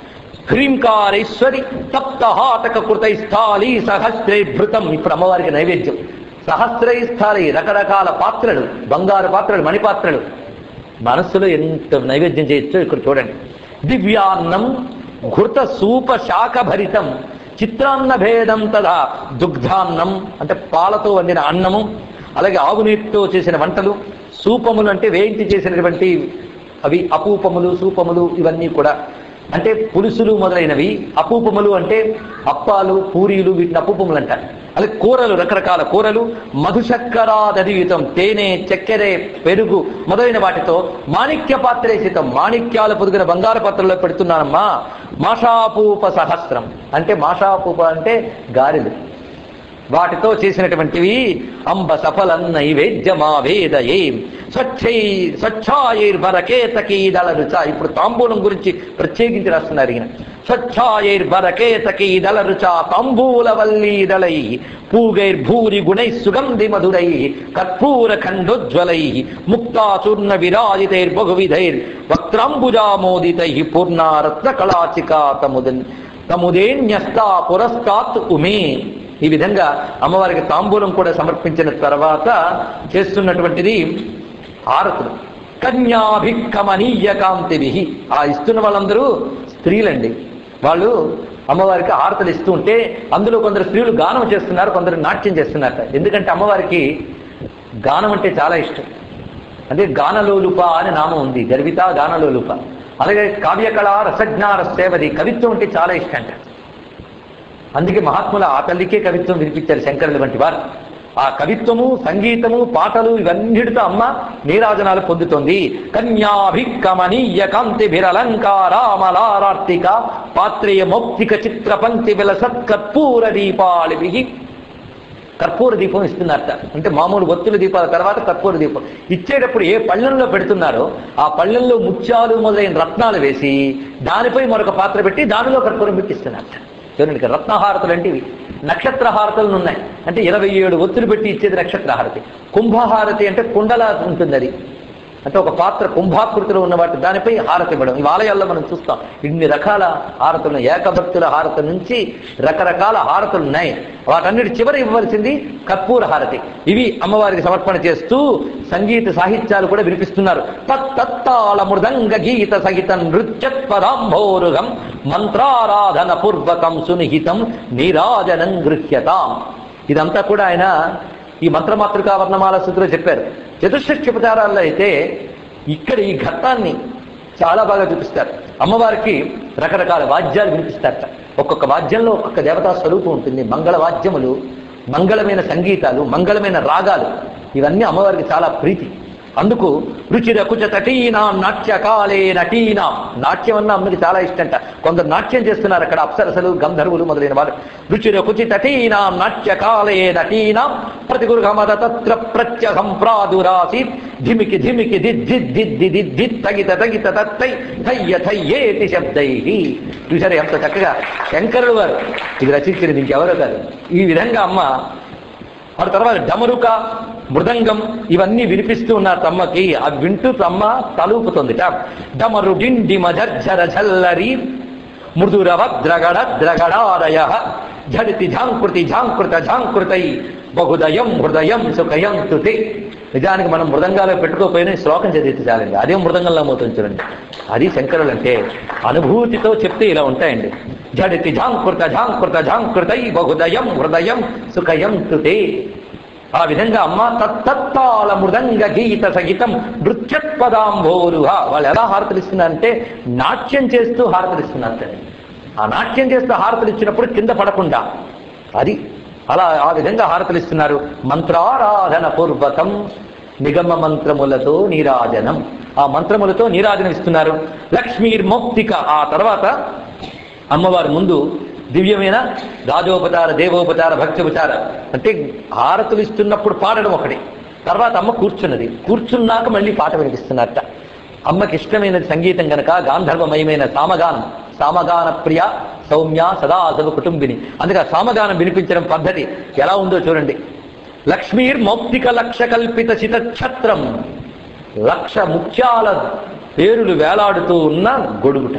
హ్రీంకారేశ్వరి తప్తహాటక కృతై స్థాళీ సహస్రైభృతం ఇప్పుడు అమ్మవారికి నైవేద్యం సహస్రై స్థాళీ రకరకాల పాత్రలు బంగారు పాత్రలు మణిపాత్రలు మనస్సులో ఎంత నైవేద్యం చేయొచ్చో ఇక్కడ చూడండి దివ్యాన్నం ఘృత సూప శాఖ భరితం చిత్రాన్న భేదం తదా దుగ్ధాన్నం అంటే పాలతో వండిన అన్నము అలాగే ఆవునీటితో చేసిన వంటలు సూపములు అంటే వేయించి చేసినటువంటి అవి అపూపములు సూపములు ఇవన్నీ కూడా అంటే పులుసులు మొదలైనవి అపూపములు అంటే అప్పాలు పూరీలు వీటిని అపూపములు అంటారు అలాగే కూరలు రకరకాల కూరలు మధుశక్కరాదధియుతం తేనె చక్కెర పెరుగు మొదలైన వాటితో మాణిక్య పాత్రేసితం మాణిక్యాలు పొదిగిన బంగారు పాత్రలో పెడుతున్నానమ్మా మాషాపూప సహస్రం అంటే మాషాపూప అంటే గారెలు వాటితో చేసినటువంటివి అంబ సఫలం నైవేద్యమా వేదయే స్వచ్ఛై స్వచ్ఛాయైర్వరకేతకీదళ రుచ ఇప్పుడు తాంబూలం గురించి ప్రత్యేకించి రాస్తున్నారు ఈయన స్వచ్ఛాయైర్వరకేతకీదళ రుచ తాంబూల వల్లీదళై పూగైర్భూరి గుణై సుగంధి మధురై కర్పూర ఖండోజ్వలై ముక్తాచూర్ణ విరాజితైర్బహువిధైర్ వక్త్రాంబుజామోదితై పూర్ణారత్న కళాచికా తముదన్ తముదేన్యస్తా పురస్తాత్ ఉమే ఈ విధంగా అమ్మవారికి తాంబూలం కూడా సమర్పించిన తర్వాత చేస్తున్నటువంటిది హారతులు కన్యాభిక్కమనీయ కాంతిభి ఆ ఇస్తున్న వాళ్ళందరూ స్త్రీలండి వాళ్ళు అమ్మవారికి హారతలు ఇస్తూ ఉంటే అందులో కొందరు స్త్రీలు గానం చేస్తున్నారు కొందరు నాట్యం చేస్తున్నారట ఎందుకంటే అమ్మవారికి గానం అంటే చాలా ఇష్టం అంటే గానలోలుప అని నామం ఉంది గర్విత గానలోలుప అలాగే కావ్యకళ రసజ్ఞాన సేవది కవిత్వం అంటే చాలా ఇష్టం అంట అందుకే మహాత్ముల ఆ తల్లికే కవిత్వం వినిపించారు శంకరులు వంటి వారు ఆ కవిత్వము సంగీతము పాటలు ఇవన్నిటితో అమ్మ నీరాజనాలు పొందుతోంది కన్యాభిక్కమనీయ కాంతి విరలంకారామలారార్తిక పాత్రేయ మౌక్తిక చిత్ర పంక్తి విలసత్ కర్పూర దీపాళిభి కర్పూర దీపం ఇస్తున్నారట అంటే మామూలు ఒత్తుల దీపాల తర్వాత కర్పూర దీపం ఇచ్చేటప్పుడు ఏ పళ్ళెంలో పెడుతున్నారో ఆ పళ్ళెంలో ముత్యాలు మొదలైన రత్నాలు వేసి దానిపై మరొక పాత్ర పెట్టి దానిలో కర్పూరం పెట్టి ఇస్తున్నారట చూడండి ఇక్కడ రత్నహారతులు అంటే ఇవి నక్షత్ర హారతులు ఉన్నాయి అంటే ఇరవై ఏడు ఒత్తులు పెట్టి ఇచ్చేది నక్షత్ర హారతి కుంభహారతి అంటే కుండలా ఉంటుంది అది అంటే ఒక పాత్ర కుంభాకృతిలో ఉన్న వాటి దానిపై హారతి ఇవ్వడం ఈ ఆలయాల్లో మనం చూస్తాం ఇన్ని రకాల హారతులు ఏకభక్తుల హారతి నుంచి రకరకాల హారతులు ఉన్నాయి వాటన్నిటి చివరి ఇవ్వవలసింది కర్పూర హారతి ఇవి అమ్మవారికి సమర్పణ చేస్తూ సంగీత సాహిత్యాలు కూడా వినిపిస్తున్నారు తత్తాళ మృదంగ గీత సహితం నృత్యత్వరాంభోరుగం మంత్రారాధన పూర్వకం సునిహితం నీరాజనం గృహ్యతాం ఇదంతా కూడా ఆయన ఈ మంత్రమాతృకా వర్ణమాల స్థితిలో చెప్పారు చతుషష్ట్యుపచారాల్లో అయితే ఇక్కడ ఈ ఘట్టాన్ని చాలా బాగా చూపిస్తారు అమ్మవారికి రకరకాల వాద్యాలు వినిపిస్తారట ఒక్కొక్క వాద్యంలో ఒక్కొక్క దేవతా స్వరూపం ఉంటుంది మంగళ వాద్యములు మంగళమైన సంగీతాలు మంగళమైన రాగాలు ఇవన్నీ అమ్మవారికి చాలా ప్రీతి అందుకు రుచిర కుచ తటీనాం నాట్యకాలే నటీనాం నాట్యం అన్న అమ్మకి చాలా ఇష్టంట కొందరు నాట్యం చేస్తున్నారు అక్కడ అప్సరసలు గంధర్వులు మొదలైన వారు రుచిర కుచి తటీనాం నాట్యకాలే నటీనాం ప్రతిగురుగమద తత్ర ప్రత్యహం ప్రాదురాసి ధిమికి ధిమికి దిద్దిద్దిద్ది తగిత తగిత తత్తై థయ్య థయ్యేటి శబ్దై చూసారు ఎంత చక్కగా శంకరుడు వారు ఇది రచించినది ఇంకెవరో కాదు ఈ విధంగా అమ్మ ఆ తర్వాత డమరుక మృదంగం ఇవన్నీ వినిపిస్తూ ఉన్నారు తమ్మకి అవి వింటూ తమ్మ తలూపుతుందిట డమరు డిండి మజర్జర జల్లరి మృదురవ ద్రగడ ద్రగడారయ ఝడితి ఝాంకృతి ఝాంకృత ఝాంకృతై బహుదయం హృదయం సుఖయం తుతి నిజానికి మనం మృదంగాలో పెట్టుకోపోయిన శ్లోకం చదివితే చాలండి అదే మృదంగంలో మోతుంది చూడండి అది శంకరులు అంటే అనుభూతితో చెప్తే ఇలా ఉంటాయండి ఝడితి ఝాంకృత ఝాంకృత ఝాంకృతై బహుదయం హృదయం సుఖయం తుతే ఆ విధంగా అమ్మ తత్తత్తాళ మృదంగ గీత సహితం నృత్యత్పదాంభోరుహ వాళ్ళు ఎలా హారతలు ఇస్తున్నారంటే నాట్యం చేస్తూ హారతలు ఇస్తున్నారు ఆ నాట్యం చేస్తూ హారతలు ఇచ్చినప్పుడు కింద పడకుండా అది అలా ఆ విధంగా హారతలు ఇస్తున్నారు మంత్రారాధన పూర్వకం నిగమ మంత్రములతో నీరాజనం ఆ మంత్రములతో నీరాజనం ఇస్తున్నారు లక్ష్మీర్మౌక్తిక ఆ తర్వాత అమ్మవారి ముందు దివ్యమైన రాజోపచార దేవోపచార భక్తోపచార అంటే హారతులు ఇస్తున్నప్పుడు పాడడం ఒకటి తర్వాత అమ్మ కూర్చున్నది కూర్చున్నాక మళ్ళీ పాట వినిపిస్తున్నట్ట అమ్మకి ఇష్టమైనది సంగీతం గనక గాంధర్వమయమైన సామగానం సామగాన ప్రియ సౌమ్య సదాసవ కుటుంబిని అందుకే ఆ సామగానం వినిపించడం పద్ధతి ఎలా ఉందో చూడండి లక్ష్మీర్ మౌక్తిక లక్ష కల్పిత చితఛత్రం లక్ష ముత్యాల పేరులు వేలాడుతూ ఉన్న గొడుగుట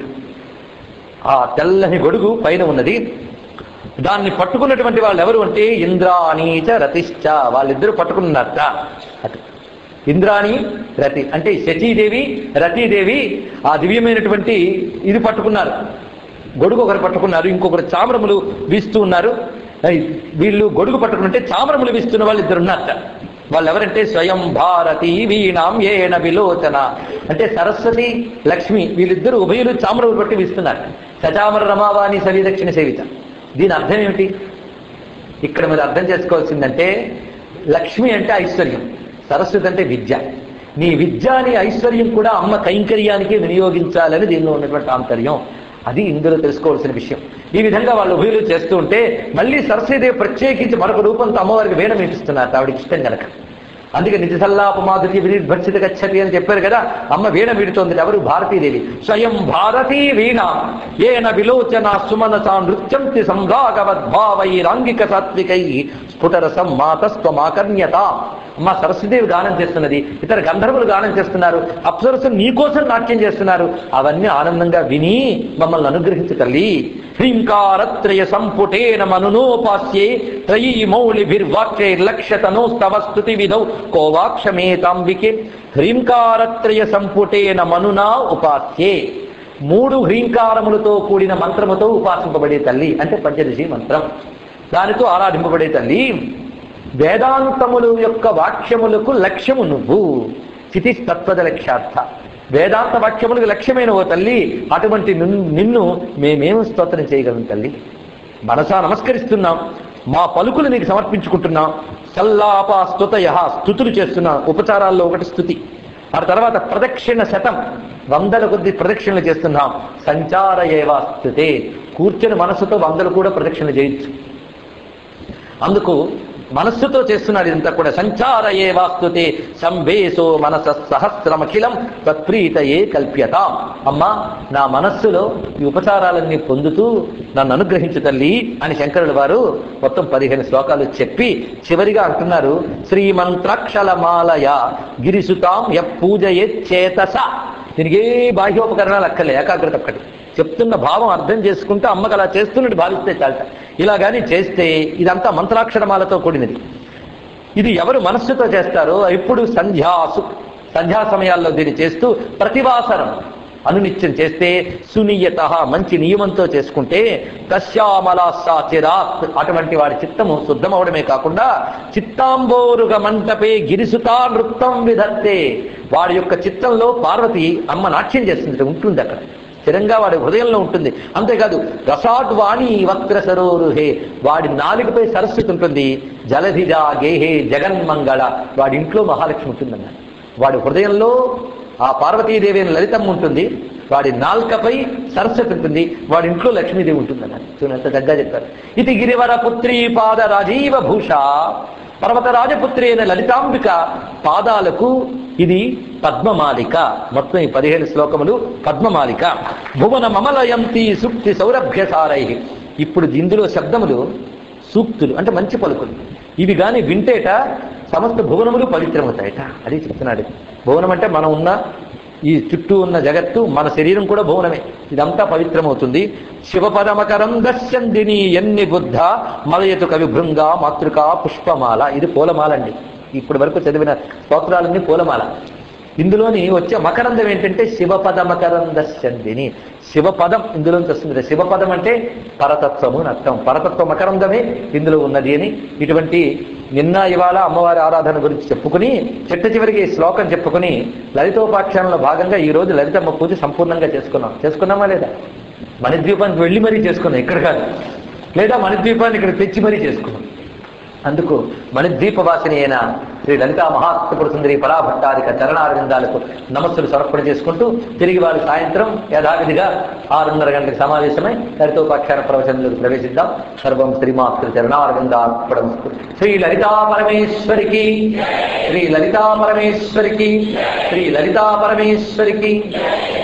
ఆ తెల్లని గొడుగు పైన ఉన్నది దాన్ని పట్టుకున్నటువంటి వాళ్ళు ఎవరు అంటే ఇంద్రాణీచ రతిశ్చ వాళ్ళిద్దరూ పట్టుకున్నారట అటు ఇంద్రాణి రతి అంటే శచీదేవి రతీదేవి ఆ దివ్యమైనటువంటి ఇది పట్టుకున్నారు గొడుగు ఒకరు పట్టుకున్నారు ఇంకొకరు చామరములు వీస్తూ ఉన్నారు ఐ, వీళ్ళు గొడుగు పట్టుకుంటే చామరములు వీస్తున్న వాళ్ళు ఇద్దరు ఉన్నారట వాళ్ళు ఎవరంటే స్వయం భారతి వీణాం ఏన విలోచన అంటే సరస్వతి లక్ష్మి వీళ్ళిద్దరూ ఉభయులు చామరములు పట్టి వీస్తున్నారు సచామర రమావాణి సవి దక్షిణ సేవిత దీని అర్థం ఏమిటి ఇక్కడ మీరు అర్థం చేసుకోవాల్సిందంటే లక్ష్మి అంటే ఐశ్వర్యం సరస్వతి అంటే విద్య నీ విద్య నీ ఐశ్వర్యం కూడా అమ్మ కైంకర్యానికి వినియోగించాలని దీనిలో ఉన్నటువంటి ఆంతర్యం అది ఇందులో తెలుసుకోవాల్సిన విషయం ఈ విధంగా వాళ్ళు ఉభయులు చేస్తూ ఉంటే మళ్ళీ సరస్వతీదేవి ప్రత్యేకించి మరొక రూపంతో అమ్మవారికి వేణం ఇస్తున్నారు ఆవిడకి ఇష్టం కనుక అందుకే నిజ సల్లాప మాధుర్య వినిర్భర్షిత గచ్చతి అని చెప్పారు కదా అమ్మ వీణ వీడుతోంది ఎవరు భారతీదేవి స్వయం భారతీ వీణ ఏన విలోచన సుమనస నృత్యంతి సంరాగవద్భావైరాంగిక సాత్వికై స్ఫుటరసం మాతస్త్వమాకర్ణ్యత అమ్మ సరస్వదేవి గానం చేస్తున్నది ఇతర గంధర్వులు గానం చేస్తున్నారు అప్సరసు నీకోసం నాట్యం చేస్తున్నారు అవన్నీ ఆనందంగా విని మమ్మల్ని అనుగ్రహించు తల్లి హ్రీంకారత్రయ సంపుటేన మనునోపాస్యే త్రయీ మౌళిభిర్వాక్యైర్లక్ష్యతనోస్తవ స్తుతి విధౌ కోవాక్షమేతాంబికే హ్రీంకారత్రయ సంపుటేన మనునా ఉపాస్యే మూడు హ్రీంకారములతో కూడిన మంత్రముతో ఉపాసింపబడే తల్లి అంటే పంచదశి మంత్రం దానితో ఆరాధింపబడే తల్లి వేదాంతములు యొక్క వాక్యములకు లక్ష్యము నువ్వు స్థితి తత్వద లక్ష్యార్థ వేదాంత వాక్యములకు లక్ష్యమైన ఓ తల్లి అటువంటి నిన్- నిన్ను మేమేం స్తోత్రం చేయగలం తల్లి మనసా నమస్కరిస్తున్నాం మా పలుకులు నీకు సమర్పించుకుంటున్నాం సల్లాప స్తుతయ స్థుతులు చేస్తున్నాం ఉపచారాల్లో ఒకటి స్థుతి ఆ తర్వాత ప్రదక్షిణ శతం వందల కొద్ది ప్రదక్షిణలు చేస్తున్నాం సంచార ఏవా స్థుతే కూర్చొని మనసుతో వందలు కూడా ప్రదక్షిణ చేయొచ్చు అందుకు మనస్సుతో చేస్తున్నాడు ఇదంతా కూడా సంచార ఏ వాస్తుతే సంవేశో మనస సహస్రమఖిలం తత్ప్రీతయే కల్ప్యత అమ్మా నా మనస్సులో ఈ ఉపచారాలన్నీ పొందుతూ నన్ను అనుగ్రహించు తల్లి అని శంకరుల వారు మొత్తం పదిహేను శ్లోకాలు చెప్పి చివరిగా అంటున్నారు శ్రీమంత్రాక్షలమాలయ గిరిసుతాం య పూజయే చేతస దీనికి ఏ బాహ్యోపకరణాలు అక్కలే ఏకాగ్రత ఒక్కటి చెప్తున్న భావం అర్థం చేసుకుంటే అమ్మకు అలా చేస్తున్నట్టు భావిస్తే చాలట ఇలా కానీ చేస్తే ఇదంతా మంత్రాక్షరమాలతో కూడినది ఇది ఎవరు మనస్సుతో చేస్తారో ఇప్పుడు సంధ్యాసు సంధ్యా సమయాల్లో దీన్ని చేస్తూ ప్రతివాసరం అనునిత్యం చేస్తే సునీయత మంచి నియమంతో చేసుకుంటే కశ్యామలాసా చిరాత్ అటువంటి వాడి చిత్తము శుద్ధమవడమే కాకుండా చిత్తాంబోరుగ మంటపే గిరిసుతా నృత్తం విధత్తే వాడి యొక్క చిత్తంలో పార్వతి అమ్మ నాట్యం చేస్తుంది ఉంటుంది అక్కడ స్థిరంగా వాడి హృదయంలో ఉంటుంది అంతేకాదు రసాడ్ వాణి వక్ర సరోరుహే వాడి నాలుగుపై సరస్వతి ఉంటుంది జలధిజ గేహే జగన్మంగళ వాడి ఇంట్లో మహాలక్ష్మి ఉంటుందన్న వాడి హృదయంలో ఆ పార్వతీదేవి అయిన లలితమ్మ ఉంటుంది వాడి నాల్కపై సరస్వతి ఉంటుంది వాడి ఇంట్లో లక్ష్మీదేవి ఉంటుందన్న చూడండి ఎంత దగ్గర చెప్పారు ఇది గిరివర పుత్రీ పాద రాజీవ భూష పర్వత రాజపుత్రి అయిన లలితాంబిక పాదాలకు ఇది పద్మమాలిక మొత్తం ఈ పదిహేను శ్లోకములు పద్మమాలిక భువన మమలయంతి సుక్తి సౌరభ్యసారై ఇప్పుడు ఇందులో శబ్దములు సూక్తులు అంటే మంచి పలుకులు ఇవి గాని వింటేట సమస్త భువనములు పవిత్రమవుతాయట అది చెప్తున్నాడు భువనం అంటే మనం ఉన్న ఈ చుట్టూ ఉన్న జగత్తు మన శరీరం కూడా భువనమే ఇదంతా పవిత్రమవుతుంది శివపరమకరం దశ్యందిని ఎన్ని బుద్ధ మలయతు కవి భృంగ మాతృక పుష్పమాల ఇది పూలమాల అండి ఇప్పటి వరకు చదివిన స్తోత్రాలన్నీ పూలమాల ఇందులోని వచ్చే మకరందం ఏంటంటే శివపద మకరంద శందిని శివపదం ఇందులోంచి వస్తుంది శివపదం అంటే పరతత్వము అని అర్థం పరతత్వ మకరందమే ఇందులో ఉన్నది అని ఇటువంటి నిన్న ఇవాళ అమ్మవారి ఆరాధన గురించి చెప్పుకుని చిట్ట చివరికి ఈ శ్లోకం చెప్పుకుని లలితోపాఖ్యానంలో భాగంగా ఈ రోజు లలితమ్మ పూజ సంపూర్ణంగా చేసుకున్నాం చేసుకున్నామా లేదా మణిద్వీపానికి వెళ్ళి మరీ చేసుకున్నాం ఇక్కడ కాదు లేదా మణిద్వీపాన్ని ఇక్కడ తెచ్చి మరీ చేసుకున్నాం అందుకు మణిద్వీపవాసిని అయిన శ్రీ లలితా మహాత్మపుర సుందరి పరాభట్టారిక చరణారవిందాలకు నమస్సులు సమర్పణ చేసుకుంటూ తిరిగి వారి సాయంత్రం యథావిధిగా ఆరున్నర గంటలకు సమావేశమై లలితోపాఖ్యాన ప్రవచనంలోకి ప్రవేశిద్దాం సర్వం శ్రీమాతృ చరణారవిందార్పడం శ్రీ లలితా పరమేశ్వరికి శ్రీ లలితా పరమేశ్వరికి శ్రీ లలితా పరమేశ్వరికి